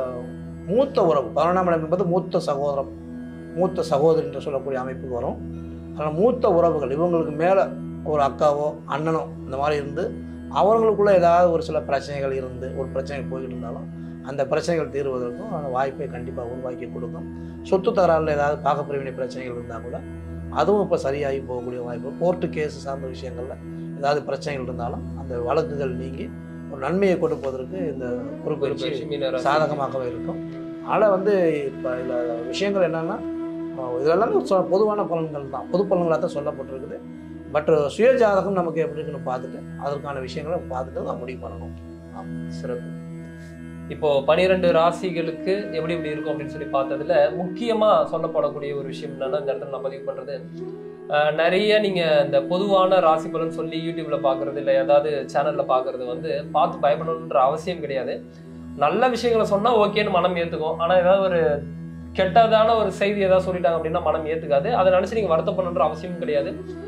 மூத்த உறவு பதினொன்றாம் இடம் என்பது மூத்த சகோதரம் மூத்த சகோதரி என்று சொல்லக்கூடிய அமைப்புக்கு வரும் அதனால் மூத்த உறவுகள் இவங்களுக்கு மேலே ஒரு அக்காவோ அண்ணனோ இந்த மாதிரி இருந்து அவங்களுக்குள்ள ஏதாவது ஒரு சில பிரச்சனைகள் இருந்து ஒரு பிரச்சனை போய்கிட்டு இருந்தாலும் அந்த பிரச்சனைகள் தீர்வதற்கும் அந்த வாய்ப்பை கண்டிப்பாக உருவாக்கி கொடுக்கும் சொத்து தகராறில் ஏதாவது பாகப்பிரிவினை பிரச்சனைகள் இருந்தால் கூட அதுவும் இப்போ சரியாகி போகக்கூடிய வாய்ப்பு கோர்ட்டு கேஸ் சார்ந்த விஷயங்களில் ஏதாவது பிரச்சனைகள் இருந்தாலும் அந்த வழக்குகள் நீங்கி ஒரு நன்மையை கொடுப்பதற்கு இந்த ஒரு பொறுப்பேற்சி பயிற்சி மீனராசி. சாதகமாகவே இருக்கும் அதனால் வந்து இப்போ இதில் விஷயங்கள் என்னென்னா இதெல்லாமே ஒரு சொ- பொதுவான பலன்கள் தான் பொது பலன்களாக தான் சொல்லப்பட்டிருக்குது பட் சுய ஜாதகம் நமக்கு எப்படி இருக்குன்னு பார்த்துட்டு அதற்கான விஷயங்களை பார்த்துட்டு தான் முடிவு பண்ணணும் சிறப்பு இப்போ பனிரெண்டு ராசிகளுக்கு எப்படி எப்படி இருக்கும் அப்படின்னு சொல்லி பார்த்ததுல முக்கியமா சொல்லப்படக்கூடிய ஒரு விஷயம் என்னன்னா இந்த இடத்துல நான் பதிவு பண்றது அஹ், நிறைய நீங்க இந்த பொதுவான ராசி பலன் சொல்லி யூடியூப்ல பாக்குறது இல்ல ஏதாவது சேனல்ல பாக்குறது வந்து பார்த்து பயப்படணுன்ற அவசியம் கிடையாது நல்ல விஷயங்களை சொன்னா ஓகேன்னு மனம் ஏத்துக்கும் ஆனா ஏதாவது ஒரு கெட்டதான ஒரு செய்தி ஏதாவது சொல்லிட்டாங்க அப்படின்னா மனம் ஏத்துக்காது அதை நினைச்சு நீங்க வருத்தப்படணுன்ற அவசியம் கிடையாது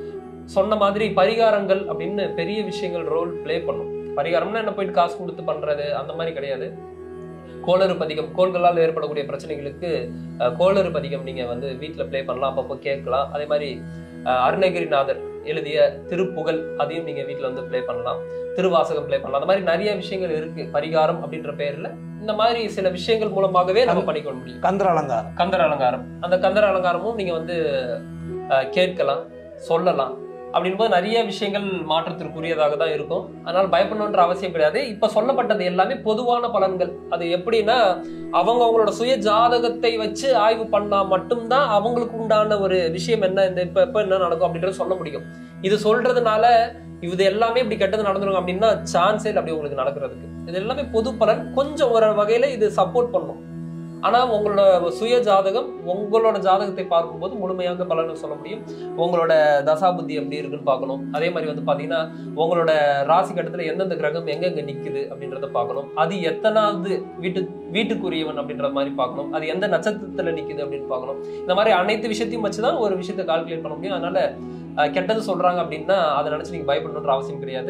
சொன்ன மாதிரி பரிகாரங்கள் அப்படின்னு பெரிய விஷயங்கள் ரோல் ப்ளே பண்ணும் பரிகாரம்னா என்ன போயிட்டு காசு கொடுத்து பண்றது அந்த மாதிரி கிடையாது கோளறு பதிகம் கோள்களால் ஏற்படக்கூடிய பிரச்சனைகளுக்கு அஹ், கோளறு பதிகம் நீங்க வந்து வீட்ல ப்ளே பண்ணலாம் அப்பப்போ கேட்கலாம் அதே மாதிரி அஹ், அருணகிரிநாதர் எழுதிய திருப்புகழ் அதையும் நீங்க வீட்ல வந்து ப்ளே பண்ணலாம் திருவாசகம் ப்ளே பண்ணலாம் அந்த மாதிரி நிறைய விஷயங்கள் இருக்கு பரிகாரம் அப்படின்ற பேர்ல இந்த மாதிரி சில விஷயங்கள் மூலமாகவே நம்ம பண்ணிக்க முடியும் கந்தர் அலங்காரம் கந்தர் அலங்காரம் அந்த கந்தர் அலங்காரமும் நீங்க வந்து அஹ், கேட்கலாம் சொல்லலாம் அப்படின்போது நிறைய விஷயங்கள் மாற்றத்திற்குரியதாக தான் இருக்கும் அதனால பயப்படணுன்ற அவசியம் கிடையாது இப்ப சொல்லப்பட்டது எல்லாமே பொதுவான பலன்கள் அது எப்படின்னா அவங்க அவங்களோட சுய ஜாதகத்தை வச்சு ஆய்வு பண்ணா மட்டும்தான் அவங்களுக்கு உண்டான ஒரு விஷயம் என்ன இந்த இப்ப இப்ப என்ன நடக்கும் அப்படின்றது சொல்ல முடியும் இது சொல்றதுனால இது எல்லாமே இப்படி கெட்டது நடந்துரும் அப்படின்னா சான்ஸே இல்லை அப்படி உங்களுக்கு நடக்கிறதுக்கு இது எல்லாமே பொது பலன் கொஞ்சம் ஒரு வகையில இது சப்போர்ட் பண்ணும் ஆனா உங்களோட சுய ஜாதகம் உங்களோட ஜாதகத்தை பார்க்கும்போது முழுமையாக பலனை சொல்ல முடியும் உங்களோட தசாபுத்தி எப்படி இருக்குன்னு பார்க்கணும் அதே மாதிரி வந்து பாத்தீங்கன்னா உங்களோட ராசி கட்டத்துல எந்தெந்த கிரகம் எங்கெங்க நிக்குது அப்படின்றத பார்க்கணும் அது எத்தனாவது வீட்டு வீட்டுக்குரியவன் அப்படின்ற மாதிரி பார்க்கணும் அது எந்த நட்சத்திரத்துல நிக்குது அப்படின்னு பார்க்கணும் இந்த மாதிரி அனைத்து விஷயத்தையும் வச்சுதான் ஒரு விஷயத்தை கால்குலேட் பண்ண முடியும் அதனால அஹ், கெட்டது சொல்றாங்க அப்படின்னா அதை நினைச்சு நீங்க பயப்படணுன்ற அவசியம் கிடையாது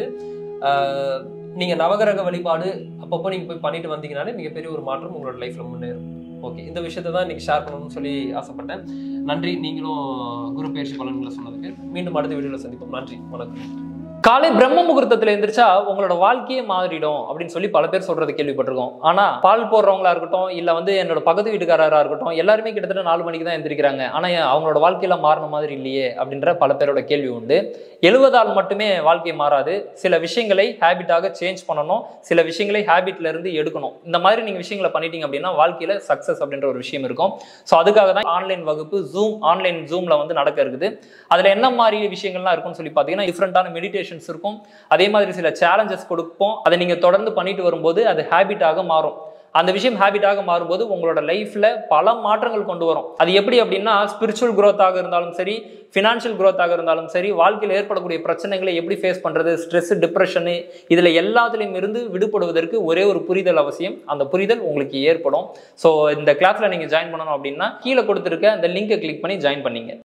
அஹ், நீங்க நவகிரக வழிபாடு அப்பப்போ நீங்க போய் பண்ணிட்டு வந்தீங்கனாலே மிகப்பெரிய ஒரு மாற்றம் உங்களோட லைஃப்ல முன்னேறும் ஓகே இந்த விஷயத்தை தான் இன்னைக்கு ஷேர் பண்ணணும்னு சொல்லி ஆசைப்பட்டேன் நன்றி நீங்களும் குரு பயிற்சி பலன்களை சொன்னதுக்கு மீண்டும் அடுத்த வீடியோல சந்திப்போம் நன்றி வணக்கம் காலை பிரம்ம முகூர்த்தத்துல எந்திரிச்சா உங்களோட வாழ்க்கையே மாறிடும் அப்படின்னு சொல்லி பல பேர் சொல்றது கேள்விப்பட்டிருக்கோம் ஆனா பால் போடுறவங்களா இருக்கட்டும் இல்ல வந்து என்னோட பக்கத்து வீட்டுக்காரரா இருக்கட்டும் எல்லாருமே கிட்டத்தட்ட நாலு மணிக்கு தான் எந்திரிக்கிறாங்க ஆனா ஏன் அவங்களோட வாழ்க்கையில மாறின மாதிரி இல்லையே அப்படின்ற பல பேரோட கேள்வி உண்டு எழுவதால் மட்டுமே வாழ்க்கை மாறாது சில விஷயங்களை ஹேபிட்டாக சேஞ்ச் பண்ணணும் சில விஷயங்களை ஹேபிட்ல இருந்து எடுக்கணும் இந்த மாதிரி நீங்க விஷயங்களை பண்ணிட்டீங்க அப்படின்னா வாழ்க்கையில சக்சஸ் அப்படின்ற ஒரு விஷயம் இருக்கும் ஸோ அதுக்காக தான் ஆன்லைன் வகுப்பு ஜூம் ஆன்லைன் ஜூம்ல வந்து நடக்க இருக்குது அதுல என்ன மாதிரி விஷயங்கள்லாம் இருக்கும்னு சொல்லி பார்த்தீங்கன்னா டிஃப்ரெண்டான மெடிடேஷன்ஸ் இருக்கும் அதே மாதிரி சில சேலஞ்சஸ் கொடுப்போம் அதை நீங்க தொடர்ந்து பண்ணிட்டு வரும்போது அது ஹேபிட்டாக மாறும் அந்த விஷயம் ஹேபிட்டாக மாறும்போது உங்களோட லைஃப்ல பல மாற்றங்கள் கொண்டு வரும் அது எப்படி அப்படின்னா ஸ்பிரிச்சுவல் growth-ஆக இருந்தாலும் சரி ஃபினான்ஷியல் growth-ஆக இருந்தாலும் சரி வாழ்க்கையில் ஏற்படக்கூடிய பிரச்சனைகளை எப்படி ஃபேஸ் பண்றது ஸ்ட்ரெஸ் டிப்ரெஷனு இதுல எல்லாத்துலேயும் இருந்து விடுபடுவதற்கு ஒரே ஒரு புரிதல் அவசியம் அந்த புரிதல் உங்களுக்கு ஏற்படும் ஸோ இந்த கிளாஸ்ல நீங்க ஜாயின் பண்ணணும் அப்படின்னா கீழே கொடுத்துருக்க அந்த லிங்கை கிளிக் பண்ணி ஜாயின் பண்ணீங்க